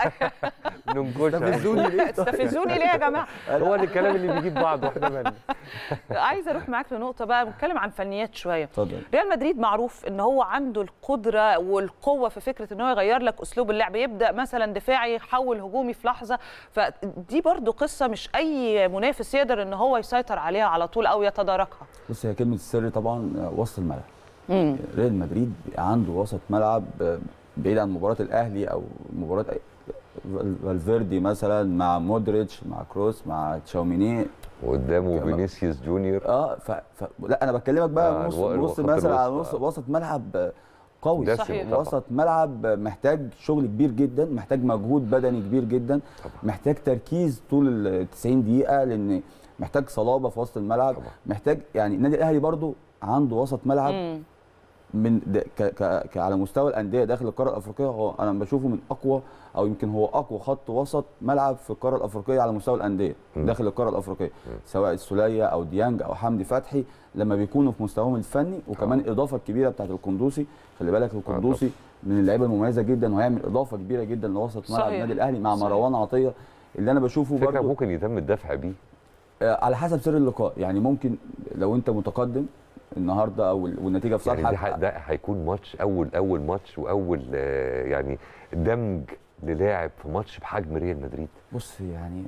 تستفزوني ليه؟ تستفزوني ليه يا جماعه هو ده الكلام اللي بيجيب بعض واحنا مالنا عايزه اروح معاك لنقطه بقى بنتكلم عن فنيات شويه اتفضل ريال مدريد معروف ان هو عنده القدره والقوه في فكره ان هو يغير لك اسلوب اللعب يبدا مثلا دفاعي يحول هجومي في لحظه فدي برضو قصه مش اي منافس يقدر ان هو يسيطر عليها على طول او يتداركها بص هي كلمه السر طبعا وسط الملعب مم. ريال مدريد عنده وسط ملعب بعيد عن مباراه الاهلي او مباراه فالفيردي مثلا مع مودريتش مع كروس مع تشاوميني وقدامه كمان. فينيسيوس جونيور اه ف... ف... لا انا بكلمك بقى آه، نص الو- الو- نص خط مثلا على الوسط، نص وسط ملعب قوي دسم صحيح. طبعا. وسط ملعب محتاج شغل كبير جدا محتاج مجهود بدني كبير جدا محتاج تركيز طول ال 90 دقيقه لان محتاج صلابه في وسط الملعب محتاج يعني النادي الاهلي برضو عنده وسط ملعب مم. من د- ك ك ك على مستوى الانديه داخل القاره الافريقيه هو انا بشوفه من اقوى او يمكن هو اقوى خط وسط ملعب في القاره الافريقيه على مستوى الانديه داخل القاره الافريقيه سواء السوليه او ديانج او حمدي فتحي لما بيكونوا في مستواهم الفني وكمان الاضافه الكبيره بتاعت القندوسي خلي بالك القندوسي من اللعيبه المميزه جدا وهيعمل اضافه كبيره جدا لوسط ملعب صحيح. النادي الاهلي مع صحيح. مروان عطيه اللي انا بشوفه فكره برضو ممكن يتم الدفع بيه آه، على حسب سر اللقاء يعني ممكن لو انت متقدم النهارده او والنتيجه في يعني دي صالحك ح- ده هيكون ماتش اول اول ماتش واول آه، يعني دمج للاعب في ماتش بحجم ريال مدريد بص يعني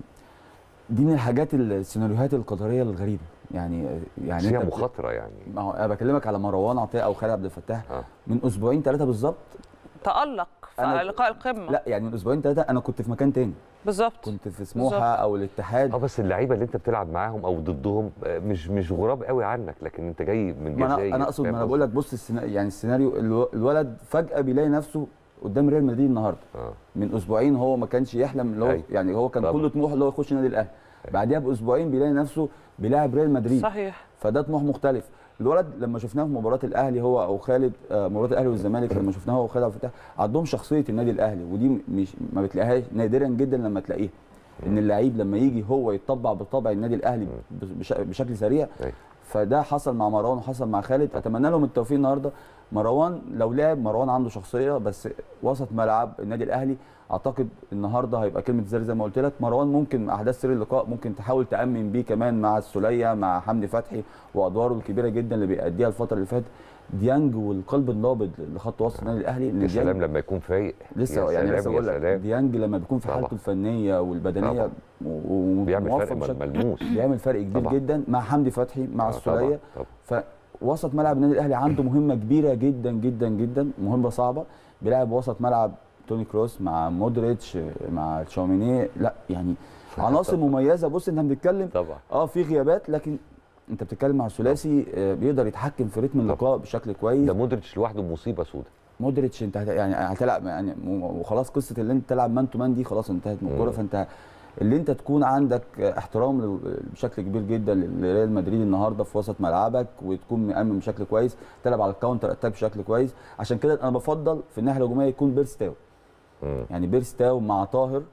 دي من الحاجات السيناريوهات القدريه الغريبه يعني يعني بس هي انت بت- مخاطره يعني ما هو انا بكلمك على مروان عطيه او خالد عبد الفتاح من اسبوعين ثلاثه بالظبط تالق في أنا- لقاء القمه لا يعني من اسبوعين ثلاثه انا كنت في مكان تاني بالظبط كنت في سموحه بالظبط. او الاتحاد اه بس اللعيبه اللي انت بتلعب معاهم او ضدهم آه، مش مش غراب قوي عنك لكن انت جاي من ما الجزائر انا انا اقصد ما فاهم انا قصدي؟ بقول لك بص السينا- يعني السيناريو الو- الولد فجاه بيلاقي نفسه قدام ريال مدريد النهارده آه. من اسبوعين هو ما كانش يحلم اللي هو أيوة. يعني هو كان طبعا. كل طموحه اللي هو يخش النادي الاهلي بعديها باسبوعين بيلاقي نفسه بيلاعب ريال مدريد صحيح فده طموح مختلف الولد لما شفناه في مباراه الاهلي هو او خالد آه، مباراه الاهلي والزمالك لما شفناه هو وخالد عبد الفتاح عندهم شخصيه النادي الاهلي ودي مش ما بتلاقيهاش نادرا جدا لما تلاقيها ان اللعيب لما يجي هو يتطبع بطبع النادي الاهلي بش- بشكل سريع فده حصل مع مروان وحصل مع خالد اتمنى لهم التوفيق النهارده مروان لو لعب مروان عنده شخصيه بس وسط ملعب النادي الاهلي اعتقد النهارده هيبقى كلمه زر زي ما قلت لك مروان ممكن مع احداث سر اللقاء ممكن تحاول تامن بيه كمان مع السوليه مع حمدي فتحي وادواره الكبيره جدا اللي بيأديها الفتره اللي فاتت ديانج والقلب النابض لخط وسط النادي الاهلي إن يا ديانج سلام لما يكون فايق لسه يا يعني سلام، لسه يا بقول لك سلام. ديانج لما بيكون في طبعا. حالته الفنيه والبدنيه طبعا. و- و- بيعمل وموفق فرق بشكل- ملموس. بيعمل فرق كبير طبعا. جدا مع حمدي فتحي مع آه، السوليه طبعا، فوسط ملعب النادي الاهلي عنده مهمه كبيره جدا جدا جدا مهمه صعبه بيلعب وسط ملعب توني كروس مع مودريتش مع تشاوميني لا يعني عناصر مميزه بص انت بتتكلم طبعا اه في غيابات لكن انت بتتكلم مع ثلاثي آه، بيقدر يتحكم في رتم اللقاء بشكل كويس ده مودريتش لوحده مصيبه سودا مودريتش انت هت- يعني هتلعب يعني وخلاص قصه اللي انت تلعب مان تو مان دي خلاص انتهت من الكوره مم. فانت اللي انت تكون عندك احترام لل- بشكل كبير جدا لريال مدريد النهارده في وسط ملعبك وتكون مأمن بشكل كويس تلعب على الكاونتر اتاك بشكل كويس عشان كده انا بفضل في الناحيه الهجوميه يكون بيرستاو يعني بيرستاو مع طاهر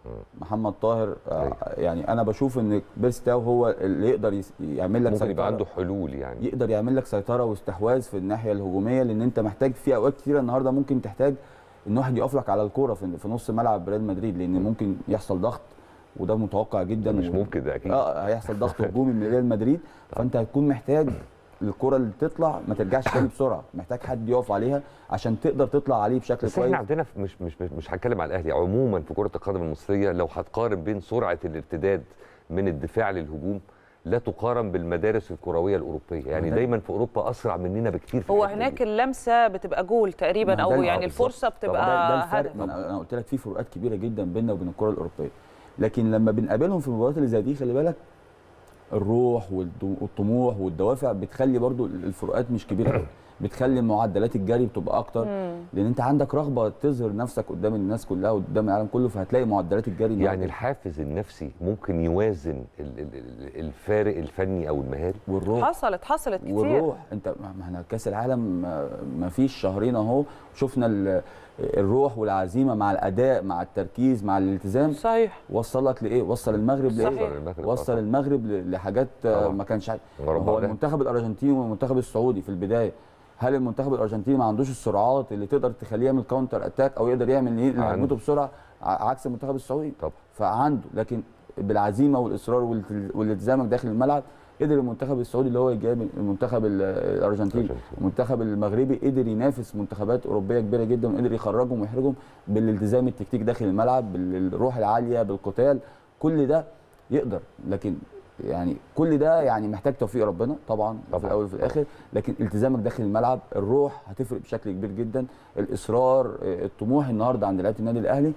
محمد طاهر آه، يعني انا بشوف ان بيرستاو هو اللي يقدر يس- يعمل لك ممكن يبقى سيطرة. عنده حلول يعني يقدر يعمل لك سيطره واستحواذ في الناحيه الهجوميه لان انت محتاج في اوقات كتيره النهارده ممكن تحتاج ان واحد يقف لك على الكوره في في نص ملعب ريال مدريد لان ممكن يحصل ضغط وده متوقع جدا مش و- ممكن ده اكيد اه هيحصل ضغط هجومي من ريال مدريد فانت هتكون محتاج الكره اللي تطلع ما ترجعش تاني بسرعه محتاج حد يقف عليها عشان تقدر تطلع عليه بشكل بس كويس احنا عندنا في- مش مش مش, مش هتكلم على الاهلي عموما في كره القدم المصريه لو هتقارن بين سرعه الارتداد من الدفاع للهجوم لا تقارن بالمدارس الكرويه الاوروبيه يعني ده- دايما في اوروبا اسرع مننا بكتير في هو الحتة دي. هناك اللمسه بتبقى جول تقريبا ما او ده- يعني آه، الفرصه بالظبط. بتبقى ده, ده الفرق هدف ما انا أنا قلت لك في فروقات كبيره جدا بيننا وبين الكره الاوروبيه لكن لما بنقابلهم في المباريات اللي زي دي خلي بالك الروح والدو- والطموح والدوافع بتخلي برضو الفروقات مش كبيره قوي بتخلي معدلات الجري بتبقى اكتر مم. لان انت عندك رغبه تظهر نفسك قدام الناس كلها وقدام العالم كله فهتلاقي معدلات الجري يعني النهاردة. الحافز النفسي ممكن يوازن ال- ال- ال- الفارق الفني او المهاري والروح حصلت حصلت كتير والروح انت ما ما احنا كاس العالم ما- ما فيش شهرين اهو شفنا ال- الروح والعزيمه مع الاداء مع التركيز مع الالتزام صحيح وصلك لايه وصل المغرب لايه صحيح. وصل المغرب وصل آه. المغرب ل- لحاجات آه، طبعا. ما كانش عارف. ورا هو بعضها. المنتخب الارجنتيني والمنتخب السعودي في البدايه هل المنتخب الارجنتيني ما عندوش السرعات اللي تقدر تخليه يعمل كاونتر اتاك او يقدر يعمل ايه عنده. هجمته بسرعه ع- عكس المنتخب السعودي طبعا فعنده لكن بالعزيمه والاصرار والالت- والالتزامك داخل الملعب قدر المنتخب السعودي اللي هو يجاب المنتخب ال- الارجنتيني الأرجنتين. المنتخب المغربي قدر ينافس منتخبات اوروبيه كبيره جدا وقدر يخرجهم ويحرجهم بالالتزام التكتيك داخل الملعب بالروح العاليه بالقتال كل ده يقدر لكن يعني كل ده يعني محتاج توفيق ربنا طبعا, طبعاً. في الاول وفي الاخر لكن التزامك داخل الملعب الروح هتفرق بشكل كبير جدا الاصرار آه، الطموح النهارده عند لعيبه النادي الاهلي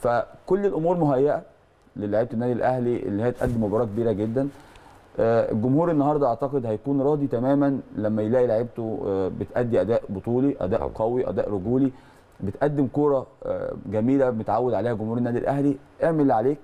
فكل الامور مهيئه للاعيبه النادي الاهلي اللي هي تقدم مباراه كبيره جدا آه، الجمهور النهارده اعتقد هيكون راضي تماما لما يلاقي لعيبته آه، بتادي اداء بطولي اداء طبعا. قوي اداء رجولي بتقدم كوره آه، جميله متعود عليها جمهور النادي الاهلي اعمل اللي عليك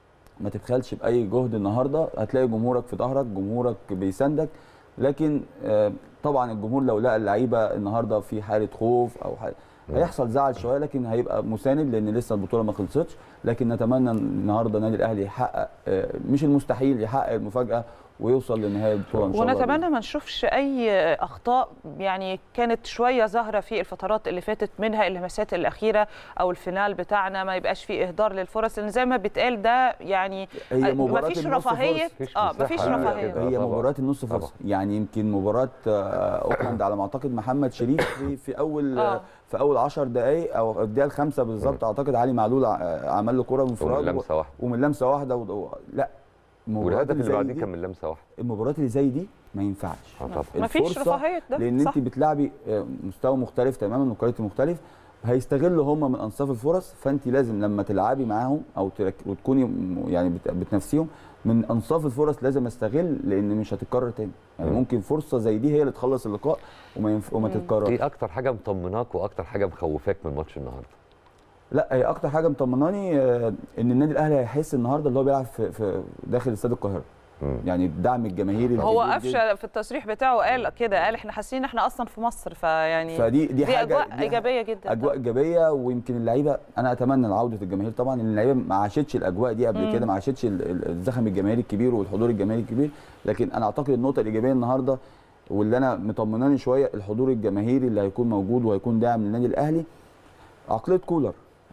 ما تبخلش باي جهد النهارده هتلاقي جمهورك في ظهرك جمهورك بيساندك لكن آه، طبعا الجمهور لو لقى اللعيبه النهارده في حاله خوف او حاجة هيحصل زعل شويه لكن هيبقى مساند لان لسه البطوله ما خلصتش لكن نتمنى النهارده النادي الاهلي يحقق آه، مش المستحيل يحقق المفاجاه ويوصل لنهايه البطوله ان شاء الله ونتمنى ما نشوفش اي اخطاء يعني كانت شويه ظاهره في الفترات اللي فاتت منها اللمسات الاخيره او الفينال بتاعنا ما يبقاش فيه اهدار للفرص لان زي ما بيتقال ده يعني هي ما مباراة فيش النص رفاهيه فرص. مفيش اه ما فيش مساحة رفاهيه كده. هي طبعاً. مباراة النص فرصة طبعاً. يعني يمكن مباراة آه، اوكلاند على ما اعتقد محمد شريف في, في اول آه. في اول 10 دقائق او الدقيقة الخامسة بالظبط اعتقد علي معلول ع- عمل له كرة من ومن انفراد و- لمسه واحده ومن لمسة واحدة و... و- لا المباريات والهدف اللي زي بعديه دي- كان من لمسه واحده المباريات اللي زي دي ما ينفعش اه طبعا ما فيش الفرصة رفاهيه ده لان صح. انت بتلعبي آه، مستوى مختلف تماما وكواليتي مختلف هيستغلوا هم من انصاف الفرص فانت لازم لما تلعبي معاهم او ترك... وتكوني م- يعني بت... بتنافسيهم من انصاف الفرص لازم استغل لان مش هتتكرر تاني يعني مم. ممكن فرصه زي دي هي اللي تخلص اللقاء وما ينف... وما تتكررش ايه اكتر حاجه مطمناك واكتر حاجه مخوفاك من ماتش النهارده لا هي اكتر حاجه مطمناني آه، ان النادي الاهلي هيحس النهارده اللي هو بيلعب في, في داخل استاد القاهره مم. يعني الدعم الجماهيري هو الكبير جداً. قفشه في التصريح بتاعه قال كده قال احنا حاسين ان احنا اصلا في مصر فيعني فدي دي, دي حاجه اجواء دي ايجابيه جدا اجواء ايجابيه ويمكن اللعيبه انا اتمنى عوده الجماهير طبعا ان اللعيبه ما عاشتش الاجواء دي قبل مم. كده ما عاشتش ال- ال- الزخم الجماهيري الكبير والحضور الجماهيري الكبير لكن انا اعتقد النقطه الايجابيه النهارده واللي انا مطمناني شويه الحضور الجماهيري اللي هيكون موجود وهيكون داعم للنادي الاهلي عقليه كولر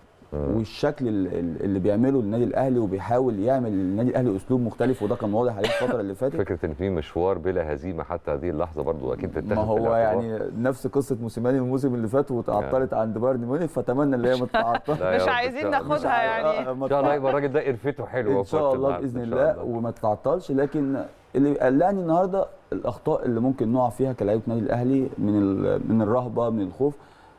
والشكل ال- ال- اللي بيعمله النادي الاهلي وبيحاول يعمل للنادي الاهلي اسلوب مختلف وده كان واضح عليه الفتره اللي فاتت فكره ان في مشوار بلا هزيمه حتى هذه اللحظه برضو اكيد تتاخد ما في هو الاعتبار. يعني نفس قصه موسيماني الموسم اللي فات وتعطلت عند بايرن ميونخ فاتمنى ان هي ما تتعطلش لا يا مش رب إن عايزين شاء الله. ناخدها يعني ما ان شاء الله يبقى الراجل ده قرفته حلوه ان في شاء وقت الله الميعاد. باذن إن شاء الله وما تتعطلش لكن اللي قلقني النهارده الاخطاء اللي ممكن نقع فيها كلاعيبه النادي الاهلي من ال- من الرهبه من الخوف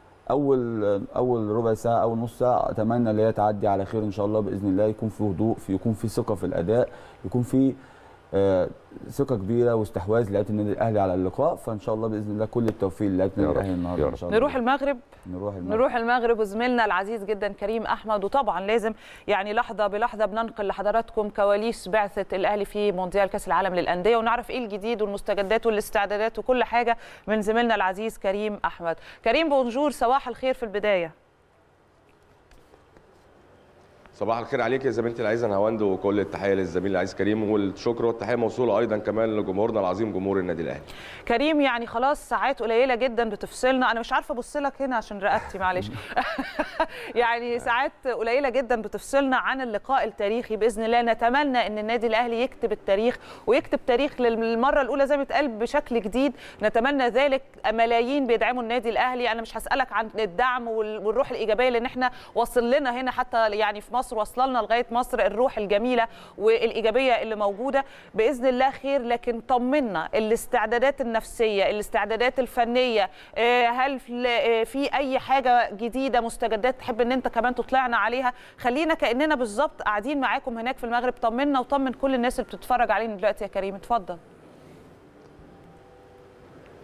اول اول ربع ساعه اول نص ساعه اتمنى ان هي تعدي على خير ان شاء الله باذن الله يكون في هدوء في يكون في ثقه في الاداء يكون في آه، ثقه كبيره واستحواذ لعيبه النادي الاهلي على اللقاء فان شاء الله باذن الله كل التوفيق لعيبه يا النادي رب، الاهلي يا النهارده رب. ان شاء الله نروح المغرب نروح المغرب. نروح المغرب وزميلنا العزيز جدا كريم احمد وطبعا لازم يعني لحظه بلحظه بننقل لحضراتكم كواليس بعثه الاهلي في مونديال كاس العالم للانديه ونعرف ايه الجديد والمستجدات والاستعدادات وكل حاجه من زميلنا العزيز كريم احمد كريم بونجور صباح الخير في البدايه صباح الخير عليك يا زميلتي العزيزه نهاوند وكل التحيه للزميل العزيز كريم والشكر والتحيه موصوله ايضا كمان لجمهورنا العظيم جمهور النادي الاهلي كريم يعني خلاص ساعات قليله جدا بتفصلنا انا مش عارفه ابص لك هنا عشان رقبتي معلش يعني ساعات قليله جدا بتفصلنا عن اللقاء التاريخي باذن الله نتمنى ان النادي الاهلي يكتب التاريخ ويكتب تاريخ للمره الاولى زي ما اتقال بشكل جديد نتمنى ذلك ملايين بيدعموا النادي الاهلي انا مش هسالك عن الدعم وال- والروح الايجابيه لان احنا وصل لنا هنا حتى يعني في مصر وصل لنا لغايه مصر الروح الجميله والايجابيه اللي موجوده باذن الله خير لكن طمنا الاستعدادات النفسيه الاستعدادات الفنيه آه، هل في- آه، في اي حاجه جديده مستجدات تحب ان انت كمان تطلعنا عليها خلينا كاننا بالظبط قاعدين معاكم هناك في المغرب طمنا وطمن كل الناس اللي بتتفرج علينا دلوقتي يا كريم اتفضل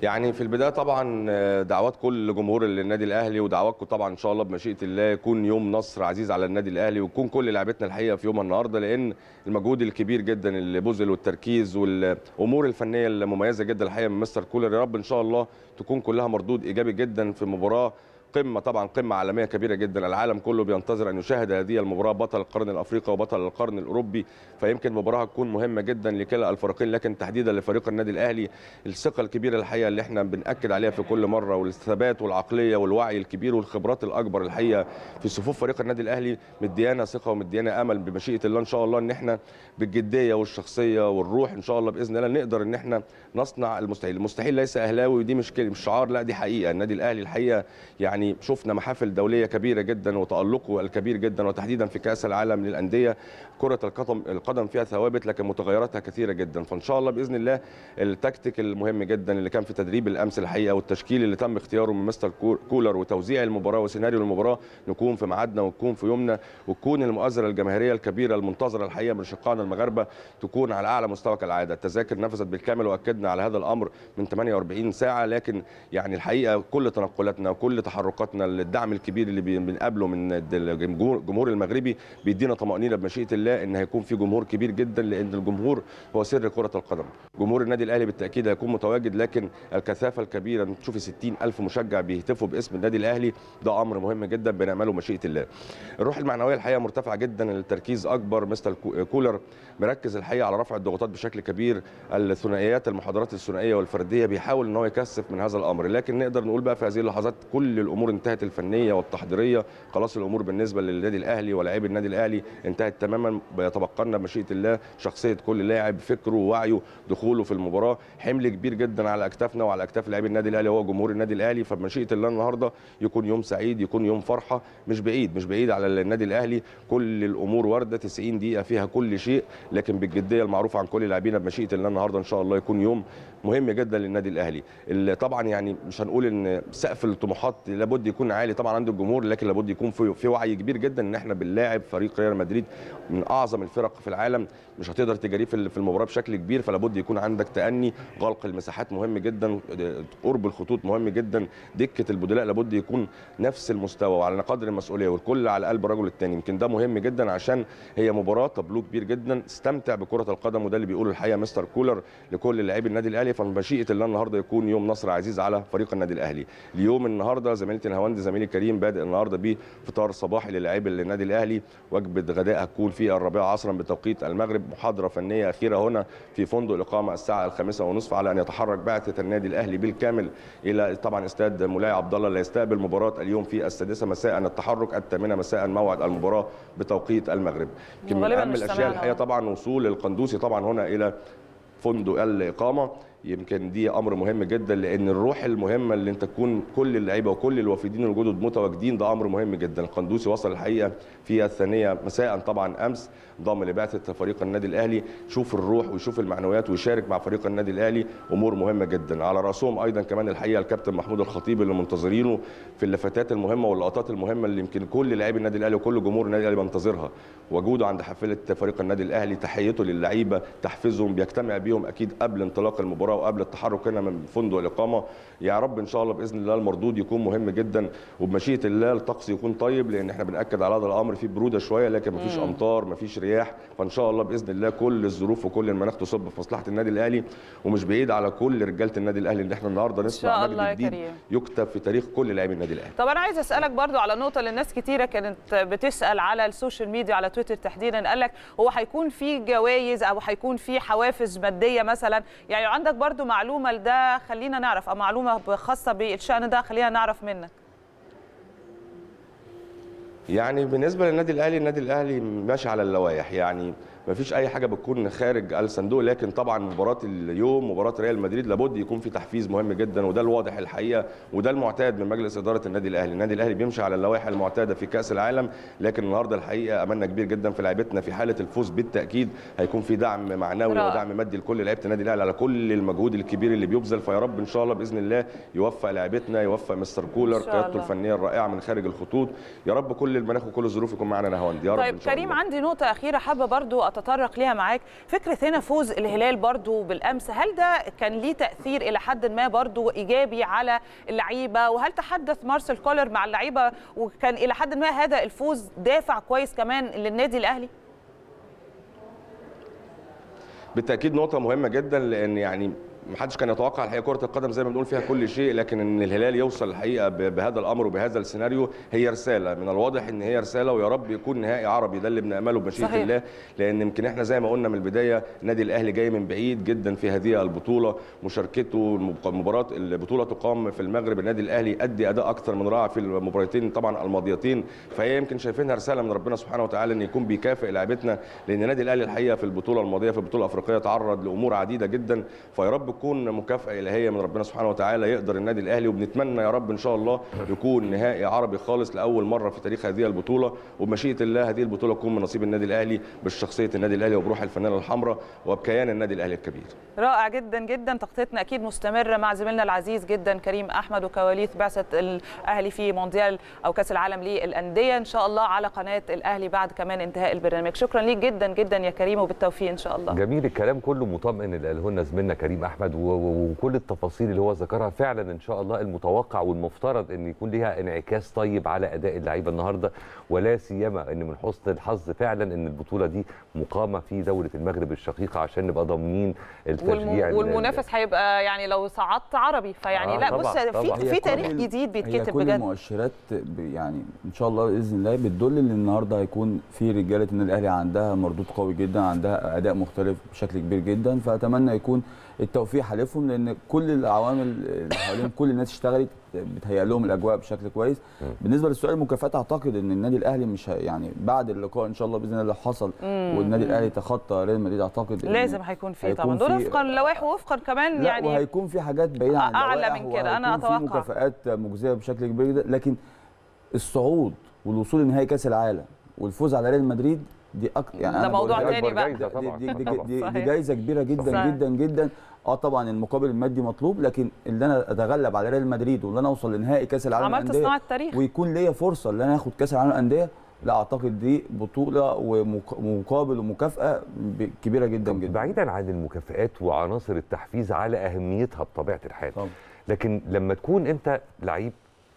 يعني في البدايه طبعا آه، دعوات كل جمهور النادي الاهلي ودعواتكم طبعا ان شاء الله بمشيئه الله يكون يوم نصر عزيز على النادي الاهلي ويكون كل لعبتنا الحقيقه في يوم النهارده لان المجهود الكبير جدا اللي بذل والتركيز والامور الفنيه المميزه جدا الحقيقه من مستر كولر يا رب ان شاء الله تكون كلها مردود ايجابي جدا في مباراه قمه طبعا قمه عالميه كبيره جدا العالم كله بينتظر ان يشاهد هذه المباراه بطل القرن الافريقي وبطل القرن الاوروبي فيمكن مباراه هتكون مهمه جدا لكلا الفريقين لكن تحديدا لفريق النادي الاهلي الثقه الكبيره الحقيقه اللي احنا بناكد عليها في كل مره والثبات والعقليه والوعي الكبير والخبرات الاكبر الحقيقه في صفوف فريق النادي الاهلي مديانا ثقه ومديانا امل بمشيئه الله ان شاء الله ان احنا بالجديه والشخصيه والروح ان شاء الله باذن الله نقدر ان احنا نصنع المستحيل المستحيل ليس اهلاوي ودي مش كلمه مش شعار لا دي حقيقه النادي الاهلي الحقيقه يعني شفنا محافل دوليه كبيره جدا وتالقه الكبير جدا وتحديدا في كاس العالم للانديه كره القدم القدم فيها ثوابت لكن متغيراتها كثيره جدا فان شاء الله باذن الله التكتيك المهم جدا اللي كان في تدريب الامس الحقيقه والتشكيل اللي تم اختياره من مستر كور- كولر وتوزيع المباراه وسيناريو المباراه نكون في ميعادنا ونكون في يومنا وتكون المؤازره الجماهيريه الكبيره المنتظره الحقيقه من شقائنا المغاربه تكون على اعلى مستوى كالعاده التذاكر نفذت بالكامل واكدنا على هذا الامر من 48 ساعه لكن يعني الحقيقه كل تنقلاتنا وكل تحركاتنا الدعم الكبير اللي بي- بنقابله من الجمهور الجمهور المغربي بيدينا طمانينه بمشيئه الله ان هيكون في جمهور كبير جدا لان الجمهور هو سر كره القدم جمهور النادي الاهلي بالتاكيد هيكون متواجد لكن الكثافه الكبيره إن تشوفي 60 الف مشجع بيهتفوا باسم النادي الاهلي ده امر مهم جدا بنعمله مشيئه الله الروح المعنويه الحقيقه مرتفعه جدا التركيز اكبر مستر كو- كولر مركز الحقيقه على رفع الضغوطات بشكل كبير الثنائيات المحاضرات الثنائيه والفرديه بيحاول ان هو يكثف من هذا الامر لكن نقدر نقول بقى في هذه اللحظات كل الامور انتهت الفنيه والتحضيريه خلاص الامور بالنسبه للنادي الاهلي ولاعيبي النادي الاهلي انتهت تماما بيتبقى لنا بمشيئه الله شخصيه كل لاعب فكره ووعيه دخوله في المباراه حمل كبير جدا على اكتافنا وعلى اكتاف لاعبي النادي الاهلي هو جمهور النادي الاهلي فبمشيئه الله النهارده يكون يوم سعيد يكون يوم فرحه مش بعيد مش بعيد على النادي الاهلي كل الامور وارده 90 دقيقه فيها كل شيء لكن بالجديه المعروفه عن كل لاعبينا بمشيئه الله النهارده ان شاء الله يكون يوم مهم جدا للنادي الاهلي اللي طبعا يعني مش هنقول ان سقف الطموحات لابد يكون عالي طبعا عند الجمهور لكن لابد يكون في في وعي كبير جدا ان احنا بنلاعب فريق ريال مدريد من اعظم الفرق في العالم مش هتقدر تجاريه في في المباراه بشكل كبير فلابد يكون عندك تاني غلق المساحات مهم جدا قرب الخطوط مهم جدا دكه البدلاء لابد يكون نفس المستوى وعلى قدر المسؤوليه والكل على قلب الرجل الثاني يمكن ده مهم جدا عشان هي مباراه تابلو كبير جدا استمتع بكره القدم وده اللي بيقوله الحقيقه مستر كولر لكل لاعبي النادي الاهلي فمشيئه الله النهارده يكون يوم نصر عزيز على فريق النادي الاهلي اليوم النهارده زميلتي الهواند زميلي كريم بادئ النهارده بفطار صباحي للاعبي النادي الاهلي وجبه غداء هتكون في الرابعه عصرا بتوقيت المغرب محاضره فنيه اخيره هنا في فندق الاقامه الساعه الخامسة ونصف على ان يتحرك بعثه النادي الاهلي بالكامل الى طبعا استاد مولاي عبد الله اللي يستقبل مباراه اليوم في السادسه مساء التحرك الثامنه مساء موعد المباراه بتوقيت المغرب يمكن من غالباً اهم مش الاشياء سمعنا. الحقيقه طبعا وصول القندوسي طبعا هنا الى فندق الاقامه يمكن دي امر مهم جدا لان الروح المهمه اللي انت تكون كل اللعيبه وكل الوافدين الجدد متواجدين ده امر مهم جدا القندوسي وصل الحقيقه في الثانيه مساء طبعا امس ضم لبعثه فريق النادي الاهلي شوف الروح ويشوف المعنويات ويشارك مع فريق النادي الاهلي امور مهمه جدا على راسهم ايضا كمان الحقيقه الكابتن محمود الخطيب اللي منتظرينه في اللفتات المهمه واللقطات المهمه اللي يمكن كل لاعبي النادي الاهلي وكل جمهور النادي الاهلي بينتظرها وجوده عند حافله فريق النادي الاهلي تحيته للعيبه تحفيزهم بيجتمع بيهم اكيد قبل انطلاق المباراه وقبل التحرك هنا من فندق الاقامه يا رب ان شاء الله باذن الله المردود يكون مهم جدا وبمشيئه الله الطقس يكون طيب لان احنا بناكد على هذا الامر في بروده شويه لكن مفيش مم. امطار مفيش رياح فان شاء الله باذن الله كل الظروف وكل المناخ تصب في مصلحه النادي الاهلي ومش بعيد على كل رجاله النادي الاهلي ان احنا النهارده نسمع شاء مجد الله يا جديد كريم. يكتب في تاريخ كل لاعبي النادي الاهلي طب انا عايز اسالك برضو على نقطه اللي الناس كتيره كانت بتسال على السوشيال ميديا على تويتر تحديدا قال لك هو هيكون في جوائز او هيكون في حوافز ماديه مثلا يعني لو عندك برضو معلومه لده خلينا نعرف او معلومه خاصه بالشان ده خلينا نعرف منك يعني بالنسبه للنادي الاهلي النادي الاهلي ماشي على اللوائح يعني ما فيش اي حاجه بتكون خارج الصندوق لكن طبعا مباراه اليوم مباراه ريال مدريد لابد يكون في تحفيز مهم جدا وده الواضح الحقيقه وده المعتاد من مجلس اداره النادي الاهلي النادي الاهلي بيمشي على اللوائح المعتاده في كاس العالم لكن النهارده الحقيقه املنا كبير جدا في لعيبتنا في حاله الفوز بالتاكيد هيكون في دعم معنوي رائع. ودعم مادي لكل لعيبه النادي الاهلي على كل المجهود الكبير اللي بيبذل فيا رب ان شاء الله باذن الله يوفق لعيبتنا يوفق مستر كولر إن شاء قيادته الله. الفنيه الرائعه من خارج الخطوط يا رب كل المناخ وكل الظروف يكون معانا نهاوند يا رب طيب إن شاء كريم الله. عندي نقطة أخيرة حابة برضو اتطرق ليها معاك فكره هنا فوز الهلال برضو بالامس هل ده كان ليه تاثير الى حد ما برضو ايجابي على اللعيبه وهل تحدث مارسيل كولر مع اللعيبه وكان الى حد ما هذا الفوز دافع كويس كمان للنادي الاهلي بالتاكيد نقطه مهمه جدا لان يعني محدش كان يتوقع الحقيقه كره القدم زي ما بنقول فيها كل شيء لكن ان الهلال يوصل الحقيقه ب- بهذا الامر وبهذا السيناريو هي رساله من الواضح ان هي رساله ويا رب يكون نهائي عربي ده اللي بنامله بمشيئه صحيح. الله لان يمكن احنا زي ما قلنا من البدايه النادي الاهلي جاي من بعيد جدا في هذه البطوله مشاركته المب- مباراه البطوله تقام في المغرب النادي الاهلي ادي اداء اكثر من رائع في المباراتين طبعا الماضيتين فهي يمكن شايفينها رساله من ربنا سبحانه وتعالى ان يكون بيكافئ لاعبتنا لان النادي الاهلي الحقيقه في البطوله الماضيه في البطوله الافريقيه تعرض لامور عديده جدا فيا رب تكون مكافاه الهيه من ربنا سبحانه وتعالى يقدر النادي الاهلي وبنتمنى يا رب ان شاء الله يكون نهائي عربي خالص لاول مره في تاريخ هذه البطوله وبمشيئه الله هذه البطوله تكون من نصيب النادي الاهلي بشخصيه النادي الاهلي وبروح الفانيله الحمراء وبكيان النادي الاهلي الكبير رائع جدا جدا تغطيتنا اكيد مستمره مع زميلنا العزيز جدا كريم احمد وكواليس بعثه الاهلي في مونديال او كاس العالم للانديه ان شاء الله على قناه الاهلي بعد كمان انتهاء البرنامج شكرا ليك جدا جدا يا كريم وبالتوفيق ان شاء الله جميل الكلام كله مطمئن اللي قاله لنا زميلنا كريم احمد و- و- وكل التفاصيل اللي هو ذكرها فعلا ان شاء الله المتوقع والمفترض ان يكون ليها انعكاس طيب على اداء اللعيبه النهارده ولا سيما ان من حسن الحظ فعلا ان البطوله دي مقامه في دوله المغرب الشقيقه عشان نبقى ضامنين التشجيع ال- والمنافس هيبقى يعني لو صعدت عربي فيعني آه، لا طبعاً، بص طبعاً. في هي في كل تاريخ ال- جديد هي بيتكتب كل بجد المؤشرات ب- يعني ان شاء الله باذن الله بتدل ان النهارده هيكون في رجاله النادي الاهلي عندها مردود قوي جدا عندها اداء مختلف بشكل كبير جدا فاتمنى يكون التوفيق حالفهم لان كل العوامل اللي حواليهم كل الناس اشتغلت بتهيأ لهم الاجواء بشكل كويس بالنسبه للسؤال المكافآت اعتقد ان النادي الاهلي مش ه- يعني بعد اللقاء ان شاء الله باذن الله لو حصل مم. والنادي الاهلي تخطى ريال مدريد اعتقد إن لازم هيكون في هيكون طبعا دول في- وفقا للوائح ووفقا كمان لا يعني وهيكون في حاجات بعيده عن أعلى اللوائح من كده، أنا وهيكون أتوقع. في مكافآت مجزيه بشكل كبير جدا لكن الصعود والوصول لنهائي كاس العالم والفوز على ريال مدريد دي اكتر يعني ده أنا موضوع بقولها تاني لك بقى. جايزة دي, طبعاً، دي, دي, طبعاً. دي, دي صحيح. جايزه كبيره جدا صحيح. جدا جدا اه طبعا المقابل المادي مطلوب لكن اللي انا اتغلب على ريال مدريد وان انا اوصل لنهائي كاس العالم عملت للانديه صناعه تاريخ ويكون ليا فرصه ان انا اخد كاس العالم للانديه لا اعتقد دي بطوله ومك- ومقابل ومكافاه ب- كبيره جدا جدا بعيدا عن المكافآت وعناصر التحفيز على اهميتها بطبيعه الحال طبعا. لكن لما تكون انت لعيب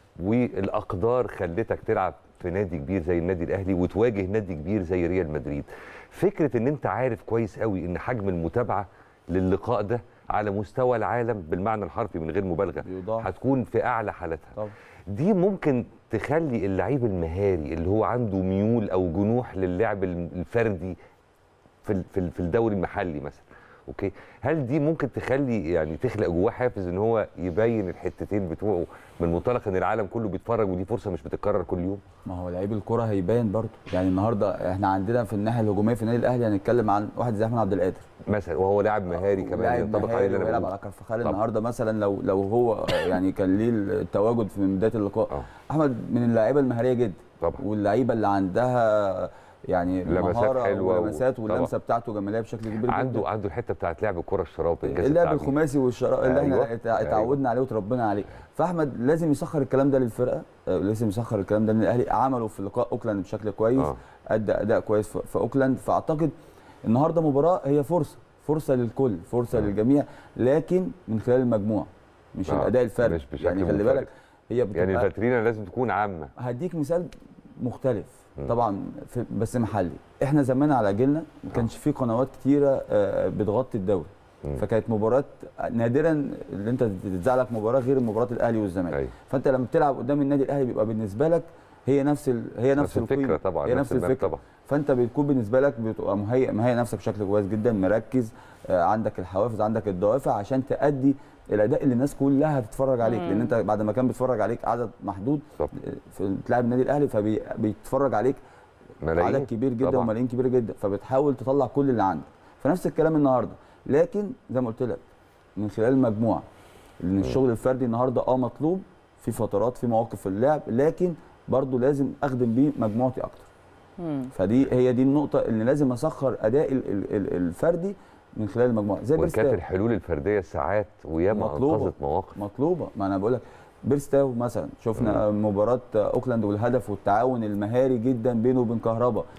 والاقدار خلتك تلعب في نادي كبير زي النادي الاهلي وتواجه نادي كبير زي ريال مدريد فكره ان انت عارف كويس قوي ان حجم المتابعه للقاء ده على مستوى العالم بالمعنى الحرفي من غير مبالغه بيضاعف. هتكون في اعلى حالاتها طبعا. دي ممكن تخلي اللعيب المهاري اللي هو عنده ميول او جنوح للعب الفردي في ال- في ال- في الدوري المحلي مثلا اوكي هل دي ممكن تخلي يعني تخلق جواه حافز ان هو يبين الحتتين بتوعه من منطلق ان العالم كله بيتفرج ودي فرصه مش بتتكرر كل يوم ما هو لعيب الكرة هيبان برضه يعني النهارده احنا عندنا في الناحيه الهجوميه في النادي الاهلي هنتكلم عن واحد زي احمد عبد القادر مثلا وهو لاعب مهاري كمان لاعب ينطبق عليه مهاري اللي انا ويلعب بقوله. على كرفخال طبعا. النهارده مثلا لو لو هو يعني كان ليه التواجد في من بدايه اللقاء آه. احمد من اللعيبه المهاريه جدا طبعا واللعيبه اللي عندها يعني لمسات مهاره حلوة و- ولمسات طبعا. واللمسه بتاعته جماليه بشكل كبير عنده جدا عنده الحته بتاعت لعب الكره الشراب الجاز اللعب التعبير. الخماسي والشراء اللي أيوة. احنا اتع- اتعودنا عليه وتربينا عليه فاحمد لازم يسخر الكلام ده للفرقه آه، لازم يسخر الكلام ده للاهلي عمله في لقاء اوكلاند بشكل كويس آه. ادى اداء كويس في في اوكلاند فاعتقد النهارده مباراه هي فرصه فرصه للكل فرصه آه. للجميع لكن من خلال المجموعه مش آه، الاداء الفردي مش بشكل يعني خلي منفرد. بالك هي بتبقى يعني الفاترينا لازم تكون عامه هديك مثال مختلف مم. طبعا في بس محلي احنا زمان على جيلنا ما كانش في قنوات كتيره آه، بتغطي الدوري مم. فكانت مباراه نادرا اللي انت تتذاع لك مباراه غير مباراه الاهلي والزمالك أيوة. فانت لما بتلعب قدام النادي الاهلي بيبقى بالنسبه لك هي نفس ال... هي نفس, نفس الفكره القيمة. طبعا هي نفس الماب الفكره طبعا فانت بتكون بالنسبه لك بتبقى مهيئ مهيئ نفسك بشكل كويس جدا مركز آه، عندك الحوافز عندك الدوافع عشان تأدي الاداء اللي الناس كلها هتتفرج عليك مم. لان انت بعد ما كان بيتفرج عليك عدد محدود طبعا. آه، في بتلعب النادي الاهلي فبيتفرج عليك ملايين عدد كبير جدا طبعاً. وملايين كبيره جدا فبتحاول تطلع كل اللي عندك فنفس الكلام النهارده لكن زي ما قلت لك من خلال المجموعه لان الشغل الفردي النهارده اه مطلوب في فترات في مواقف في اللعب لكن برضو لازم اخدم بيه مجموعتي اكتر مم. فدي هي دي النقطه اللي لازم اسخر اداء ال- ال- ال- الفردي من خلال المجموعه زي وان كانت بيرستاو الحلول الفرديه ساعات وياما مطلوبة. انقذت مواقف مطلوبه ما انا بقول لك بيرستاو مثلا شفنا مباراه اوكلاند والهدف والتعاون المهاري جدا بينه وبين كهربا ايوه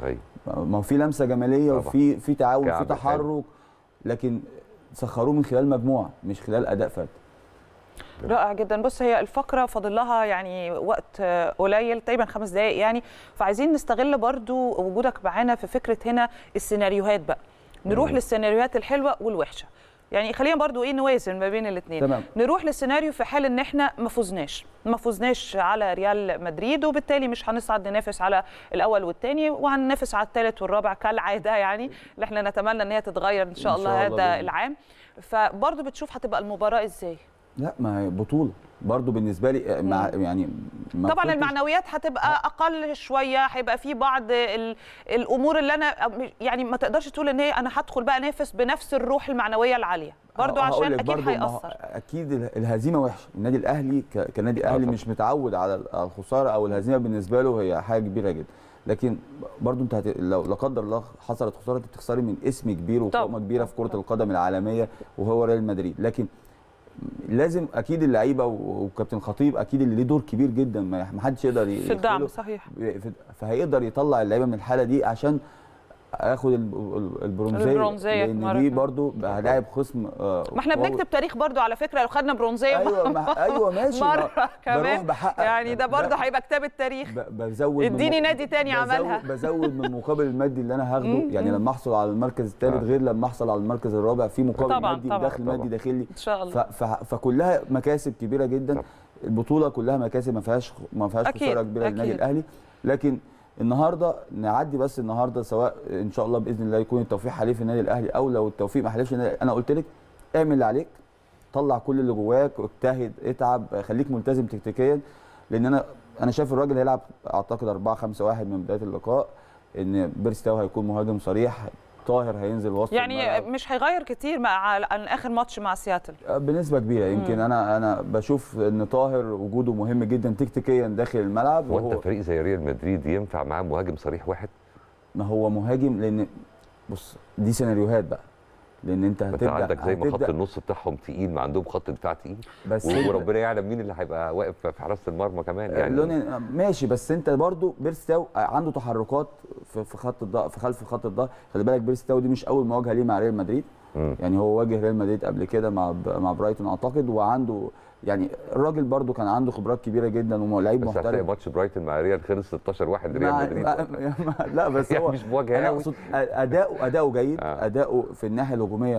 ما هو في لمسه جماليه طبعا. وفي في تعاون كعب في حلو. تحرك لكن سخروه من خلال مجموعه مش خلال اداء فرد رائع جدا بص هي الفقره فاضل لها يعني وقت آه، قليل تقريبا خمس دقائق يعني فعايزين نستغل برضو وجودك معانا في فكره هنا السيناريوهات بقى نروح للسيناريوهات الحلوه والوحشه يعني خلينا برضو ايه نوازن ما بين الاثنين تمام. نروح للسيناريو في حال ان احنا ما فزناش ما فزناش على ريال مدريد وبالتالي مش هنصعد ننافس على الاول والثاني وهننافس على الثالث والرابع كالعاده يعني اللي احنا نتمنى ان هي تتغير ان شاء إن الله شاء الله هذا بإذن الله. العام فبرضو بتشوف هتبقى المباراه ازاي لا ما هي بطوله برضو بالنسبه لي مع يعني ما طبعا كنتش- المعنويات هتبقى اقل شويه هيبقى في بعض ال- الامور اللي انا يعني ما تقدرش تقول ان هي انا هدخل بقى انافس بنفس الروح المعنويه العاليه برضو هقول عشان لك اكيد برضو ما هو هيأثر اكيد ال- الهزيمه وحشه النادي الاهلي ك- كنادي اهلي طبعا. مش متعود على ال- على الخساره او الهزيمه بالنسبه له هي حاجه كبيره جدا لكن برضو انت هت... لو لا قدر الله حصلت خساره انت بتخسري من اسم كبير وقومه طبعا. كبيره في كره القدم العالميه وهو ريال مدريد لكن لازم اكيد اللعيبه و- وكابتن خطيب اكيد اللي ليه دور كبير جدا ما ما حدش يقدر ي- في الدعم يغفله. صحيح في- فهيقدر يطلع اللعيبه من الحاله دي عشان اخد ال- ال- البرونزيه البرونزية لان مرة دي كمان. برضو هلاعب خصم آه، ما احنا قوي. بنكتب تاريخ برضو على فكره لو خدنا برونزيه ايوه ما ايوه ماشي ما- مره بروح كمان بحقق يعني ده برضو ب- هيبقى كتاب التاريخ ب- بزود من اديني م- نادي تاني بزود- عملها. بزود من المقابل المادي اللي انا هاخده مم، يعني مم. لما احصل على المركز الثالث آه. غير لما احصل على المركز الرابع في مقابل طبعاً، مادي طبعاً. ودخل مادي طبعاً. داخلي ان شاء ف الله ف فكلها مكاسب كبيره جدا طبعاً. البطوله كلها مكاسب ما فيهاش ما فيهاش أكيد، خساره كبيره للنادي أكيد. الاهلي لكن النهارده نعدي بس النهارده سواء ان شاء الله باذن الله يكون التوفيق حليف النادي الاهلي او لو التوفيق ما حلفش النادي الأهلي، انا قلت لك اعمل اللي عليك طلع كل اللي جواك اجتهد اتعب خليك ملتزم تكتيكيا لان انا انا شايف الراجل هيلعب اعتقد 4 5 1 من بدايه اللقاء ان بيرستاو هيكون مهاجم صريح طاهر هينزل وسط يعني الملعب. مش هيغير كتير مع عن اخر ماتش مع سياتل بنسبه كبيره يمكن انا انا بشوف ان طاهر وجوده مهم جدا تكتيكيا داخل الملعب وانت وهو فريق زي ريال مدريد ينفع معاه مهاجم صريح واحد ما هو مهاجم لان بص دي سيناريوهات بقى لان انت انت هتبدا عندك زي ما خط هتبدأ النص بتاعهم تقيل ما عندهم خط دفاع تقيل بس و- انت- وربنا يعلم مين اللي هيبقى واقف في حراسه المرمى كمان يعني لون ماشي بس انت برضو بيرستاو عنده تحركات في في خط الظهر في خلف خط الظهر خلي بالك بيرستاو دي مش اول مواجهه ليه مع ريال مدريد مم. يعني هو واجه ريال مدريد قبل كده مع ب- مع برايتون اعتقد وعنده يعني الراجل برضو كان عنده خبرات كبيره جدا ولعيب بس هتلاقي محترف ماتش برايتون مع ريال خلص 16 1 لريال مع- مدريد مع- مع- لا بس يعني هو مش مواجهة أنا قوي. أقصد اداؤه اداؤه جيد آه. اداؤه في الناحيه الهجوميه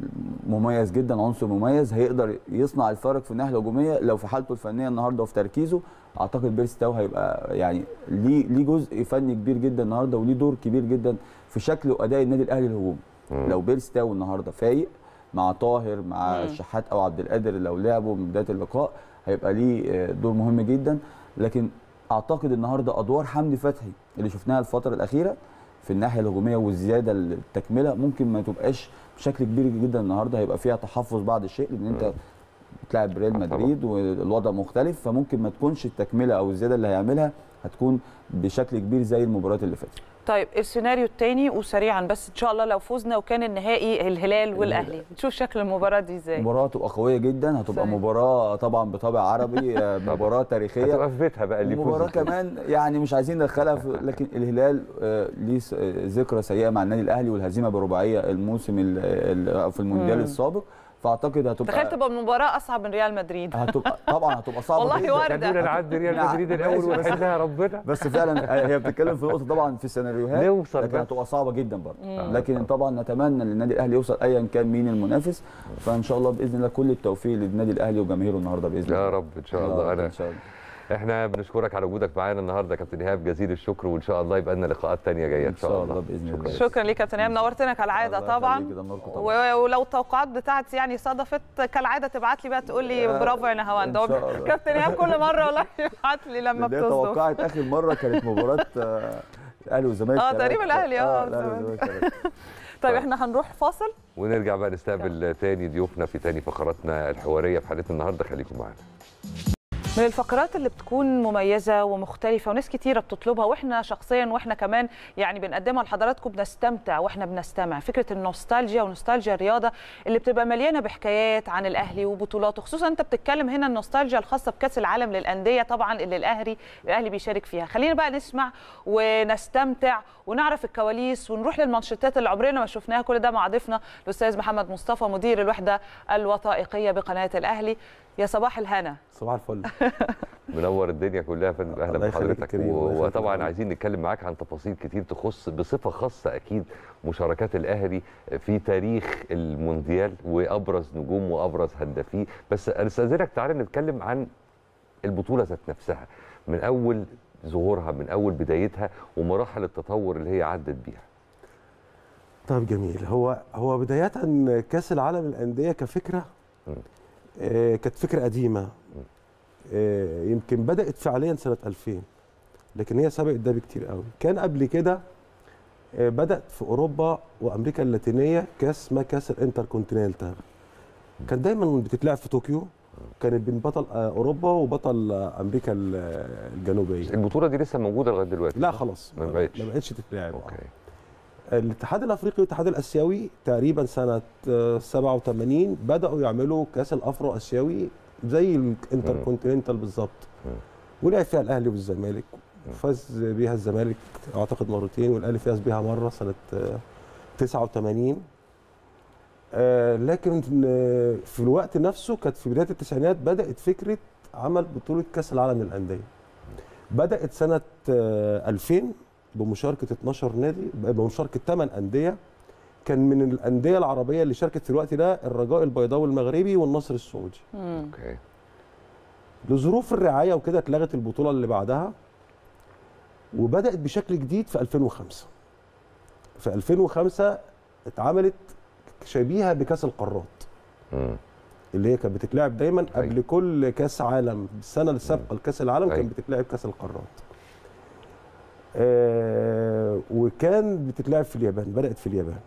مميز جدا عنصر مميز هيقدر يصنع الفرق في الناحيه الهجوميه لو في حالته الفنيه النهارده وفي تركيزه اعتقد بيرستاو هيبقى يعني ليه ليه جزء فني كبير جدا النهارده وليه دور كبير جدا في شكل واداء النادي الاهلي الهجومي لو بيرستاو النهارده فايق مع طاهر مع مم. الشحات او عبد القادر لو لعبوا من بدايه اللقاء هيبقى ليه آه، دور مهم جدا لكن اعتقد النهارده ادوار حمدي فتحي اللي شفناها الفتره الاخيره في الناحيه الهجوميه والزياده التكمله ممكن ما تبقاش بشكل كبير جدا النهارده هيبقى فيها تحفظ بعض الشيء لان انت بتلعب ريال آه، طبعاً. مدريد والوضع مختلف فممكن ما تكونش التكمله او الزياده اللي هيعملها هتكون بشكل كبير زي المباريات اللي فاتت طيب السيناريو الثاني وسريعا بس ان شاء الله لو فزنا وكان النهائي الهلال والاهلي نشوف شكل المباراه دي ازاي مباراه هتبقى قويه جدا هتبقى صحيح. مباراه طبعا بطابع عربي آه، مباراه تاريخيه هتبقى في بيتها بقى اللي مباراة يفوز كمان يعني مش عايزين ندخلها في لكن الهلال آه، ليه س- آه، ذكرى سيئه مع النادي الاهلي والهزيمه برباعيه الموسم ال- ال- في المونديال مم. السابق فاعتقد هتبقى تخيل تبقى المباراه اصعب من ريال مدريد هتبقى طبعا هتبقى صعبه والله جدا. وردة. خلونا نعدي ريال نعم، مدريد ماشي، الاول بس- ونحلها ربنا بس فعلا هي بتتكلم في نقطه طبعا في السيناريوهات نوصل لكن بس. هتبقى صعبه جدا برضه مم. لكن طبعا نتمنى ان النادي الاهلي يوصل ايا كان مين المنافس فان شاء الله باذن الله كل التوفيق للنادي الاهلي وجماهيره النهارده باذن الله يا رب ان شاء يا الله رب انا ان شاء الله احنا بنشكرك على وجودك معانا النهارده يا كابتن ايهاب جزيل الشكر وان شاء الله يبقى لنا لقاءات تانية جايه ان شاء الله باذن الله شكرا ليك يا كابتن ايهاب نورتنا كالعاده الله طبعا يخليك، ده نوركم طبعا. و- ولو التوقعات بتاعتي يعني صدفت كالعاده تبعت لي بقى تقول لي آه، برافو يا نهاوند إن شاء الله. كابتن ايهاب كل مره والله يبعت لي لما اللي هي بتصدف توقعت اخر مره كانت مباراه آه، الاهلي والزمالك آه، ثلاثة. تقريبا الأهلي، آه، الاهلي والزمالك. والزمالك ثلاثة. طيب احنا هنروح فاصل ونرجع بقى نستقبل تاني ضيوفنا في تاني فقراتنا الحواريه في حلقتنا النهارده خليكم معانا من الفقرات اللي بتكون مميزة ومختلفة وناس كتيرة بتطلبها واحنا شخصيا واحنا كمان يعني بنقدمها لحضراتكم بنستمتع واحنا بنستمع فكرة النوستالجيا ونوستالجيا الرياضة اللي بتبقى مليانة بحكايات عن الأهلي وبطولاته خصوصا انت بتتكلم هنا النوستالجيا الخاصة بكأس العالم للأندية طبعا اللي الأهلي الأهلي بيشارك فيها خلينا بقى نسمع ونستمتع ونعرف الكواليس ونروح للمانشيتات اللي عمرنا ما شفناها كل ده مع ضيفنا الأستاذ محمد مصطفى مدير الوحدة الوثائقية بقناة الأهلي يا صباح الهنا صباح الفل منور الدنيا كلها يا فندم اهلا الله يخليك يا بحضرتك كريم، الله يخليك وطبعا يا عايزين نتكلم معاك عن تفاصيل كتير تخص بصفه خاصه اكيد مشاركات الاهلي في تاريخ المونديال وابرز نجوم وابرز هدافيه بس استاذنك تعالى نتكلم عن البطوله ذات نفسها من اول ظهورها من اول بدايتها ومراحل التطور اللي هي عدت بيها طيب جميل هو هو بداية كأس العالم للأندية كفكرة آه كانت فكرة قديمة آه يمكن بدأت فعليا سنة 2000 لكن هي سبقت ده بكتير قوي كان قبل كده آه بدأت في أوروبا وأمريكا اللاتينية كأس اسمها كأس الانتر كونتيننتال كان دايما بتتلعب في طوكيو كانت بين بطل آه أوروبا وبطل آه أمريكا ال- الجنوبية البطوله دي لسه موجوده لغايه دلوقتي لا صح؟ خلاص ما بقتش ما بقتش تتلعب اوكي الاتحاد الافريقي والاتحاد الاسيوي تقريبا سنه آه، 87 بداوا يعملوا كاس الافرو اسيوي زي الانتر مم. كونتيننتال بالظبط مم. ولعب فيها الاهلي والزمالك فاز بيها الزمالك اعتقد مرتين والاهلي فاز بيها مره سنه آه، 89 آه، لكن آه، في الوقت نفسه كانت في بدايه التسعينات بدات فكره عمل بطوله كاس العالم للانديه بدات سنه آه، 2000 بمشاركه 12 نادي بمشاركه 8 انديه كان من الانديه العربيه اللي شاركت في الوقت ده الرجاء البيضاوي المغربي والنصر السعودي اوكي لظروف الرعايه وكده اتلغت البطوله اللي بعدها وبدات بشكل جديد في 2005 في 2005 اتعملت شبيهه بكاس القارات مم. اللي هي كانت بتتلعب دايما قبل كل كاس عالم السنه السابقه لكاس العالم كانت بتتلعب كاس القارات آه وكان بتتلعب في اليابان بدات في اليابان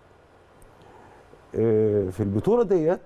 آه في البطوله ديت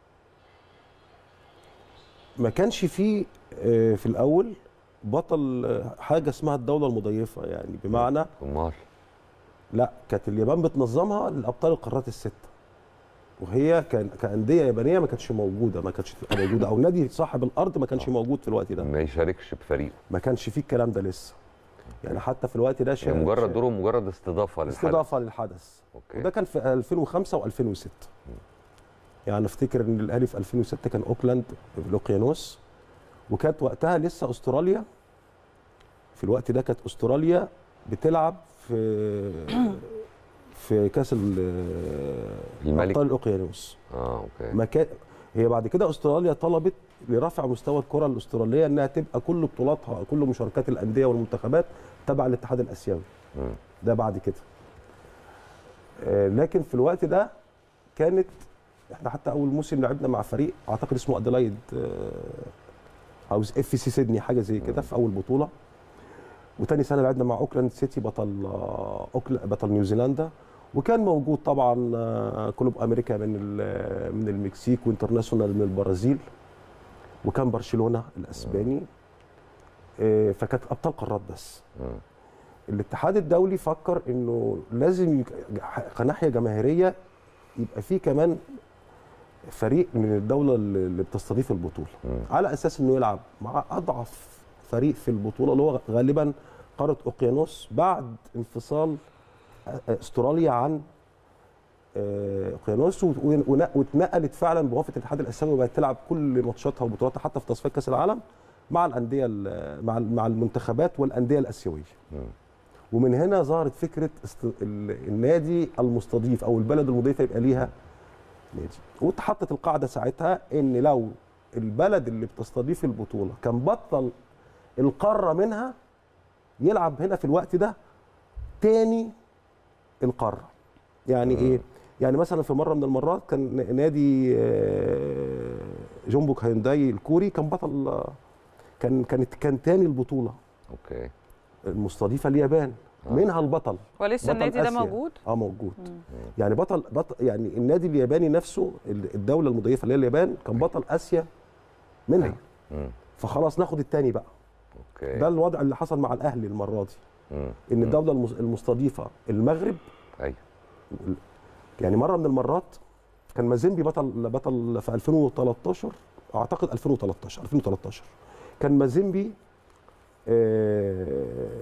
ما كانش فيه آه في الاول بطل آه، حاجه اسمها الدوله المضيفه يعني بمعنى امال لا كانت اليابان بتنظمها لابطال القارات السته وهي كان كانديه يابانيه ما كانتش موجوده ما كانتش تبقى موجوده او نادي صاحب الارض ما كانش موجود في الوقت ده ما يشاركش بفريق ما كانش فيه الكلام ده لسه يعني حتى في الوقت ده يعني مجرد دورهم مجرد استضافه للحدث استضافه للحدث أوكي. وده كان في 2005 و2006 يعني افتكر ان الاهلي في 2006 كان اوكلاند في الاوقيانوس وكانت وقتها لسه استراليا في الوقت ده كانت استراليا بتلعب في في كاس ال- الملك. ابطال الاوقيانوس اه اوكي ما كان هي بعد كده استراليا طلبت لرفع مستوى الكره الاستراليه انها تبقى كل بطولاتها كل مشاركات الانديه والمنتخبات تبع الاتحاد الاسيوي مم. ده بعد كده آه، لكن في الوقت ده كانت احنا حتى اول موسم لعبنا مع فريق اعتقد اسمه ادلايد آه، او اف سي سيدني حاجه زي كده في اول بطوله وتاني سنه لعبنا مع اوكلاند سيتي بطل آه، أوكلا بطل نيوزيلندا وكان موجود طبعا آه، كلوب امريكا من ال- من المكسيك وانترناسيونال من البرازيل وكان برشلونه الاسباني آه، فكانت ابطال قارات بس مم. الاتحاد الدولي فكر انه لازم يك- كناحيه جماهيريه يبقى في كمان فريق من الدوله اللي اللي بتستضيف البطوله مم. على اساس انه يلعب مع اضعف فريق في البطوله اللي هو غالبا قاره اوقيانوس بعد انفصال استراليا عن آه، اوقيانوس و- ون- واتنقلت فعلا بوافقه الاتحاد الاسيوي وبقت تلعب كل ماتشاتها وبطولاتها حتى في تصفيات كاس العالم مع الانديه ال- مع ال- مع المنتخبات والانديه الاسيويه مم. ومن هنا ظهرت فكره است... ال- النادي المستضيف او البلد المضيفه يبقى ليها نادي واتحطت القاعده ساعتها ان لو البلد اللي بتستضيف البطوله كان بطل القاره منها يلعب هنا في الوقت ده تاني القاره يعني ايه يعني مثلا في مره من المرات كان نادي آه، جومبوك هيونداي الكوري كان بطل آه، كان كانت كان تاني البطوله اوكي المستضيفه اليابان منها البطل ولسه بطل النادي ده آسيا. موجود؟ اه موجود يعني بطل بطل يعني النادي الياباني نفسه ال- الدوله المضيفه اللي هي اليابان كان بطل اسيا منها مم. فخلاص ناخد التاني بقى اوكي ده الوضع اللي حصل مع الاهلي المره دي مم. ان مم. الدوله المس- المستضيفه المغرب ايوه يعني مره من المرات كان مازيمبي بطل بطل في 2013 اعتقد 2013 2013 كان مازيمبي آه،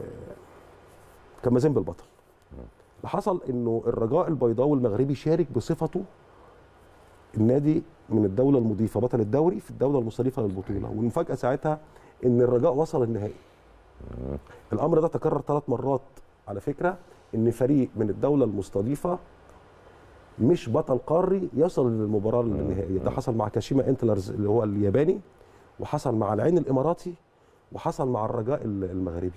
كان مازيمبي البطل اللي حصل انه الرجاء البيضاوي المغربي شارك بصفته النادي من الدوله المضيفه بطل الدوري في الدوله المستضيفه للبطوله والمفاجاه ساعتها ان الرجاء وصل النهائي الامر ده تكرر ثلاث مرات على فكره ان فريق من الدوله المستضيفه مش بطل قاري يصل للمباراه النهائيه ده حصل مع كاشيما انتلرز اللي هو الياباني وحصل مع العين الاماراتي وحصل مع الرجاء المغربي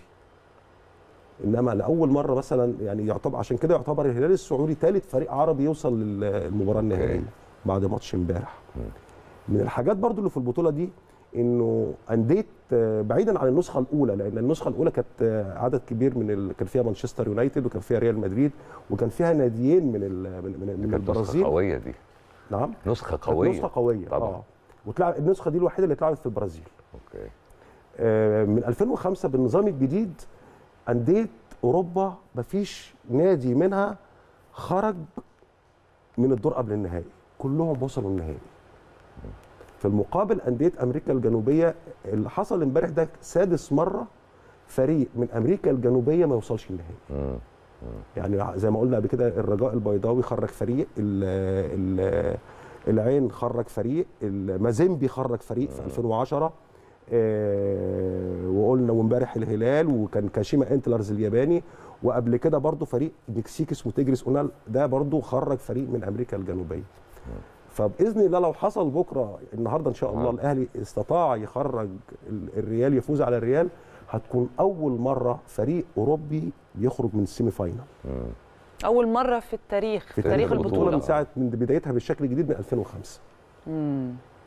انما لاول مره مثلا يعني يعتبر عشان كده يعتبر الهلال السعودي ثالث فريق عربي يوصل للمباراه النهائيه بعد ماتش امبارح من الحاجات برضو اللي في البطوله دي انه انديه آه، بعيدا عن النسخه الاولى لان النسخه الاولى كانت آه، عدد كبير من ال... كان فيها مانشستر يونايتد وكان فيها ريال مدريد وكان فيها ناديين من ال... من, من, من كانت نسخه البرازيل قويه دي نعم نسخه كانت قويه نسخه قويه طبعا اه وتلعب النسخه دي الوحيده اللي اتلعبت في البرازيل اوكي آه، من 2005 بالنظام الجديد انديه اوروبا مفيش نادي منها خرج من الدور قبل النهائي كلهم وصلوا النهائي في المقابل انديه امريكا الجنوبيه اللي حصل امبارح ده سادس مره فريق من امريكا الجنوبيه ما يوصلش النهائي مم. يعني زي ما قلنا قبل كده الرجاء البيضاوي خرج فريق ال ال العين خرج فريق المازيمبي خرج فريق في 2010 آه، وقلنا وامبارح الهلال وكان كاشيما انتلرز الياباني وقبل كده برضو فريق مكسيكي اسمه تيجريس اونال ده برضو خرج فريق من امريكا الجنوبيه فباذن الله لو حصل بكره النهارده ان شاء الله آه. الاهلي استطاع يخرج ال- الريال يفوز على الريال هتكون اول مره فريق اوروبي يخرج من السيمي فاينال اول مره في التاريخ في تاريخ البطوله من ساعه من بدايتها بالشكل الجديد من 2005 مم.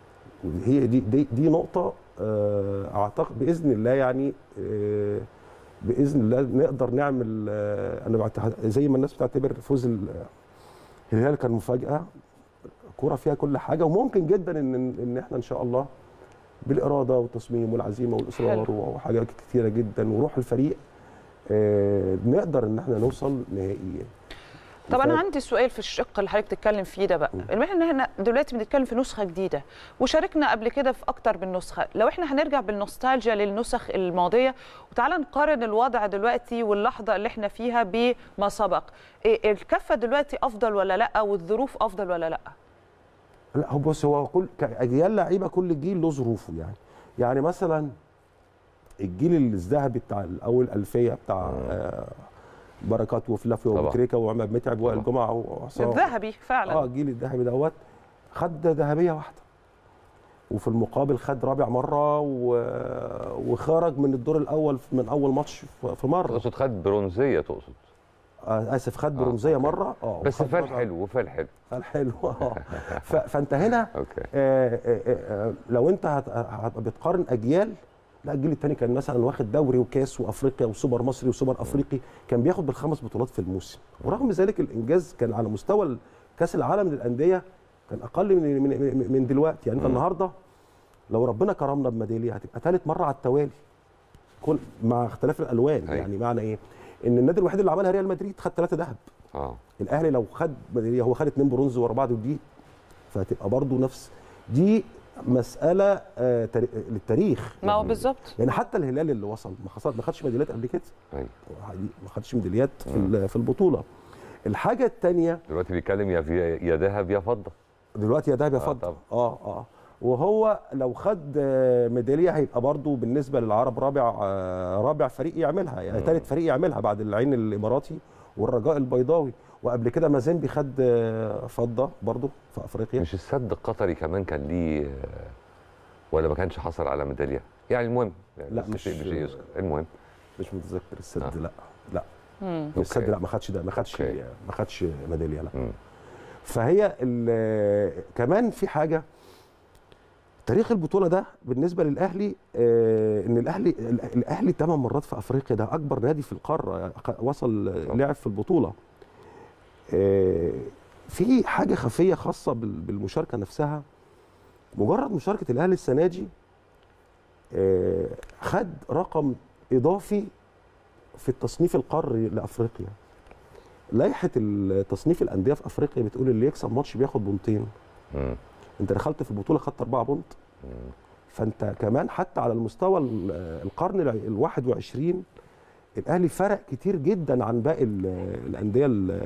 هي دي دي, دي نقطه آه، اعتقد باذن الله يعني آه، باذن الله نقدر نعمل آه، انا بعت- زي ما الناس بتعتبر فوز ال- الهلال كان مفاجاه كوره فيها كل حاجه وممكن جدا ان ان احنا ان شاء الله بالاراده والتصميم والعزيمه والاصرار حلو. وحاجات كتيره جدا وروح الفريق آه، نقدر ان احنا نوصل نهائي طب انا ف- عندي سؤال في الشق اللي حضرتك بتتكلم فيه ده بقى بما ان احنا دلوقتي بنتكلم في نسخه جديده وشاركنا قبل كده في اكتر من نسخه لو احنا هنرجع بالنوستالجيا للنسخ الماضيه وتعالى نقارن الوضع دلوقتي واللحظه اللي احنا فيها بما سبق إيه الكفه دلوقتي افضل ولا لا والظروف افضل ولا لا لا هو بص هو كل كاجيال لعيبه كل جيل له ظروفه يعني يعني مثلا الجيل الذهبي بتاع الاول الفيه بتاع آه بركات وفلافيو طبعا. وتريكا وعماد متعب وائل جمعه وعصام الذهبي فعلا اه الجيل الذهبي دوت خد ذهبيه واحده وفي المقابل خد رابع مره و... وخرج من الدور الاول من اول ماتش في في مره تقصد خد برونزيه تقصد آه اسف خد برونزيه أوكي. مره اه بس وخد فال مرة- حلو وفال حلو فال حلو اه ف... فانت هنا اوكي آه، آه، آه، لو انت هت- هتبقى بتقارن اجيال لا الجيل الثاني كان مثلا واخد دوري وكاس وافريقيا وسوبر مصري وسوبر افريقي كان بياخد بالخمس بطولات في الموسم ورغم ذلك الانجاز كان على مستوى كاس العالم للانديه كان اقل من من, من- من دلوقتي يعني انت النهارده لو ربنا كرمنا بميداليه هتبقى ثالث مره على التوالي كل مع اختلاف الالوان أيوة. يعني معنى ايه ان النادي الوحيد اللي عملها ريال مدريد خد ثلاثه ذهب اه الاهلي لو خد ميداليه هو خد اثنين برونز ورا بعض ودي فهتبقى برضو نفس دي مساله آه تاري- للتاريخ ما هو بالظبط يعني حتى الهلال اللي وصل ما خسر ما خدش ميداليات قبل كده ايوه ما خدش ميداليات في ال- في البطوله الحاجه الثانيه دلوقتي بيتكلم يا في- يا ذهب يا فضه دلوقتي يا دهب يا آه فضه طبعا. اه اه وهو لو خد آه، ميداليه هيبقى برضو بالنسبه للعرب رابع آه، رابع فريق يعملها يعني ثالث فريق يعملها بعد العين الاماراتي والرجاء البيضاوي وقبل كده مازيمبي خد آه، فضه برضو في افريقيا مش السد القطري كمان كان ليه آه، ولا ما كانش حصل على ميداليه يعني المهم يعني لا، بس مش- شيء بشيء يذكر المهم مش متذكر السد آه. لا لا مم. السد أوكي. لا ما خدش ده ما خدش أوكي. ما خدش ميداليه لا مم. فهي ال- كمان في حاجه تاريخ البطوله ده بالنسبه للاهلي آه، ان الاهلي الاهلي ثمان مرات في افريقيا ده اكبر نادي في القاره وصل لعب في البطوله آه، في حاجه خفيه خاصه بال- بالمشاركه نفسها مجرد مشاركه الاهلي السنه دي آه، خد رقم اضافي في التصنيف القاري لافريقيا لائحه تصنيف الانديه في افريقيا بتقول اللي يكسب ماتش بياخد بونتين مم. انت دخلت في البطوله خدت اربعه بونت فانت كمان حتى على المستوى ال- القرن ال 21 الاهلي فرق كتير جدا عن باقي ال- الانديه ال-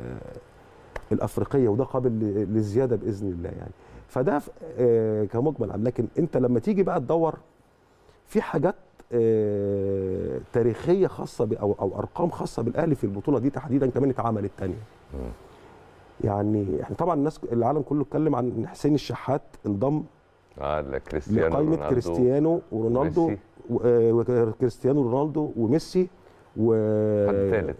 الافريقيه وده قابل ل- للزياده باذن الله يعني فده ف- آه، كمجمل عام لكن انت لما تيجي بقى تدور في حاجات آه، تاريخيه خاصه ب- او او ارقام خاصه بالاهلي في البطوله دي تحديدا كمان اتعملت تانية يعني احنا طبعا الناس العالم كله اتكلم عن ان حسين الشحات انضم اه لا، كريستيانو لقائمه رونالدو كريستيانو ورونالدو وميسي. و- آه، وكريستيانو رونالدو وميسي و حد تالت.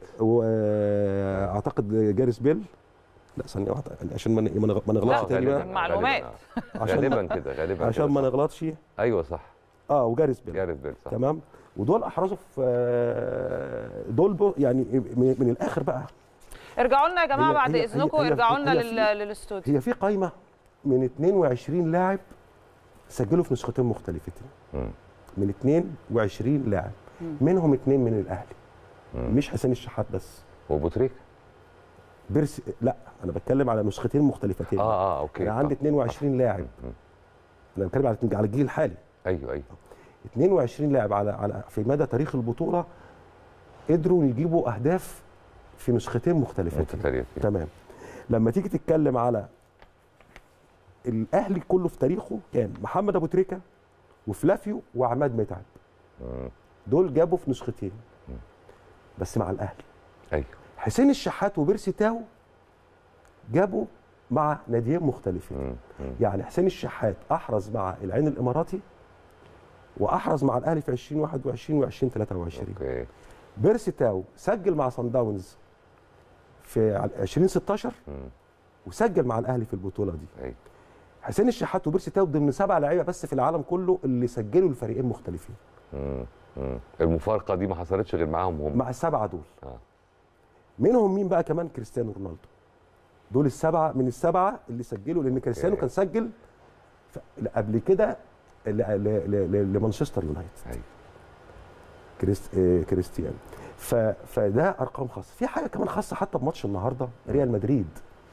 واعتقد جاريس بيل لا ثانيه واحده عشان ما ن- ما نغ- ما نغلطش لا، تاني غالباً، بقى معلومات. عشان غالبا كده غالبا عشان كده ما صح. نغلطش ايوه صح اه وجاريس بيل جاريث بيل صح تمام ودول احرزوا في آه، دول بو- يعني من, من الاخر بقى ارجعوا لنا يا جماعه هي- بعد هي- اذنكم هي- هي- ارجعوا لنا هي لل- في- للاستوديو هي في قائمه من 22 لاعب سجلوا في نسختين مختلفتين مم. من 22 لاعب مم. منهم اثنين من الاهلي مم. مش حسين الشحات بس وابو تريكه بيرسي لا انا بتكلم على نسختين مختلفتين اه اه اوكي انا عندي صح. 22 لاعب مم. انا بتكلم على على الجيل الحالي ايوه ايوه 22 لاعب على على في مدى تاريخ البطوله قدروا يجيبوا اهداف في نسختين مختلفتين متتاليتين. تمام لما تيجي تتكلم على الاهلي كله في تاريخه كان محمد ابو تريكه وفلافيو وعماد متعب مم. دول جابوا في نسختين بس مع الاهلي ايوه حسين الشحات وبيرسي تاو جابوا مع ناديين مختلفين مم. مم. يعني حسين الشحات احرز مع العين الاماراتي واحرز مع الاهلي في 2021 و2023 اوكي بيرسي تاو سجل مع صن داونز في 2016 مم. وسجل مع الاهلي في البطوله دي ايوه حسين الشحات وبيرسي تاو ضمن سبع لعيبه بس في العالم كله اللي سجلوا الفريقين مختلفين مم. مم. المفارقه دي ما حصلتش غير معاهم هم مع السبعه دول آه. منهم مين بقى كمان كريستيانو رونالدو دول السبعه من السبعه اللي سجلوا لان كريستيانو أوكي. كان سجل ف- قبل كده ل- ل- ل- لمانشستر يونايتد ايوه كريست آه، كريستيانو ف... فده ارقام خاصه في حاجه كمان خاصه حتى بماتش النهارده ريال مدريد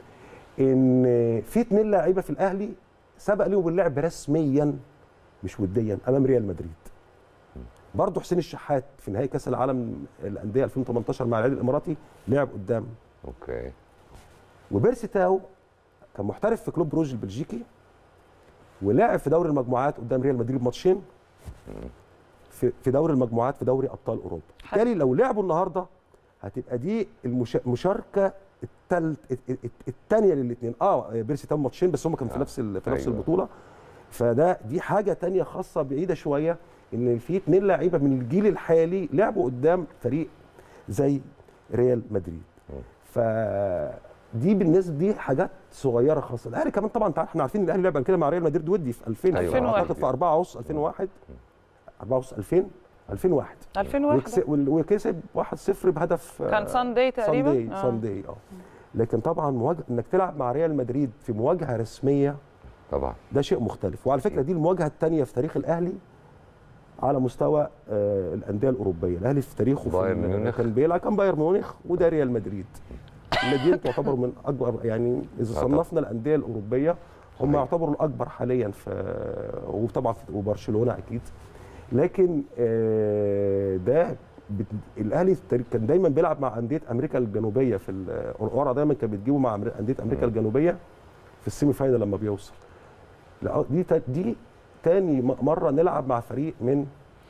ان في اتنين لاعيبه في الاهلي سبق ليهم اللعب رسميا مش وديا امام ريال مدريد برضه حسين الشحات في نهائي كاس العالم الانديه 2018 مع العين الاماراتي لعب قدام اوكي وبيرسي تاو كان محترف في كلوب بروج البلجيكي ولعب في دوري المجموعات قدام ريال مدريد ماتشين في في دوري المجموعات في دوري ابطال اوروبا بالتالي لو لعبوا النهارده هتبقى دي المشا- المشاركه الثالث الثانيه للاثنين اه بيرسي تاو ماتشين بس هم كانوا في نفس ال- في نفس أيوة. البطوله فده دي حاجه تانية خاصه بعيده شويه ان في اثنين لعيبه من الجيل الحالي لعبوا قدام فريق زي ريال مدريد ف دي بالنسبه دي حاجات صغيره خاصه الاهلي كمان طبعا انت عارف- احنا عارفين الاهلي لعب قبل كده مع ريال مدريد ودي في 2000 أيوة. اعتقد في 4 ونص 2001 4 ونص 2000 2001 2001 وكس- وال- وكسب 1-0 بهدف كان ساندي تقريبا؟ ساندي آه. ساندي اه لكن طبعا مواجهه انك تلعب مع ريال مدريد في مواجهه رسميه طبعا ده شيء مختلف وعلى فكره دي المواجهه الثانيه في تاريخ الاهلي على مستوى آه الانديه الاوروبيه الاهلي في تاريخه في بايرن ال- ميونخ. كان بيلعب كان بايرن ميونخ وده ريال مدريد الناديين تعتبروا من اكبر يعني اذا آه طبعاً. صنفنا الانديه الاوروبيه هم صحيح. يعتبروا الاكبر حاليا في وطبعا في- وبرشلونه اكيد لكن آه، ده بت... الاهلي في التاريخ كان دايما بيلعب مع انديه امريكا الجنوبيه في القرعه دايما كان بتجيبه مع أمر- انديه امريكا مم. الجنوبيه في السيمي فاينل لما بيوصل لا دي تا- دي تاني م- مره نلعب مع فريق من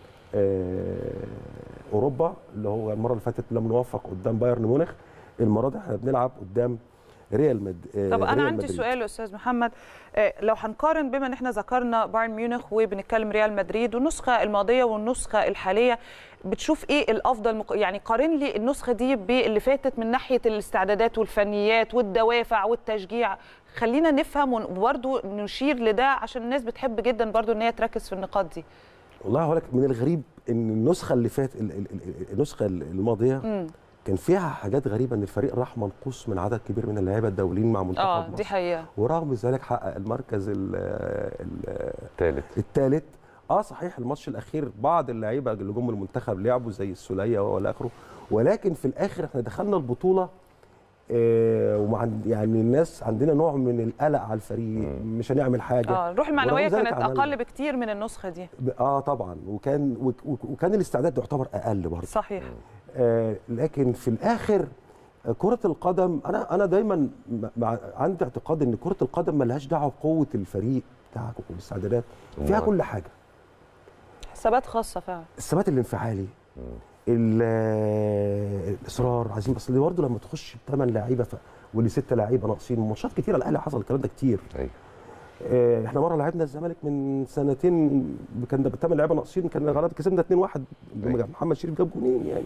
آه، اوروبا اللي هو المره اللي فاتت لم نوفق قدام بايرن ميونخ المره دي احنا بنلعب قدام ريال مد... آه، طب انا ريال عندي مدريد. سؤال يا استاذ محمد آه، لو هنقارن بما ان احنا ذكرنا بايرن ميونخ وبنتكلم ريال مدريد والنسخه الماضيه والنسخه الحاليه بتشوف ايه الافضل مق... يعني قارن لي النسخه دي باللي فاتت من ناحيه الاستعدادات والفنيات والدوافع والتشجيع خلينا نفهم وبرضه نشير لده عشان الناس بتحب جدا برضه ان هي تركز في النقاط دي والله هقول لك من الغريب ان النسخه اللي فات ال- ال- ال- النسخه الماضيه امم كان فيها حاجات غريبه ان الفريق راح منقوص من عدد كبير من اللعيبه الدوليين مع منتخب اه مصر دي حقيقه ورغم ذلك حقق المركز ال- ال- الثالث الثالث اه صحيح الماتش الاخير بعض اللعيبه اللي جم المنتخب لعبوا زي السوليه والى اخره ولكن في الاخر احنا دخلنا البطوله آه ومع يعني الناس عندنا نوع من القلق على الفريق مش هنعمل حاجه اه الروح المعنويه ورغم ذلك كانت عملنا. اقل بكتير من النسخه دي ب- اه طبعا وكان وك- وك- وكان الاستعداد يعتبر اقل برضه صحيح آه لكن في الاخر آه، كرة القدم انا انا دايما م- مع عندي اعتقاد ان كرة القدم ملهاش دعوة بقوة الفريق بتاعك والاستعدادات فيها أمال. كل حاجة حسابات خاصه فعلا الثبات الانفعالي ال- آه، الاصرار عايزين بس اللي برضه لما تخش بثمان لعيبه ف... واللي سته لعيبه ناقصين ماتشات كتيره الاهلي حصل الكلام ده كتير ايوه آه، احنا مره لعبنا الزمالك من سنتين كان ده بثمان لعيبه ناقصين كان غالبا كسبنا 2-1 محمد شريف جاب جونين يعني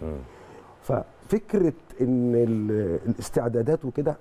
ففكره ان ال- الاستعدادات وكده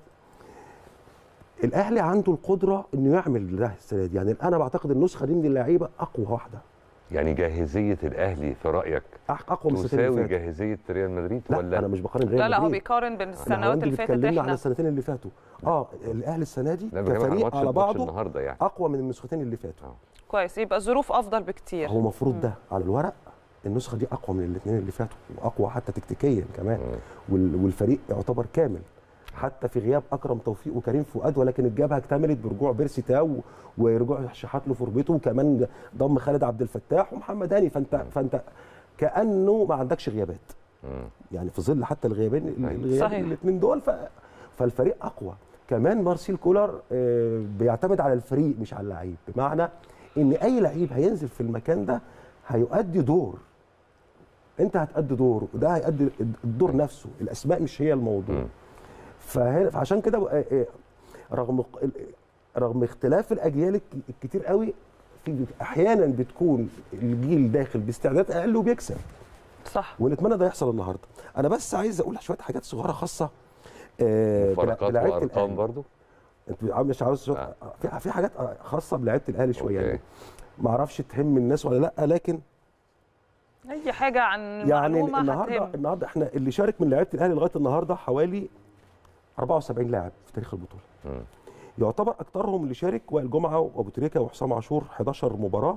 الاهلي عنده القدره انه يعمل ده السنه دي يعني انا بعتقد النسخه دي من اللعيبه اقوى واحده يعني جاهزيه الاهلي في رايك اقوى من السنتين اللي تساوي فاتوا جاهزيه ريال مدريد لا ولا انا مش بقارن ريال لا لا هو مدريد. بيقارن بين أنا السنوات عندي اللي فاتت بتكلمنا على احنا السنتين اللي فاتوا اه الاهلي السنه دي لا، بكلمك عن كفريق ماتش- على ماتش بعضه النهارده يعني اقوى من النسختين اللي فاتوا كويس يبقى الظروف افضل بكتير هو المفروض ده على الورق النسخه دي اقوى من الاثنين اللي فاتوا واقوى حتى تكتيكيا كمان وال- والفريق يعتبر كامل حتى في غياب اكرم توفيق وكريم فؤاد ولكن الجبهه اكتملت برجوع بيرسي تاو ورجوع شحات له فورمته وكمان ضم خالد عبد الفتاح ومحمد هاني فانت فانت كانه ما عندكش غيابات يعني في ظل حتى الغيابين الغياب صحيح. الاثنين دول ف... فالفريق اقوى كمان مارسيل كولر آه، بيعتمد على الفريق مش على اللعيب بمعنى ان اي لعيب هينزل في المكان ده هيؤدي دور انت هتأدي دور وده هيأدي الدور نفسه الاسماء مش هي الموضوع فهنا فعشان كده آه، آه، رغم رغم اختلاف الاجيال الك- الكتير قوي في احيانا بتكون الجيل داخل باستعداد اقل وبيكسب صح ونتمنى ده يحصل النهارده انا بس عايز اقول شويه حاجات صغيره خاصه آه، بلا- فرقات بلعيبة وارقام الأهلي. برضو انت عاوز- مش عاوز شو... في في حاجات خاصه بلعيبه الاهلي شويه يعني ما اعرفش تهم الناس ولا لا لكن اي حاجه عن يعني معلومه النهارده هتهم النهارده احنا اللي شارك من لعيبه الاهلي لغايه النهارده حوالي 74 لاعب في تاريخ البطوله يعتبر اكثرهم اللي شارك وائل جمعه وابو تريكه وحسام عاشور 11 مباراه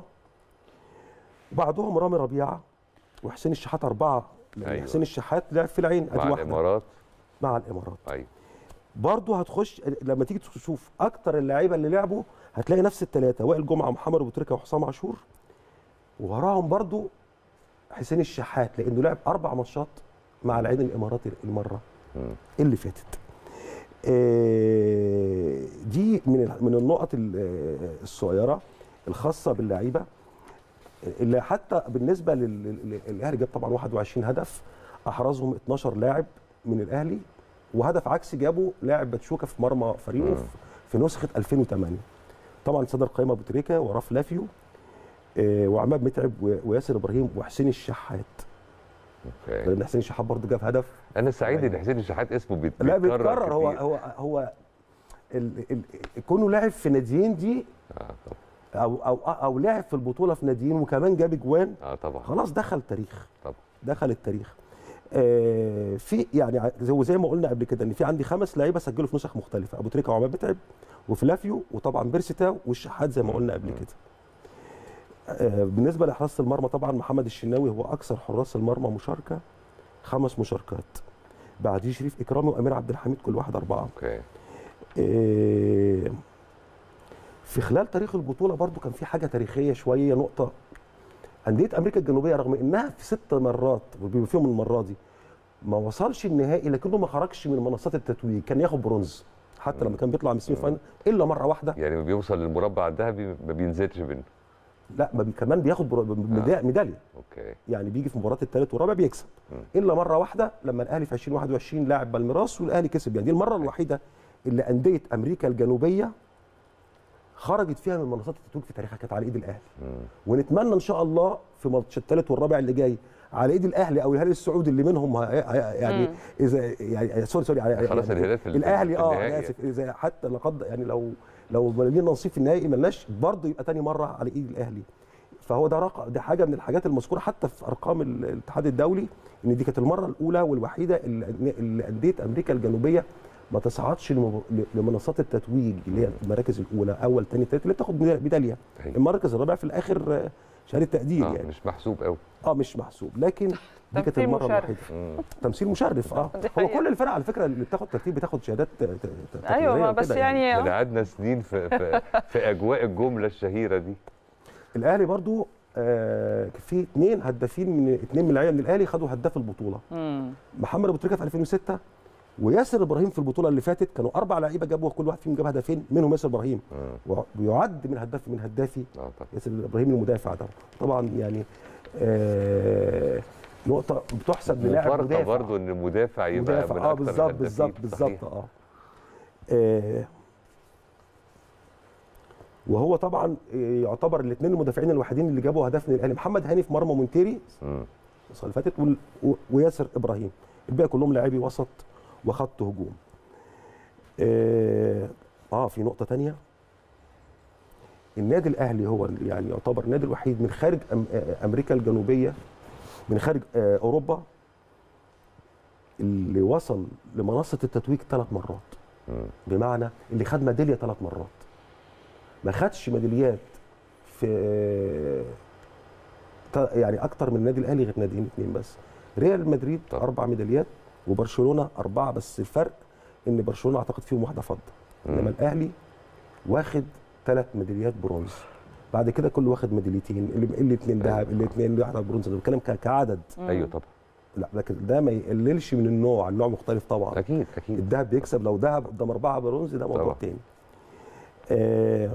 وبعدهم رامي ربيعه وحسين الشحات اربعه لان أيوة. حسين الشحات لعب في العين مع ادي واحده الامارات مع الامارات ايوه برضه هتخش لما تيجي تشوف اكتر اللعيبه اللي لعبوا هتلاقي نفس الثلاثه وائل جمعه ومحمد ابو تريكه وحسام عاشور ووراهم برضه حسين الشحات لانه لعب اربع ماتشات مع العين الاماراتي المره اللي فاتت آه، دي من ال- من النقط ال- آه، الصغيره الخاصه باللعيبه اللي حتى بالنسبه لل- لل- للاهلي جاب طبعا 21 هدف احرزهم 12 لاعب من الاهلي وهدف عكسي جابه لاعب باتشوكا في مرمى فريقه في- في نسخه 2008 طبعا صدر قائمه ابو تريكه وراه فلافيو آه، وعماد متعب و- وياسر ابراهيم وحسين الشحات اوكي لان حسين الشحات برضه جاب هدف انا سعيد ان حسين الشحات اسمه بيت- لا بيتكرر بيتكرر هو كتير. هو هو ال ال كونه لاعب في ناديين دي او او او لاعب في البطوله في ناديين وكمان جاب اجوان اه طبعا خلاص دخل تاريخ طبعا دخل التاريخ آه في يعني ع- زي زي ما قلنا قبل كده ان في عندي خمس لعيبه سجلوا في نسخ مختلفه ابو تريكه وعماد متعب وفلافيو وطبعا بيرسيتاو والشحات زي ما قلنا قبل كده آه بالنسبه لحراسه المرمى طبعا محمد الشناوي هو اكثر حراس المرمى مشاركه خمس مشاركات بعديه شريف اكرامي وامير عبد الحميد كل واحد اربعه اوكي آه، في خلال تاريخ البطوله برضو كان في حاجه تاريخيه شويه نقطه انديه امريكا الجنوبيه رغم انها في ست مرات وبما فيهم المره دي ما وصلش النهائي لكنه ما خرجش من منصات التتويج كان ياخد برونز حتى لما كان بيطلع من السيمي فاينل الا مره واحده يعني لما بيوصل للمربع الذهبي ما بينزلش منه لا ما بي كمان بياخد برو- ميدا- ميداليه اوكي يعني بيجي في مباراه الثالث والرابع بيكسب الا مره واحده لما الاهلي في 2021 لاعب بالميراس والاهلي كسب يعني دي المره الوحيده اللي انديه امريكا الجنوبيه خرجت فيها من منصات التتويج في تاريخها كانت على ايد الاهلي ونتمنى ان شاء الله في ماتش الثالث والرابع اللي جاي على ايد الاهلي او الهلال السعودي اللي منهم ه- ه- يعني مم. اذا يعني سوري سوري يعني خلاص يعني الهلال في ال- الاهلي في اه النهائي انا اسف اذا حتى لقد يعني لو لو لينا نصيب في النهائي ملناش برضه يبقى تاني مره على ايد الاهلي فهو ده رقم ده حاجه من الحاجات المذكوره حتى في ارقام ال- الاتحاد الدولي ان دي كانت المره الاولى والوحيده اللي اللي انديه امريكا الجنوبيه ما تصعدش لم- لمنصات التتويج اللي هي المراكز الاولى اول ثاني ثالث اللي بتاخد ميداليه المركز الرابع في الاخر آه، شهاده تقدير آه يعني مش محسوب قوي اه مش محسوب لكن دي كانت تمثيل المره مشرف. الوحيده تمثيل مشرف اه دي هو حقيقة. كل الفرق على فكره اللي بتاخد ترتيب بتاخد شهادات ت- ت- ت- ايوه تقديرية ما بس وكده يعني احنا قعدنا سنين في, في, في اجواء الجمله الشهيره دي الاهلي برضو آه في اثنين هدافين من اثنين من اللعيبه من الاهلي خدوا هداف البطوله مم. محمد ابو تريكه في 2006 وياسر ابراهيم في البطوله اللي فاتت كانوا اربع لعيبه جابوا كل واحد فيهم جاب هدفين منهم ياسر ابراهيم ويعد من هداف من هدافي ياسر ابراهيم المدافع ده طبعا يعني آه نقطه بتحسب للاعب مفارقه مدافع برضه ان المدافع يبقى مدافع من اه أكتر بالظبط الهدافين. بالظبط صحيح. بالظبط اه آه، وهو طبعا آه، يعتبر الاثنين المدافعين الوحيدين اللي جابوا هدف من الاهلي محمد هاني في مرمى مونتيري السنه اللي فاتت وال- و- وياسر ابراهيم الباقي كلهم لاعبي وسط وخط هجوم اه, آه في نقطه تانية النادي الاهلي هو اللي يعني يعتبر النادي الوحيد من خارج أم آه، امريكا الجنوبيه من خارج آه اوروبا اللي وصل لمنصه التتويج ثلاث مرات بمعنى اللي خد ميداليه ثلاث مرات ما خدش ميداليات في ت- يعني اكتر من النادي الاهلي غير ناديين اثنين بس ريال مدريد اربع ميداليات وبرشلونه اربعه بس الفرق ان برشلونه اعتقد فيهم واحده فضه انما الاهلي واخد ثلاث ميداليات برونز بعد كده كله واخد ميداليتين اللي اللي اثنين ذهب اللي اثنين واحده برونز انا بتكلم ك- كعدد ايوه طبعا لا لكن ده ما يقللش من النوع النوع مختلف طبعا اكيد اكيد الذهب بيكسب لو ذهب قدام اربعه برونز ده موضوع طبعا. تاني آه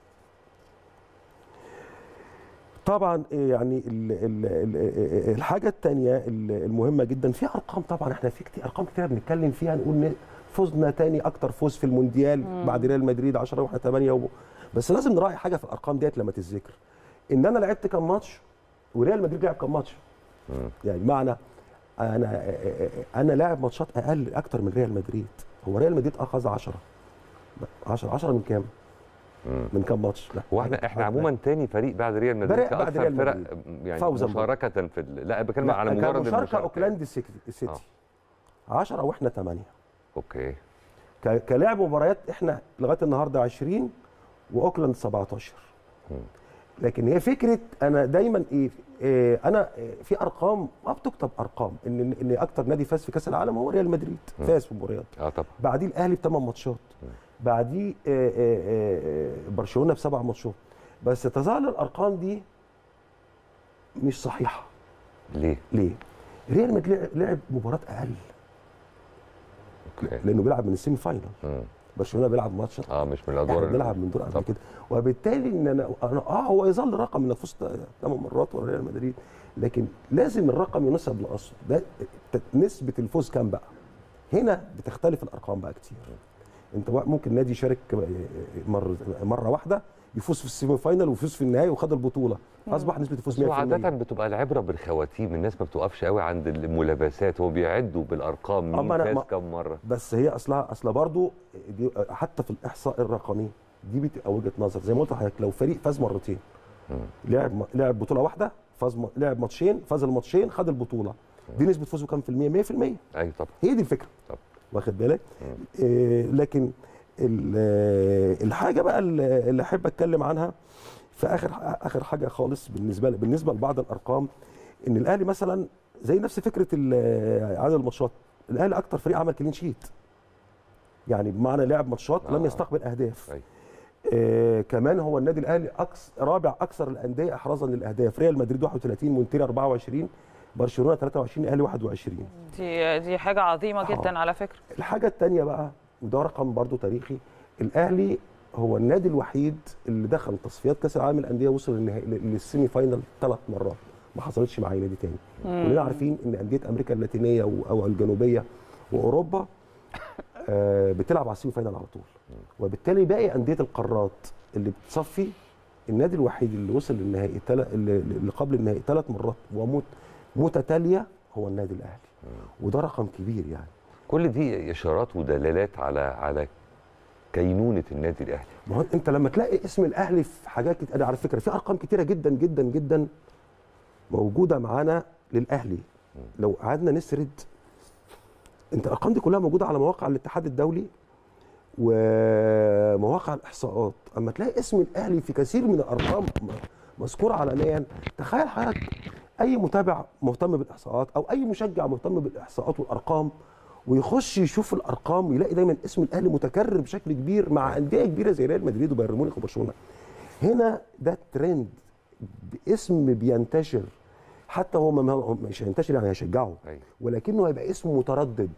طبعا يعني ال ال ال الحاجه الثانيه المهمه جدا في ارقام طبعا احنا في كتير ارقام كتير بنتكلم فيها نقول ن- فزنا تاني اكتر فوز في المونديال مم. بعد ريال مدريد 10 واحنا 8 و... بس لازم نراعي حاجه في الارقام ديت لما تتذكر ان انا لعبت كام ماتش وريال مدريد لعب كام ماتش يعني بمعنى انا انا لاعب ماتشات اقل اكتر من ريال مدريد هو ريال مدريد اخذ 10 10 10 من كام؟ من كام ماتش؟ لا واحنا احنا عموما تاني فريق بعد ريال مدريد فريق بعد كأكثر ريال فرق مدريد. يعني فوزاً مشاركه في ال- لا بتكلم على لا، مجرد كمشاركه المشاركه اوكلاند السيتي السيتي 10 واحنا 8 اوكي ك- كلاعب مباريات احنا لغايه النهارده 20 واوكلاند 17 لكن هي فكره انا دايما ايه, إيه انا إيه في ارقام ما بتكتب ارقام ان ان اكتر نادي فاز في كاس العالم هو ريال مدريد مم. فاز في مباريات اه طبعا بعديه الاهلي بثمان ماتشات بعديه آه، آه، آه، برشلونه بسبع ماتشات بس تظل الارقام دي مش صحيحه ليه؟ ليه؟ ريال مدريد لعب- لعب مباراه اقل لانه بيلعب من السيمي فاينل برشلونه بيلعب ماتش اه مش من الادوار احنا اللي- بنلعب من دور قبل كده وبالتالي ان انا انا اه هو يظل رقم انك فزت ثمان مرات ورا ريال مدريد لكن لازم الرقم ينسب لاصله ده ت- نسبه الفوز كام بقى؟ هنا بتختلف الارقام بقى كتير انت بقى ممكن نادي يشارك مره مره واحده يفوز في السيمي فاينل ويفوز في النهائي وخد البطوله اصبح نسبه الفوز 100% بس هو عادة بتبقى العبرة بالخواتيم الناس ما بتوقفش قوي عند الملابسات هو بيعدوا بالارقام مين أما أنا فاز ما- كام مرة بس هي اصلها اصل برضو دي حتى في الاحصاء الرقمي دي بتبقى وجهه نظر زي ما قلت لحضرتك لو فريق فاز مرتين لعب لعب بطوله واحده فاز م- لعب ماتشين فاز الماتشين خد البطوله دي نسبه فوزه كام في المية 100% ايوه طبعا هي دي الفكره طبعا واخد بالك إيه لكن ال- آه، الحاجه بقى اللي اللي احب اتكلم عنها في اخر اخر حاجه خالص بالنسبه بالنسبه لبعض الارقام ان الاهلي مثلا زي نفس فكره ال- عدد الماتشات الاهلي اكتر فريق عمل كلين شيت يعني بمعنى لعب ماتشات لم آه. يستقبل اهداف أيوة. آه كمان هو النادي الاهلي أكس رابع اكثر الانديه احرازا للاهداف ريال مدريد 31 مونتيري 24 برشلونه 23 الاهلي 21 دي دي حاجه عظيمه جدا على فكره الحاجه الثانيه بقى وده رقم برضو تاريخي الاهلي هو النادي الوحيد اللي دخل تصفيات كاس العالم للانديه وصل للنهائي للسيمي فاينل ثلاث مرات ما حصلتش مع اي نادي تاني مم. كلنا عارفين ان انديه امريكا اللاتينيه و- او الجنوبيه واوروبا آه بتلعب على السيمي فاينل على طول وبالتالي باقي انديه القارات اللي بتصفي النادي الوحيد اللي وصل للنهائي تل... اللي اللي قبل النهائي ثلاث مرات ومت متتاليه هو النادي الاهلي وده رقم كبير يعني كل دي اشارات ودلالات على على كينونة النادي الاهلي ما هو انت لما تلاقي اسم الاهلي في حاجات كتير انا على فكره في ارقام كتيره جدا جدا جدا موجوده معانا للاهلي لو قعدنا نسرد انت الارقام دي كلها موجوده على مواقع الاتحاد الدولي ومواقع الاحصاءات اما تلاقي اسم الاهلي في كثير من الارقام مذكور علنيا تخيل حضرتك اي متابع مهتم بالاحصاءات او اي مشجع مهتم بالاحصاءات والارقام ويخش يشوف الارقام يلاقي دايما اسم الاهلي متكرر بشكل كبير مع انديه كبيره زي ريال مدريد وبايرن ميونخ وبرشلونه هنا ده ترند باسم بينتشر حتى هو ما- هو مش هينتشر يعني هيشجعه ولكنه هيبقى اسم متردد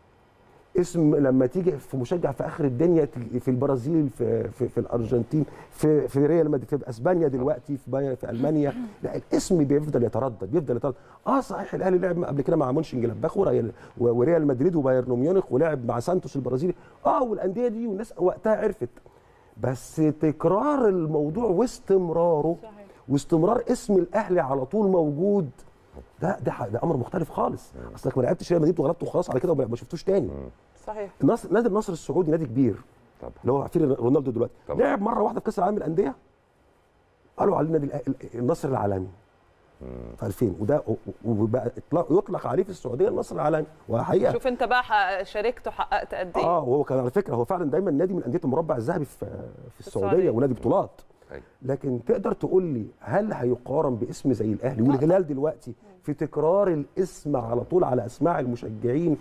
اسم لما تيجي في مشجع في اخر الدنيا تل- في البرازيل في في, في الارجنتين في في ريال مدريد في اسبانيا دلوقتي في بايرن في المانيا لا الاسم بيفضل يتردد بيفضل يتردد اه صحيح الاهلي لعب قبل كده مع مونشن جلاباخ وريال وريال مدريد وبايرن ميونخ ولعب مع سانتوس البرازيلي اه والانديه دي والناس وقتها عرفت بس تكرار الموضوع واستمراره واستمرار اسم الاهلي على طول موجود ده ده ح- ده امر مختلف خالص اصلك ما لعبتش ريال مدريد وغلبته خلاص على كده وما ما شفتوش تاني صحيح النصر نادي النصر السعودي نادي كبير طبعا اللي هو عارفين رونالدو دلوقتي طبعا. لعب مره واحده في كاس العالم للانديه قالوا عليه نادي الأ- النصر العالمي في 2000 وده و- وبقى يطلق, يطلق عليه في السعوديه النصر العالمي وحقيقه شوف انت بقى حقق- شاركت وحققت قد ايه اه وهو كان على فكره هو فعلا دايما نادي من انديه المربع الذهبي في في السعوديه السعودية. ونادي بطولات أيوة. لكن تقدر تقول لي هل هيقارن باسم زي الاهلي والهلال دلوقتي في تكرار الاسم على طول على اسماع المشجعين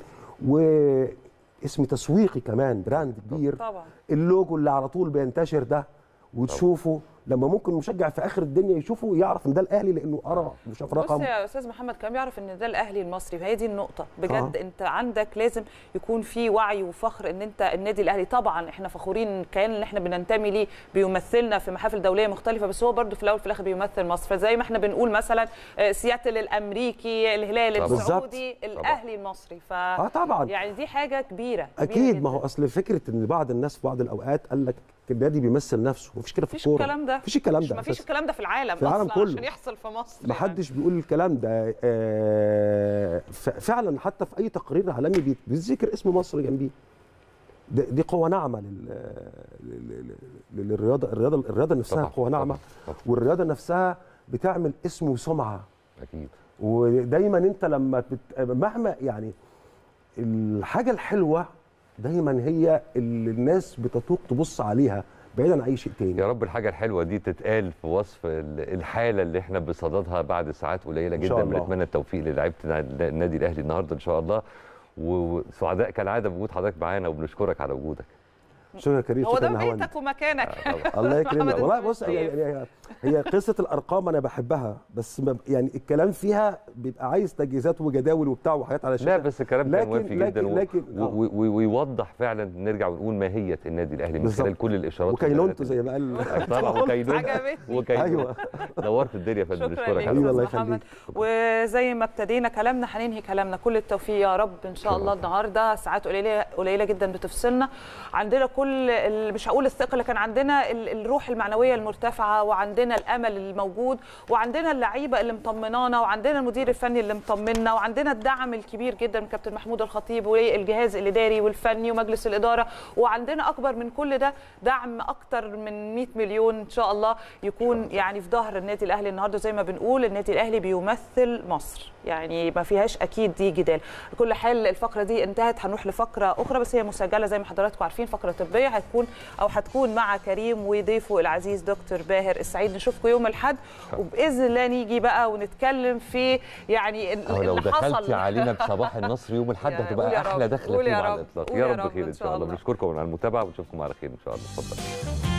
واسم تسويقي كمان براند كبير طبعا اللوجو اللي على طول بينتشر ده وتشوفه لما ممكن مشجع في اخر الدنيا يشوفه يعرف ان ده الاهلي لانه قرا وشاف بص رقم يا استاذ محمد كان بيعرف ان ده الاهلي المصري فهي دي النقطه بجد آه. آه. انت عندك لازم يكون في وعي وفخر ان انت النادي الاهلي طبعا احنا فخورين إن الكيان اللي احنا بننتمي ليه بيمثلنا في محافل دوليه مختلفه بس هو برضه في الاول وفي الاخر بيمثل مصر فزي ما احنا بنقول مثلا آه، سياتل الامريكي الهلال طبعا. السعودي بالظبط. الاهلي المصري ف آه طبعا. يعني دي حاجه كبيره كبيرة اكيد ما هو اصل فكره ان بعض الناس في بعض الاوقات قال لك النادي بيمثل نفسه مفيش كده في مفيش الكوره الكلام ده مفيش الكلام مش ده مفيش أساساً. الكلام ده في العالم في العالم أصلاً كله. عشان يحصل في مصر ما حدش بيقول الكلام ده آه، ف- فعلا حتى في اي تقرير عالمي بيت- بيتذكر اسم مصر جنبيه ده- دي قوه ناعمه لل... لل- لل- للرياضه الرياضه الرياضه نفسها طبعاً، قوه ناعمه طبعاً. والرياضه نفسها بتعمل اسم وسمعه اكيد ودايما انت لما بت... مهما يعني الحاجه الحلوه دايما هي اللي الناس بتتوق تبص عليها بعيدا عن اي شيء تاني يا رب الحاجه الحلوه دي تتقال في وصف ال- الحاله اللي احنا بصددها بعد ساعات قليله إن شاء جدا الله. بنتمنى التوفيق للاعيبه النادي الاهلي النهارده ان شاء الله وسعداء كالعاده بوجود حضرتك معانا وبنشكرك على وجودك شكرا يا كريم هو شكرا ده يا هوند. بيتك ومكانك الله يكرمك محمد والله أنت بص مش هي, شايف. هي, هي قصه الارقام انا بحبها بس ما يعني الكلام فيها بيبقى عايز تجهيزات وجداول وبتاع وحاجات على الشاشه لا بس الكلام كان لكن- وافي لكن- جدا و- لكن- و- و- و- ويوضح فعلا نرجع ونقول ماهيه النادي الاهلي من بالظبط. خلال كل الاشارات وكينونته زي ما قال طبعا وكينونته عجبتني. وكينونته أيوة. نورت الدنيا يا فندم شكرا بنشكرك ليك على حبيبي، الله استاذ محمد يخليك. وزي ما ابتدينا كلامنا هننهي كلامنا كل التوفيق يا رب ان شاء الله النهارده ساعات قليله قليله جدا بتفصلنا عندنا كل ال- مش هقول الثقه لكن عندنا ال- الروح المعنويه المرتفعه وعندنا الامل الموجود وعندنا اللعيبه اللي مطمنانا وعندنا المدير الفني اللي مطمنا وعندنا الدعم الكبير جدا من كابتن محمود الخطيب والجهاز الاداري والفني ومجلس الاداره وعندنا اكبر من كل ده دعم اكتر من 100 مليون ان شاء الله يكون يعني في ظهر النادي الاهلي النهارده زي ما بنقول النادي الاهلي بيمثل مصر يعني ما فيهاش اكيد دي جدال كل حال الفقره دي انتهت هنروح لفقره اخرى بس هي مسجله زي ما حضراتكم عارفين فقره طبيه هتكون او هتكون مع كريم وضيفه العزيز دكتور باهر السعيد نشوفكم يوم الاحد وباذن الله نيجي بقى ونتكلم في يعني ال- أو لو اللي حصل دخلتي علينا بصباح النصر يوم الاحد يا- قول هتبقى يا احلى رب، دخله قول يا فيهم على رب، الاطلاق قول يا يا رب رب خير إن ان شاء شاء الله الله. بنشكركم على المتابعه ونشوفكم على خير ان شاء الله اتفضل